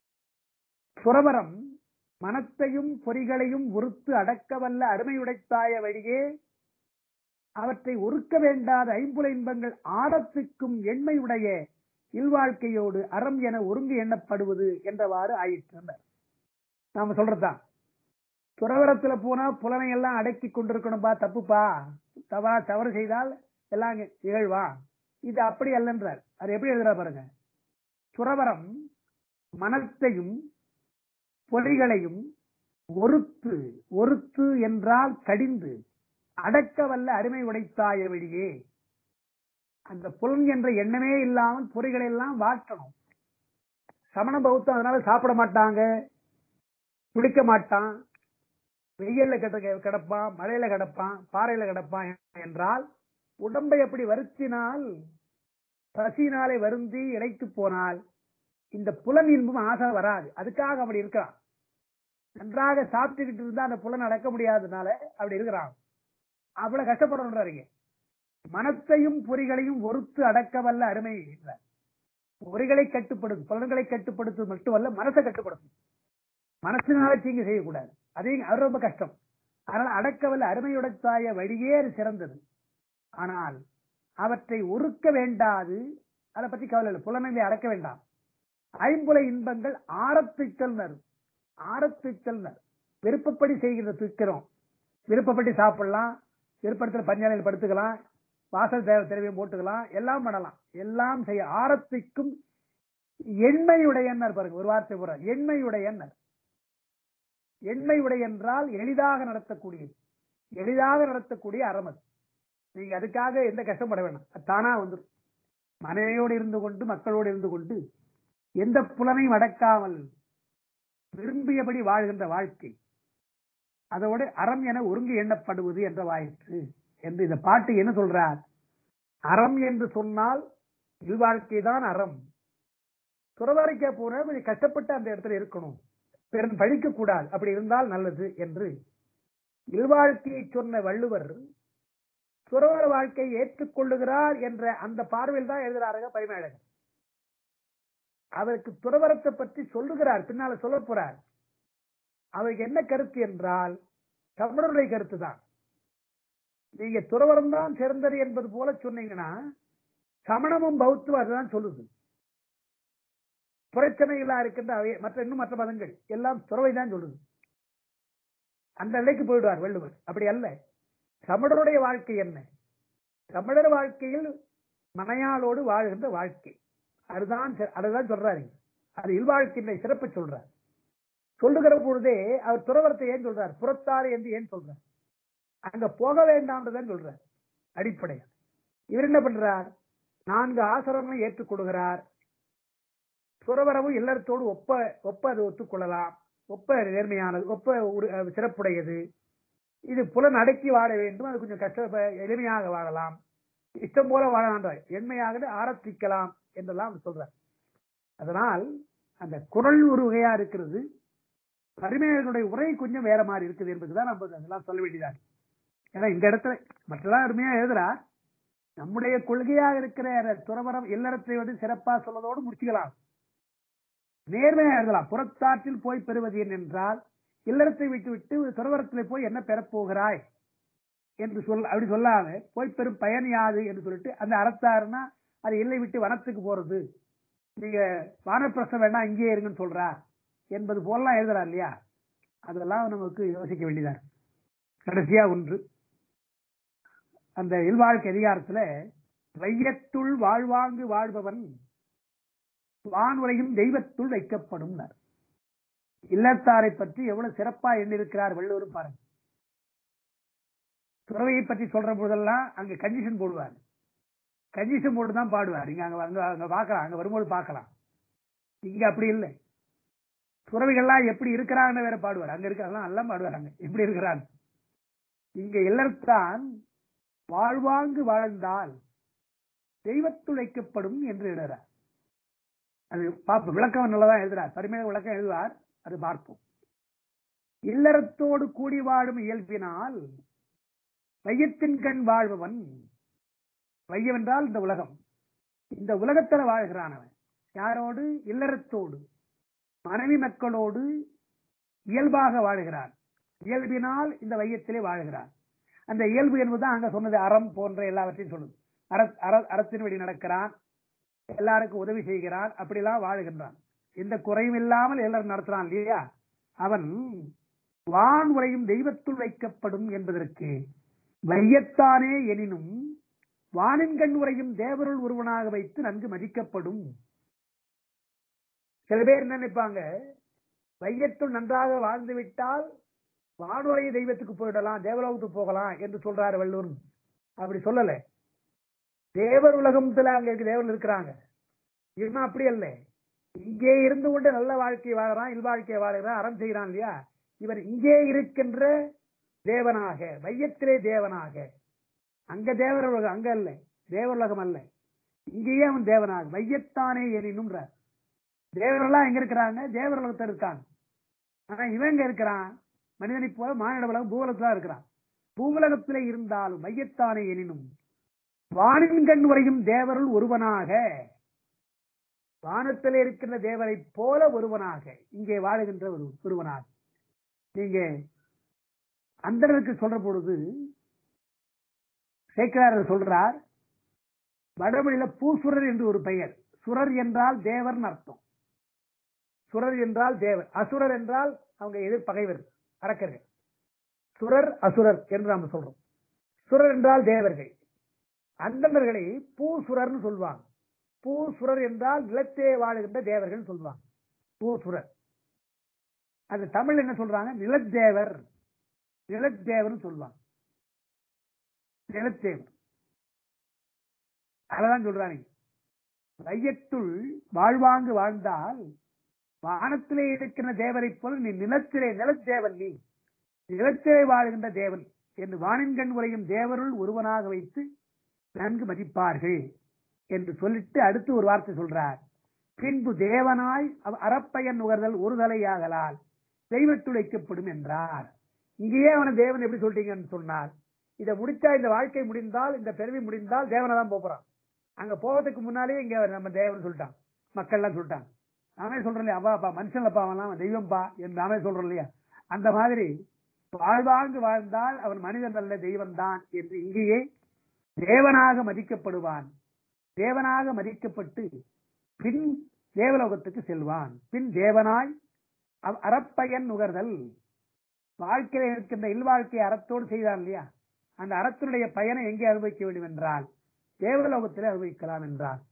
துறவரம் மனத்தையும் பொறிகளையும் ஒருத்து அடக்கவல்ல அருமையுடைத்தாய வழியே அவற்றை ஒருக்க வேண்டாத ஐம்புல இன்பங்கள் ஆடத்துக்கும் எண்மையுடைய இல்வாழ்க்கையோடு அறம் என ஒருங்கு எண்ணப்படுவது என்றவாறு ஆயிற்று நாம சொல்றதுதான் துறவரத்துல போனா புலனை எல்லாம் அடக்கி கொண்டிருக்கணும்பா தப்புப்பா தவா தவறு செய்தால் எல்லாம் இங்க இகழ்வா இது அப்படி அல்லன்றார் அது எப்படி எழுதுறா பாருங்க துறவரம் மனத்தையும் பொறிகளையும் ஒருத்து ஒருத்து என்றால் கடிந்து அடக்க வல்ல அருமை உடைத்தாய வழியே அந்த புலன் என்ற எண்ணமே இல்லாமல் பொறிகளை எல்லாம் வாட்டணும் சமண பௌத்தம் அதனால சாப்பிட மாட்டாங்க குளிக்க மாட்டான் வெயில்ல கிட கிடப்பான் மழையில கிடப்பான் பாறையில கிடப்பான் என்றால் உடம்பை அப்படி வருத்தினால் பசியினாலே வருந்தி இழைத்து போனால் இந்த புலன் இன்பம் ஆசை வராது அதுக்காக அப்படி இருக்கிறான் நன்றாக சாப்பிட்டுக்கிட்டு இருந்தா அந்த புலன் அடக்க முடியாததுனால அப்படி இருக்கிறான் அவ்வளவு கஷ்டப்படணுன்றாருங்க மனத்தையும் பொறிகளையும் ஒருத்து அடக்க வல்ல அருமை என்றார். பொறிகளை கட்டுப்படுத்தும் புலன்களை கட்டுப்படுத்துவது மட்டுமல்ல மனசை கட்டுப்படுத்தும் மனசினால தீங்கு செய்யக்கூடாது அதே அது ரொம்ப கஷ்டம் அதனால அடக்கவல்ல அருமையுடைத்தாய வழியே அது சிறந்தது ஆனால் அவற்றை ஒருக்க வேண்டாது அதை பத்தி கவலை இல்லை புலனை அடக்க வேண்டாம் ஐம்புல இன்பங்கள் ஆரத்துக்கல்னர் ஆரத்துக்கல்னர் விருப்பப்படி செய்கிற துக்கிறோம் விருப்பப்படி சாப்பிடலாம் விருப்பத்தில் பஞ்சாலையில் படுத்துக்கலாம் வாசல் தேவை திரவியம் போட்டுக்கலாம் எல்லாம் பண்ணலாம் எல்லாம் செய்ய ஆரத்திக்கும் எண்மையுடையன்னர் பாருங்க ஒரு வார்த்தை போற எண்மையுடையன்னர் எண்மையுடைய என்றால் எளிதாக நடத்தக்கூடியது எளிதாக நடத்தக்கூடிய அறமது நீங்க அதுக்காக எந்த கஷ்டப்பட வேண்டாம் அது தானா வந்துடும் மனைவியோடு இருந்து கொண்டு மக்களோடு இருந்து கொண்டு எந்த புலனையும் அடக்காமல் விரும்பியபடி வாழ்கின்ற வாழ்க்கை அதோடு அறம் என ஒருங்கு எண்ணப்படுவது என்ற வாயிற்று என்று இந்த பாட்டு என்ன சொல்றார் அறம் என்று சொன்னால் இல்வாழ்க்கை தான் அறம் துறவரைக்க போன கொஞ்சம் கஷ்டப்பட்டு அந்த இடத்துல இருக்கணும் பிறன் பழிக்க கூடாது அப்படி இருந்தால் நல்லது என்று இல்வாழ்க்கையை சொன்ன வள்ளுவர் துறவர வாழ்க்கையை ஏற்றுக்கொள்ளுகிறார் என்ற அந்த பார்வையில் தான் எழுதுறாருங்க பரிமேழகர் அவருக்கு துறவரத்தை பற்றி சொல்லுகிறார் பின்னால சொல்ல போறார் அவருக்கு என்ன கருத்து என்றால் தமிழருடைய கருத்து தான் நீங்க துறவரம் தான் சிறந்தது என்பது போல சொன்னீங்கன்னா சமணமும் பௌத்தமும் அதுதான் சொல்லுது பிரச்சனைகளா இருக்கின்ற அவை மற்ற இன்னும் மற்ற மதங்கள் எல்லாம் துறவை தான் சொல்லுது அந்த நிலைக்கு போயிடுவார் வள்ளுவர் அப்படி அல்ல தமிழருடைய வாழ்க்கை என்ன தமிழர் வாழ்க்கையில் மனையாளோடு வாழ்கின்ற வாழ்க்கை அதுதான் செ- அதுதான் சொல்றாரு அது இல்வாழ்க்கையினுடைய சிறப்பை சொல்றார் சொல்லுகிற பொழுதே அவர் துறவரத்தை ஏன் சொல்றார் புறத்தாறு என்று ஏன் சொல்றார் அங்க போக வேண்டாம்ன்றதான் சொல்றார் அடிப்படையா இவர் என்ன பண்றார் நான்கு ஆசிரமங்களை ஏற்றுக்கொள்கிறார் துறவரவும் இல்லறத்தோடு ஒப்ப ஒப்ப அது ஒத்துக்கொள்ளலாம் ஒப்ப நேர்மையானது ஒப்ப உரு- அஹ் சிறப்புடையது இது புலன் அடக்கி வாழ வேண்டும் அது கொஞ்சம் கஷ்ட எளிமையாக வாழலாம் இஷ்டம் போல வாழலான்றார் எண்மையாக ஆரத்திக்கலாம் என்றெல்லாம் அவர் சொல்றார் அதனால் அந்த குரல் ஒரு வகையா இருக்கிறது பரிமையனுடைய உரை கொஞ்சம் வேற மாதிரி இருக்குது என்பதுதான் நம்ம அதெல்லாம் சொல்ல வேண்டியதா இருக்கு. ஏன்னா இந்த இடத்துல மற்றெல்லாம் அருமையா எழுதுறார் நம்முடைய கொள்கையாக இருக்கிற அந்த துறவரம் இல்லறத்தை வந்து சிறப்பா சொல்வதோடு முடிச்சுக்கலாம் நேர்மையா எழுதலாம் புறத்தாற்றில் போய் பெறுவது என்றால் இல்லறத்தை விட்டு விட்டு துறவரத்தில் போய் என்ன பெறப் போகிறாய் என்று சொல் அப்படி சொல்லாம போய் பெறும் பயன் யாது என்று சொல்லிட்டு அந்த அறத்தாருன்னா அது இல்லை விட்டு வனத்துக்கு போறது நீங்க வானப்பிரசம் வேணா இங்கேயே இருங்கன்னு சொல்றார் என்பது போலாம் எழுதுறார் இல்லையா அதெல்லாம் நமக்கு யோசிக்க வேண்டியதா இருக்கு. கடைசியா ஒன்று அந்த இல்வாழ்க்கை அதிகாரத்துல வையத்துள் வாழ்வாங்கு வாழ்பவன் வானுரையும் தெய்வத்துள் வைக்கப்படும் இல்லத்தாரை பற்றி எவ்வளவு சிறப்பா எண்ணிருக்கிறார் வள்ளுவர் பாருங்க துறவையை பற்றி சொல்ற போதெல்லாம் அங்க கண்டிஷன் போடுவார் கண்டிஷன் போட்டு தான் பாடுவார் இங்க அங்க அங்க அங்க பார்க்கலாம் அங்க வரும்போது பார்க்கலாம் இங்க அப்படி இல்லை துறவிகள்லாம் எப்படி இருக்கிறாங்கன்னு வேற பாடுவார் அங்க இருக்கிறதெல்லாம் நல்லா பாடுவார் எப்படி இருக்கிறாங்க இங்க இல்லத்தான் வாழ்வாங்கு வாழ்ந்தால் தெய்வத்துழைக்கப்படும் என்று எழுதுறார் அது பார்ப்போம் விளக்கம் நல்லதான் எழுதுறார் பரிமைய விளக்கம் எழுதுவார் அது பார்ப்போம் இல்லறத்தோடு கூடி வாழும் இயல்பினால் வையத்தின் கண் வாழ்பவன் வையம் என்றால் இந்த உலகம் இந்த உலகத்துல வாழ்கிறான் அவன் யாரோடு இல்லறத்தோடு மனைவி மக்களோடு இயல்பாக வாழ்கிறான் இயல்பினால் இந்த வையத்திலே வாழ்கிறான் அந்த இயல்பு என்பதுதான் அங்க சொன்னது அறம் போன்ற எல்லாவற்றையும் சொல்லுது அற அற- அறத்தின் வழி நடக்கிறான் எல்லாருக்கும் உதவி செய்கிறான் அப்படிலாம் வாழுகின்றான் எந்த குறையும் இல்லாமல் எல்லாரும் நடத்துறான் இல்லையா அவன் வான் உரையும் தெய்வத்துள் வைக்கப்படும் என்பதற்கு வையத்தானே எனினும் வானின் கண் உரையும் தேவருள் ஒருவனாக வைத்து நன்கு மதிக்கப்படும் சில பேர் என்ன நினைப்பாங்க வையத்துள் நன்றாக வாழ்ந்து விட்டால் வானுரைய தெய்வத்துக்கு போயிடலாம் தேவலோகத்துக்கு போகலாம் என்று சொல்றாரு வள்ளுவர் அப்படி சொல்லல தேவர் உலகத்துல அங்க இருக்கு தேவர்கள் இருக்கிறாங்க இவன் அப்படி அல்ல இங்கே இருந்து கொண்டு நல்ல வாழ்க்கை வாழறான் இல்வாழ்க்கையை வாழுகிறான் அறம் செய்கிறான் இல்லையா இவன் இங்கே இருக்கின்ற தேவனாக மையத்திலே தேவனாக அங்க தேவர் உலகம் அங்க அல்ல தேவருலகம் அல்ல இங்கேயே அவன் தேவனாக மையத்தானே எனினும்ன்ற தேவரெல்லாம் எங்க இருக்கிறாங்க தேவர் உலகத்துல இருக்காங்க ஆனா இவன் எங்க இருக்கிறான் மனிதனை போல மானிட உலகம் பூவுலகத்துல இருக்கிறான் பூவுலகத்திலே இருந்தாலும் மையத்தானே எனினும் வானின் கண் வரையும் தேவருள் ஒருவனாக வானத்திலே இருக்கின்ற தேவரைப் போல ஒருவனாக இங்கே வாழுகின்ற ஒரு ஒருவனாக நீங்க அந்தனருக்கு சொல்ற பொழுது சேக்கரார் சொல்றார் வடமொழியில பூசுரர் என்று ஒரு பெயர் சுரர் என்றால் தேவர்னு அர்த்தம் சுரர் என்றால் தேவர் அசுரர் என்றால் அவங்க எதிர் பகைவர் அரக்கர்கள் சுரர் அசுரர் என்று நாம சொல்றோம் சுரர் என்றால் தேவர்கள் அந்தணர்களை பூசுரர்னு சொல்லுவாங்க பூசுரர் என்றால் நிலத்தே வாழுகின்ற தேவர்கள் சொல்லுவாங்க பூசுரர் அது தமிழ் என்ன சொல்றாங்க நிலத்தேவர் நிலத்தேவர்னு சொல்லுவாங்க நிலத்தேவர் அததான் சொல்றாங்க வையத்துள் வாழ்வாங்கு வாழ்ந்தால் வானத்திலே இருக்கிற தேவரைப் போல நீ நிலத்திலே நிலத்தேவன் நீ நிலத்திலே வாழ்கின்ற தேவன் என்று வானின் கண் உரையும் தேவருள் ஒருவனாக வைத்து நன்கு மதிப்பார்கள் என்று சொல்லிட்டு அடுத்து ஒரு வார்த்தை சொல்றார் பின்பு தேவனாய் அவ- அறப்பயன் நுகர்தல் ஒரு தலையாகலால் தெய்வத்துழைக்கப்படும் என்றார் இங்கேயே அவனை தேவன் எப்படி சொல்லிட்டீங்கன்னு சொன்னார் இதை முடிச்சா இந்த வாழ்க்கை முடிந்தால் இந்த பிறவி முடிந்தால் தேவனை தான் போறான் அங்க போவதுக்கு முன்னாலே இங்க நம்ம தேவன் சொல்லிட்டான் மக்கள்லாம் சொல்லிட்டாங்க நாமே சொல்றோம் இல்லையா அப்பா அப்பா மனுஷன் அப்பா அவன்லாம் தெய்வம்பா என்று நாமே சொல்றோம் இல்லையா அந்த மாதிரி வாழ்வாங்கு வாழ்ந்தால் அவன் மனிதன் அல்ல தெய்வம் தான் என்று இங்கேயே தேவனாக மதிக்கப்படுவான் தேவனாக மதிக்கப்பட்டு பின் தேவலோகத்துக்கு செல்வான் பின் தேவனாய் அவ் அறப்பயன் நுகர்தல் வாழ்க்கையில இருக்கின்ற இல்வாழ்க்கையை அறத்தோடு செய்தான் இல்லையா அந்த அறத்தினுடைய பயனை எங்கே அனுபவிக்க வேண்டும் என்றால் தேவலோகத்திலே அனுபவிக்கலாம் என்றார்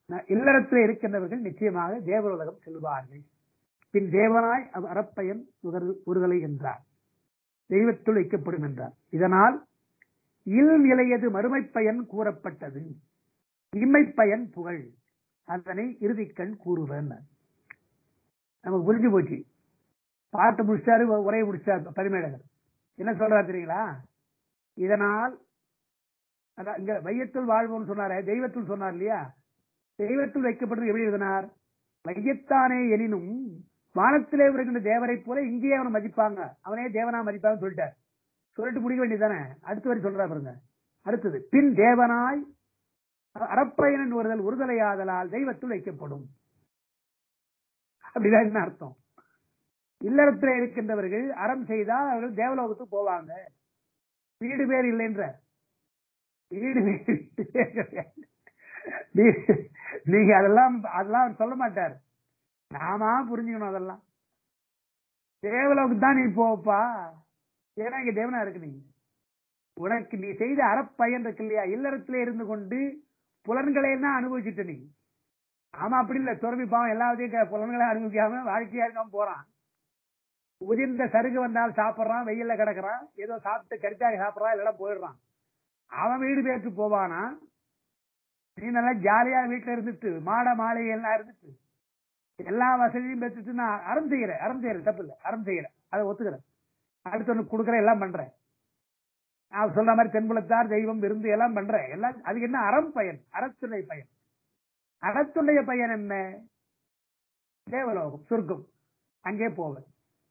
ந- இல்லறத்தில் இருக்கின்றவர்கள் நிச்சயமாக தேவலோகம் செல்வார்கள் பின் தேவனாய் அவ் அறப்பயன் உதறு- உறுதலை என்றார் தெய்வத்துள் வைக்கப்படும் என்றார் இதனால் இல் நிலையது மறுமைப் பயன் கூறப்பட்டது இம்மைப் பயன் புகழ் அதனை இறுதிக்கண் கூறுவன் நமக்கு புரிஞ்சு போச்சு பாட்டு முடிச்சாரு உ- உரையை முடிச்சார் பரிமேடகர் என்ன சொல்றாரு தெரியுங்களா இதனால் அதான் இங்க வையத்துள் வாழ்வோம்னு சொன்னாரே தெய்வத்துள் சொன்னார் இல்லையா தெய்வத்துள் வைக்கப்பட்டது எப்படி எழுதினார் வையத்தானே எனினும் வானத்திலே வருகின்ற தேவரைப் போல இங்கேயே அவனை மதிப்பாங்க அவனே தேவனா மதிப்பாங்க சொல்லிட்டார் சொல்லிட்டு முடிக்க வேண்டியதானே அடுத்து வரை சொல்றா பாருங்க அடுத்தது பின் தேவனாய் அறப்பயனன் ஒருதல் உறுதலையாதலால் தெய்வத்துள் வைக்கப்படும் அப்படிதான் என்ன அர்த்தம் இல்லறத்தில் இருக்கின்றவர்கள் அறம் செய்தால் அவர்கள் தேவலோகத்துக்கு போவாங்க வீடு பேர் இல்லைன்ற வீடு பேர் கிடையாது. நீ- நீங்க அதெல்லாம் அதெல்லாம் சொல்ல மாட்டார் நாமா புரிஞ்சுக்கணும் அதெல்லாம் தேவலோகத்துக்கு தான் நீ போப்பா ஏன்னா இங்க தேவனா இருக்கு நீ உனக்கு நீ செய்த அறப்பயன் இருக்கு இல்லையா இல்லறத்திலே இருந்து கொண்டு புலன்களை தான் அனுபவிச்சுட்ட நீ ஆமா அப்படி இல்ல துறவி பாவம் எல்லாத்தையும் க- புலன்களை அனுபவிக்காம வாழ்க்கையா இருக்காம போறான் உதிர்ந்த சருகு வந்தால் சாப்பிடுறான் வெயில்ல கிடக்குறான் ஏதோ சாப்பிட்டு கரிச்சாக சாப்பிடுறான் இல்லைன்னா போயிடுறான் அவன் வீடு பேருக்கு போவானா நீ நல்லா ஜாலியா வீட்டுல இருந்துட்டு மாட மாளிகை எல்லாம் இருந்துட்டு எல்லா வசதியும் பெற்றுட்டு நான் அறம் செய்யறேன் அறம் செய்யறேன் தப்பு இல்லை அறம் செய்யறேன் அதை ஒத்துக்கிறேன் அடுத்தவனுக்கு கொடுக்குறேன் எல்லாம் பண்றேன் நான் சொல்ற மாதிரி தென்புலத்தார் தெய்வம் விருந்து எல்லாம் பண்றேன் எல்லாம் அதுக்கு என்ன அறம் பயன் அறத்துணை பயன் அறத்துடைய பயன் என்ன தேவலோகம் சொர்க்கம் அங்கே போவேன்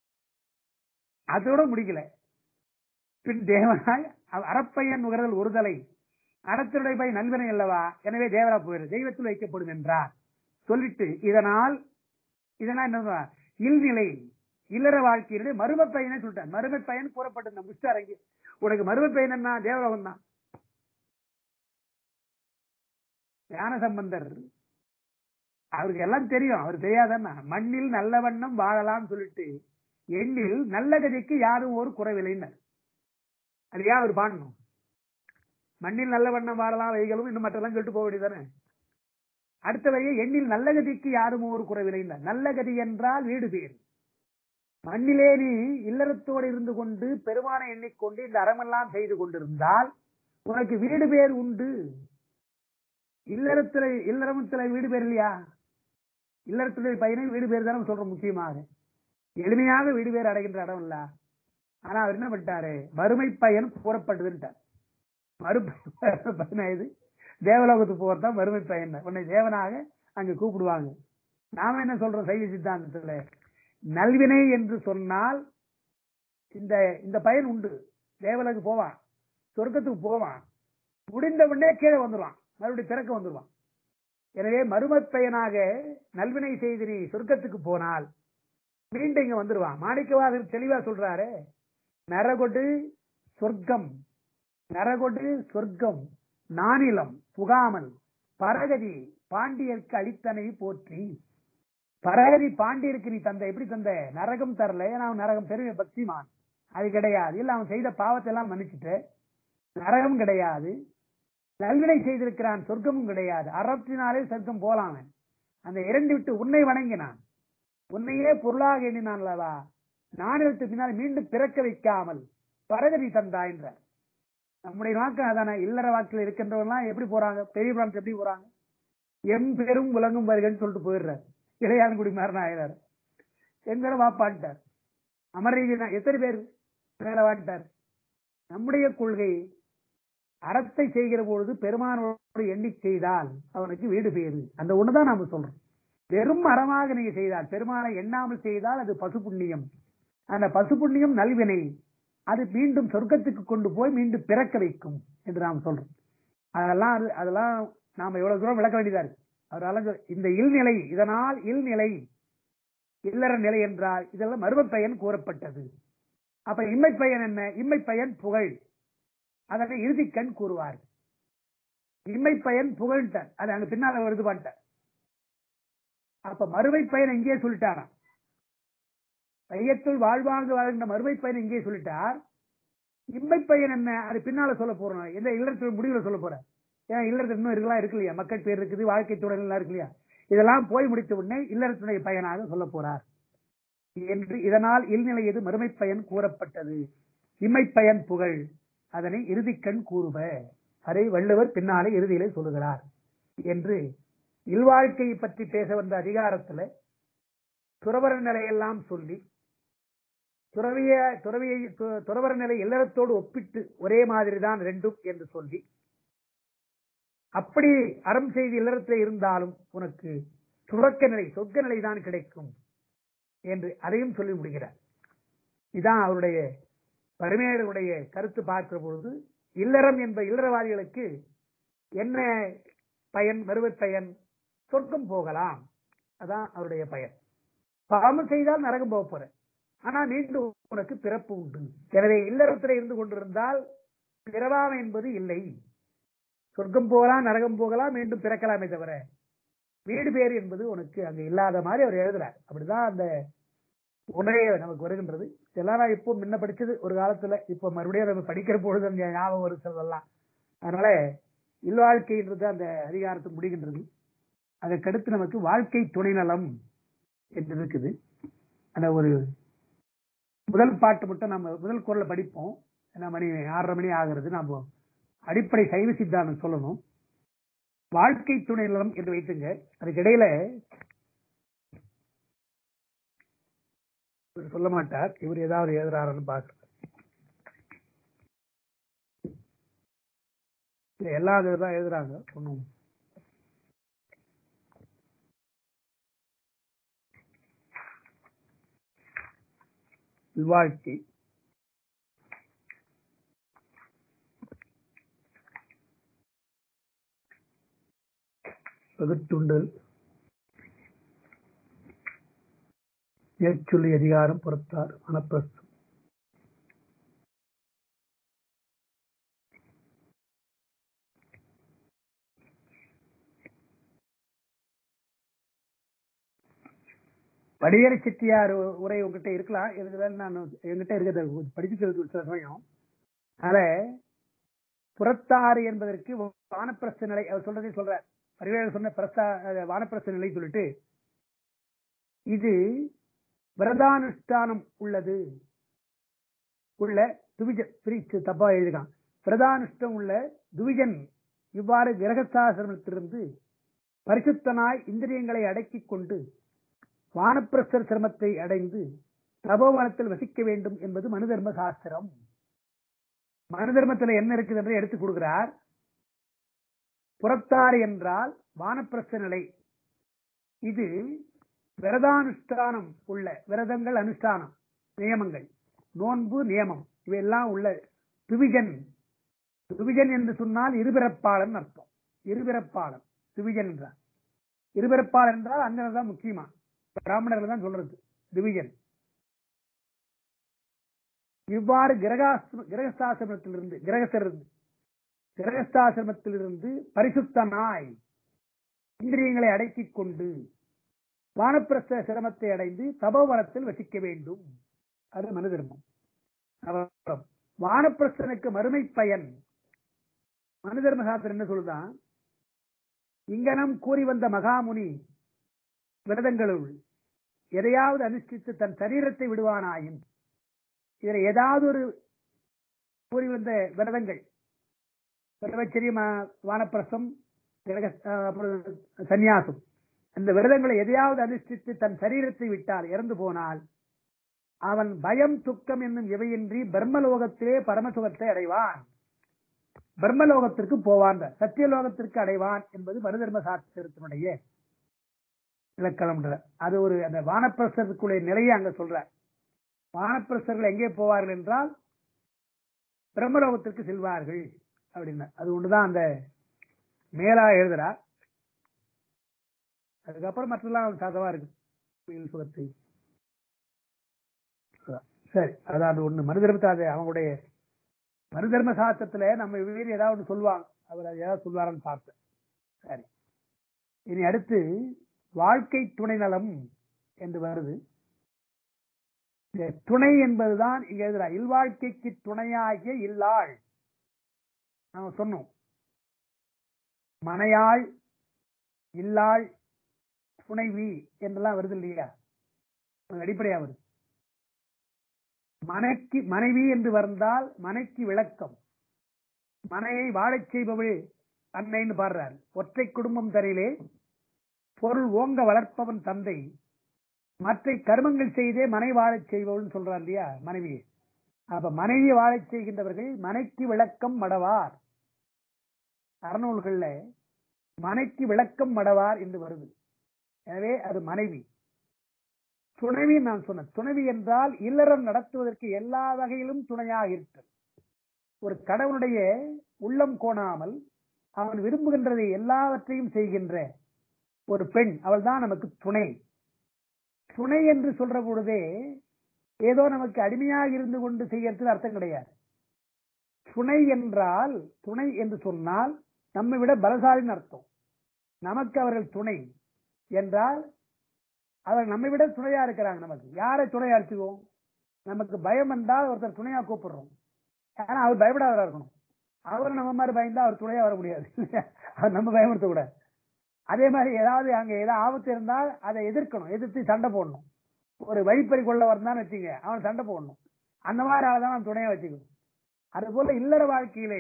அதோட முடிக்கல பின் தேவனாய் அவ் அறப்பையன் நுகர்தல் ஒருதலை அறத்தினுடைய பை நல்வினை அல்லவா எனவே தேவரா போயிரு தெய்வத்தில் வைக்கப்படும் என்றார் சொல்லிட்டு இதனால் இதனால் என்ன இல்நிலை இல்லற வாழ்க்கையினுடைய மரும பயனை சொல்லிட்டார் மரும பயன் கூறப்பட்டது நம்ம புஷ்டார் அங்கே உனக்கு மரும பயன் என்ன தேவலோகம் தான் ஞான சம்பந்தர் அவருக்கு எல்லாம் தெரியும் அவர் தெரியாதன்னா மண்ணில் நல்ல வண்ணம் வாழலாம் சொல்லிட்டு எண்ணில் நல்ல கதைக்கு யாரும் ஒரு குறைவில்லைன்னு அது ஏன் அவர் பாடணும் மண்ணில் நல்ல வண்ணம் வாழலாம் வைகளும் இன்னும் மற்றெல்லாம் சொல்லிட்டு போக வேண்டியதானே அடுத்த வரையே எண்ணில் நல்ல கதிக்கு யாரும் ஒரு குறைவில்லை நல்ல கதி என்றால் வீடு பேர் மண்ணிலே நீ இல்லறத்தோடு இருந்து கொண்டு பெருமானை எண்ணிக்கொண்டு இந்த அறமெல்லாம் செய்து கொண்டிருந்தால் உனக்கு வீடு பேர் உண்டு இல்லறத்துல இல்லறமத்துல வீடு பேர் இல்லையா இல்லறத்துல பையனை வீடு பேர் தானே சொல்றோம் முக்கியமாக எளிமையாக வீடு பேர் அடைகின்ற இடம் இல்ல ஆனா அவர் என்ன பண்ணிட்டாரு மறுமை பயன் கூறப்பட்டதுன்ட்டார் மறுபயன் இது தேவலோகத்துக்கு போறதுதான் மறுமை பயன் உன்னை தேவனாக அங்க கூப்பிடுவாங்க நாம என்ன சொல்றோம் சைவ சித்தாந்தத்துல நல்வினை என்று சொன்னால் இந்த இந்த பயன் உண்டு தேவலோக்கு போவான் சொர்க்கத்துக்கு போவான் முடிந்த உடனே கீழே வந்துருவான் மறுபடியும் பிறக்க வந்துருவான் எனவே மறுமைப் பயனாக நல்வினை செய்து நீ சொர்க்கத்துக்கு போனால் மீண்டும் இங்க வந்துருவான் மாணிக்கவாதர் தெளிவா சொல்றாரு நரகொடு சொர்க்கம் நரகொடு சொர்க்கம் நானிலம் புகாமல் பரகதி பாண்டியர்க்கு அளித்தனை போற்றி பரகதி பாண்டியருக்கு நீ தந்த எப்படி தந்த நரகம் தரல ஏன்னா அவன் நரகம் பெருமை பக்திமான் அது கிடையாது இல்ல அவன் செய்த பாவத்தை எல்லாம் மன்னிச்சுட்டு நரகம் கிடையாது நல்வினை செய்திருக்கிறான் சொர்க்கமும் கிடையாது அறத்தினாலே சொர்க்கம் போலாம் அவன் அந்த இரண்டு விட்டு உன்னை வணங்கினான் உன்னையே பொருளாக எண்ணினான் அல்லவா நாணயத்து பின்னால் மீண்டும் பிறக்க வைக்காமல் பரகதி தந்தா என்றார் நம்முடைய நோக்கம் அதானே இல்லற வாக்கில் இருக்கின்றவங்களாம் எப்படி போறாங்க பெரிய பிரான்ஸ் எப்படி போறாங்க எம் பெரும் உலகம் வருகன்னு சொல்லிட்டு போயிடுறாரு இளையான்குடி மாதிரி ஆயிடாரு எங்கட வாப்பான்ட்டார் அமரீதி எத்தனை பேர் மேல வாட்டார் நம்முடைய கொள்கை அறத்தை செய்கிற பொழுது பெருமானோடு எண்ணி செய்தால் அவனுக்கு வீடு பேரு அந்த ஒண்ணுதான் நாம சொல்றோம் வெறும் அறமாக நீங்க செய்தால் பெருமானை எண்ணாமல் செய்தால் அது பசு புண்ணியம் அந்த பசு புண்ணியம் நல்வினை அது மீண்டும் சொர்க்கத்துக்கு கொண்டு போய் மீண்டும் பிறக்க வைக்கும் என்று நாம் சொல்றோம் அதெல்லாம் அது- அதெல்லாம் நாம எவ்வளவு தூரம் விளக்க வேண்டியதா இருக்கு அதனால சொல்- இந்த இல்நிலை இதனால் இல்நிலை இல்லற நிலை என்றால் இதெல்லாம் மருமப் பயன் கூறப்பட்டது அப்ப இம்மை பயன் என்ன இம்மை பயன் புகழ் அதனை இறுதி கண் கூறுவார் இம்மை பயன் புகழ்ட்டார் அது அங்க பின்னால வருது பாட்டார் அப்ப மறுமை பயன் எங்கேயே சொல்லிட்டாராம் பையத்துள் வாழ்வாங்க வாழ்கின்ற மறுமை பயன் எங்கேயே சொல்லிட்டார் இம்மை பயன் என்ன அது பின்னால சொல்ல போறோம் எந்த இல்லறத்தில் முடிவுல சொல்ல போற ஏன் இல்லறத்துல இன்னும் இருக்கலாம் இருக்கு இல்லையா மக்கள் பேர் இருக்குது வாழ்க்கை துணை எல்லாம் இருக்கு இல்லையா இதெல்லாம் போய் முடித்த உடனே இல்லறத்துடைய பயனாக சொல்ல போறார் என்று இதனால் இல்நிலையது மறுமை பயன் கூறப்பட்டது இம்மை பயன் புகழ் அதனை இறுதிக்கண் கூறுவ அதை வள்ளுவர் பின்னாலே இறுதியிலே சொல்லுகிறார் என்று இல்வாழ்க்கையை பற்றி பேச வந்த அதிகாரத்துல துறவர நிலையெல்லாம் சொல்லி துறவிய துறவியை து- துறவர நிலை இல்லறத்தோடு ஒப்பிட்டு ஒரே மாதிரி தான் ரெண்டும் என்று சொல்லி அப்படி அறம் செய்து இல்லறத்தில் இருந்தாலும் உனக்கு துறக்க நிலை சொர்க்க நிலை தான் கிடைக்கும் என்று அதையும் சொல்லி முடிகிறார் இதான் அவருடைய பரிமேடருடைய கருத்து பார்க்கிற பொழுது இல்லறம் என்ப இல்லறவாதிகளுக்கு என்ன பயன் மறுவை பயன் சொர்க்கம் போகலாம் அதான் அவருடைய பயன் பாவம் செய்தால் நரகம் போக போற ஆனா மீண்டும் உனக்கு பிறப்பு உண்டு எனவே இல்லறத்தில் இருந்து கொண்டிருந்தால் பிறவாமை என்பது இல்லை சொர்க்கம் போகலாம் நரகம் போகலாம் மீண்டும் பிறக்கலாமே தவிர வீடு பேர் என்பது உனக்கு அங்க இல்லாத மாதிரி அவர் எழுதுறார் அப்படிதான் அந்த உணரையே நமக்கு வருகின்றது இதெல்லாம் நான் இப்போ முன்ன படிச்சது ஒரு காலத்துல இப்போ மறுபடியும் நம்ம படிக்கிற பொழுது அந்த ஞாபகம் வரும் சிலதெல்லாம் அதனால இல்வாழ்க்கைன்றது அந்த அதிகாரத்தை முடிகின்றது அதற்கடுத்து நமக்கு வாழ்க்கை துணை நலம் என்று இருக்குது அந்த ஒரு முதல் பாட்டு மட்டும் நம்ம முதல் குரலை படிப்போம் ஏன்னா மணி ஆறரை மணி ஆகிறது நம்ம அடிப்படை சைவ சித்தாந்தம் சொல்லணும் வாழ்க்கை துணை நலம் என்று வைத்துங்க அதுக்கு இடையில இவர் சொல்ல மாட்டார் இவர் ஏதாவது எழுதுறாருன்னு பார்க்க எல்லா இதுதான் எழுதுறாங்க ஒன்றும் வாழ்க்கை பகுத்துண்டல் ஏற்றொல்லி அதிகாரம் புறத்தார் மனப்பிரஸ்தம் வடிவேல செட்டியார் உரை உங்ககிட்ட இருக்கலாம் இருக்கிறதால நான் என்கிட்ட இருக்கிறத படிச்சுக்கிறது சில சமயம் அதனால புறத்தாறு என்பதற்கு வானப்பிரஸ்த நிலை அவர் சொல்றதே சொல்றார் வடிவேல சொன்ன பிரஸ்தா வானப்பிரஸ்த நிலை சொல்லிட்டு இது விரதானுஷ்டானம் உள்ளது உள்ள துவிஜன் பிரிச்சு தப்பா எழுதுகான் விரதானுஷ்டம் உள்ள துவிஜன் இவ்வாறு கிரகஸ்தாசிரமத்திலிருந்து பரிசுத்தனாய் இந்திரியங்களை அடக்கிக் கொண்டு வானப்பிரஸ்தர் சிரமத்தை அடைந்து தபோவனத்தில் வசிக்க வேண்டும் என்பது மனு தர்ம சாஸ்திரம் மனு தர்மத்தில் என்ன இருக்குது என்று எடுத்துக் கொடுக்கிறார் புறத்தாறு என்றால் வானப்பிரஸ்த நிலை இது விரதானுஷ்டானம் உள்ள விரதங்கள் அனுஷ்டானம் நியமங்கள் நோன்பு நியமம் இவையெல்லாம் உள்ள துவிஜன் துவிஜன் என்று சொன்னால் இருபிறப்பாளன் அர்த்தம் இருபிறப்பாளன் துவிஜன் என்றார் இருபிறப்பாளன் என்றால் அந்த தான் முக்கியமா பிராமணர்கள் தான் சொல்றது டிவிஜன் இவ்வாறு கிரகாசிர கிரகஸ்தாசிரமத்திலிருந்து கிரகசிலிருந்து கிரகஸ்தாசிரமத்திலிருந்து பரிசுத்தனாய் இந்திரியங்களை அடக்கிக் கொண்டு வானப்பிரஸ்த சிரமத்தை அடைந்து தபோவனத்தில் வசிக்க வேண்டும் அது மனு தர்மம் அப்புறம் வானப்பிரஸ்தனுக்கு மறுமை பயன் மனு தர்ம சாஸ்திரம் என்ன சொல்லுதான் இங்கனம் கூறி வந்த மகாமுனி விரதங்களுள் எதையாவது அனுஷ்டித்து தன் சரீரத்தை விடுவானாயின் இதுல ஏதாவது ஒரு கூறி வந்த விரதங்கள் பிரம்மச்சரியம் வானப்பிரசம் சந்நியாசம் அந்த விரதங்களை எதையாவது அனுஷ்டித்து தன் சரீரத்தை விட்டால் இறந்து போனால் அவன் பயம் துக்கம் என்னும் இவையின்றி பிரம்மலோகத்திலே பரமசுகத்தை அடைவான் பிரம்மலோகத்திற்கு போவான் சத்தியலோகத்திற்கு அடைவான் என்பது மனுதர்ம சாஸ்திரத்தினுடைய இலக்கணம் அது ஒரு அந்த வானப்பிரசருக்குடைய நிலையை அங்க சொல்ற வானப்பிரசர்கள் எங்கே போவார்கள் என்றால் பிரம்மலோகத்திற்கு செல்வார்கள் அப்படின்னா அது ஒண்ணுதான் அந்த மேலா எழுதுறா அதுக்கப்புறம் மற்றெல்லாம் சாதவா இருக்கு சுகத்தை சரி அதான் அது ஒண்ணு மனுதர்மத்தை அது அவங்களுடைய மனுதர்ம சாஸ்திரத்துல நம்ம வீடு ஏதாவது சொல்லுவாங்க அவர் அது ஏதாவது சொல்லுவாரான்னு பார்த்தேன் சரி இனி அடுத்து வாழ்க்கை துணை நலம் என்று வருது துணை என்பதுதான் இங்க எழுதுறா இல்வாழ்க்கைக்கு துணையாகிய இல்லாள் நாம சொன்னோம் மனையாள் இல்லாள் துணைவி என்றெல்லாம் வருது இல்லையா அது அடிப்படையா வருது மனைக்கு மனைவி என்று வந்தால் மனைக்கு விளக்கம் மனையை வாழச் செய்பவள் அன்னைன்னு பாடுறார் ஒற்றை குடும்பம் தரையிலே பொருள் ஓங்க வளர்ப்பவன் தந்தை மற்ற கர்மங்கள் செய்தே மனை வாழச் செய்பவள்னு சொல்றார் இல்லையா மனைவியை அப்ப மனைவியை வாழச் செய்கின்றவர்கள் மனைக்கு விளக்கம் மடவார் அறநூல்கள்ல மனைக்கு விளக்கம் மடவார் என்று வருது எனவே அது மனைவி துணைவி நான் சொன்னேன் துணைவி என்றால் இல்லறம் நடத்துவதற்கு எல்லா வகையிலும் துணையாக இருக்கிறது ஒரு கடவுளுடைய உள்ளம் கோணாமல் அவன் விரும்புகின்றதை எல்லாவற்றையும் செய்கின்ற ஒரு பெண் அவள் தான் நமக்கு துணை துணை என்று சொல்ற பொழுதே ஏதோ நமக்கு அடிமையாக இருந்து கொண்டு செய்யறதுக்கு அர்த்தம் கிடையாது துணை என்றால் துணை என்று சொன்னால் நம்மை விட பலசாலின்னு அர்த்தம் நமக்கு அவர்கள் துணை என்றால் அவர் நம்மை விட துணையா இருக்கிறாங்க நமக்கு யாரை துணையா அடிச்சுக்குவோம் நமக்கு பயம் என்றால் ஒருத்தர் துணையா கூப்பிடுறோம் ஆனா அவர் பயப்படாதவரா இருக்கணும் அவர் நம்ம மாதிரி பயந்தா அவர் துணையா வர முடியாது அவர் நம்ம பயமுறுத்த கூடாது அதே மாதிரி ஏதாவது அங்க ஏதாவது ஆபத்து இருந்தால் அதை எதிர்க்கணும் எதிர்த்து சண்டை போடணும் ஒரு வழிப்பறி கொள்ள வந்தான்னு வச்சுங்க அவன் சண்டை போடணும் அந்த மாதிரி ஆளை தான் நம்ம துணையா வச்சுக்கணும் அது போல இல்லற வாழ்க்கையிலே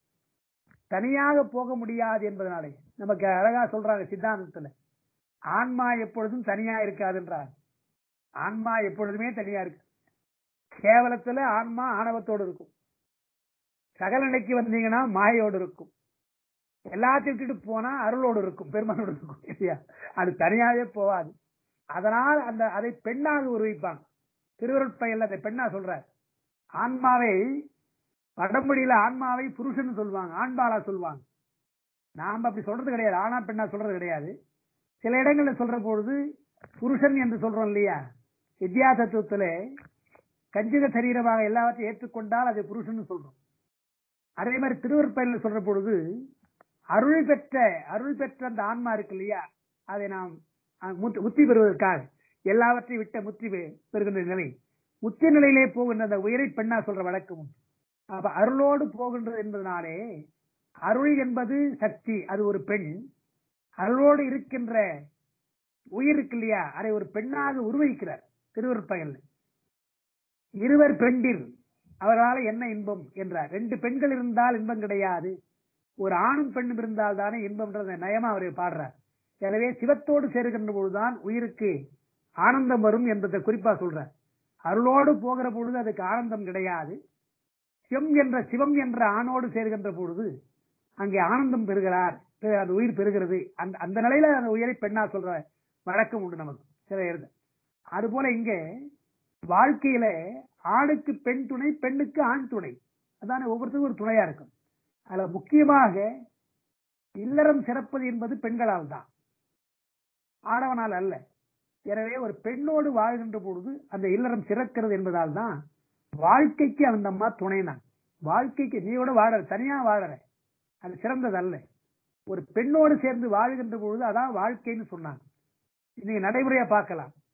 தனியாக போக முடியாது என்பதனாலே நமக்கு அழகா சொல்றாங்க சித்தாந்தத்துல ஆன்மா எப்பொழுதும் தனியா இருக்காதுன்றார் ஆன்மா எப்பொழுதுமே தனியா இருக்கு கேவலத்துல ஆன்மா ஆணவத்தோடு இருக்கும் சகல நிலைக்கு வந்தீங்கன்னா மாயோடு இருக்கும் எல்லாத்தையும் விட்டுட்டு போனா அருளோடு இருக்கும் பெருமானோடு இருக்கும் இல்லையா அது தனியாவே போகாது அதனால் அந்த அதை பெண்ணாக உருவிப்பாங்க திருவருட்பயல் அதை பெண்ணா சொல்றார் ஆன்மாவை வடமொழியில ஆன்மாவை புருஷன் சொல்லுவாங்க ஆண்பாலா சொல்லுவாங்க நாம அப்படி சொல்றது கிடையாது ஆனா பெண்ணா சொல்றது கிடையாது சில இடங்கள்ல சொல்ற பொழுது புருஷன் என்று சொல்றோம் இல்லையா வித்யா தத்துவத்துல கஞ்சிக சரீரமாக எல்லாவற்றையும் ஏற்றுக்கொண்டால் அதை புருஷன் சொல்றோம் அதே மாதிரி திருவருட்பயல் சொல்ற பொழுது அருள் பெற்ற அருள் பெற்ற அந்த ஆன்மா இருக்கு இல்லையா அதை நாம் அஹ், முத்தி- முத்தி பெறுவதற்காக எல்லாவற்றையும் விட்ட முத்தி பெ- பெறுகின்ற நிலை முத்தி நிலையிலே போகின்ற அந்த உயிரை பெண்ணா சொல்ற வழக்கம் உண்டு. அப்ப அருளோடு போகின்றது என்பதனாலே அருள் என்பது சக்தி அது ஒரு பெண் அருளோடு இருக்கின்ற உயிர் இருக்கு இல்லையா அதை ஒரு பெண்ணாக உருவகிக்கிறார் திருவருட்பயல் இருவர் பெண்டிர் அவர்களால என்ன இன்பம் என்றார் ரெண்டு பெண்கள் இருந்தால் இன்பம் கிடையாது ஒரு ஆணும் பெண்ணும் இருந்தால் தானே இன்பம்ன்றத நயமா அவர் பாடுறார் எனவே சிவத்தோடு சேருகின்ற பொழுதுதான் உயிருக்கு ஆனந்தம் வரும் என்பதை குறிப்பா சொல்றார் அருளோடு போகிற பொழுது அதுக்கு ஆனந்தம் கிடையாது சிவம் என்ற சிவம் என்ற ஆணோடு சேர்கின்ற பொழுது அங்கே ஆனந்தம் பெறுகிறார் பெ- அந்த உயிர் பெறுகிறது அந்த அந்த நிலையில அந்த உயிரை பெண்ணா சொல்ற வழக்கம் உண்டு நமக்கு சில இருக்கு அதுபோல இங்கே வாழ்க்கையில ஆணுக்கு பெண் துணை பெண்ணுக்கு ஆண் துணை அதான ஒவ்வொருத்தருக்கும் ஒரு துணையா இருக்கும் அதுல முக்கியமாக இல்லறம் சிறப்பது என்பது பெண்களால் தான் ஆடவனால் அல்ல எனவே ஒரு பெண்ணோடு வாழ்கின்ற பொழுது அந்த இல்லறம் சிறக்கிறது என்பதால் தான் வாழ்க்கைக்கு அந்த அம்மா துணைனான் வாழ்க்கைக்கு நீயோட வாழற தனியா வாழற அது சிறந்தது அல்ல ஒரு பெண்ணோடு சேர்ந்து வாழ்கின்ற பொழுது அதான் வாழ்க்கைன்னு சொன்னாங்க இன்னைக்கு நடைமுறையா பார்க்கலாம்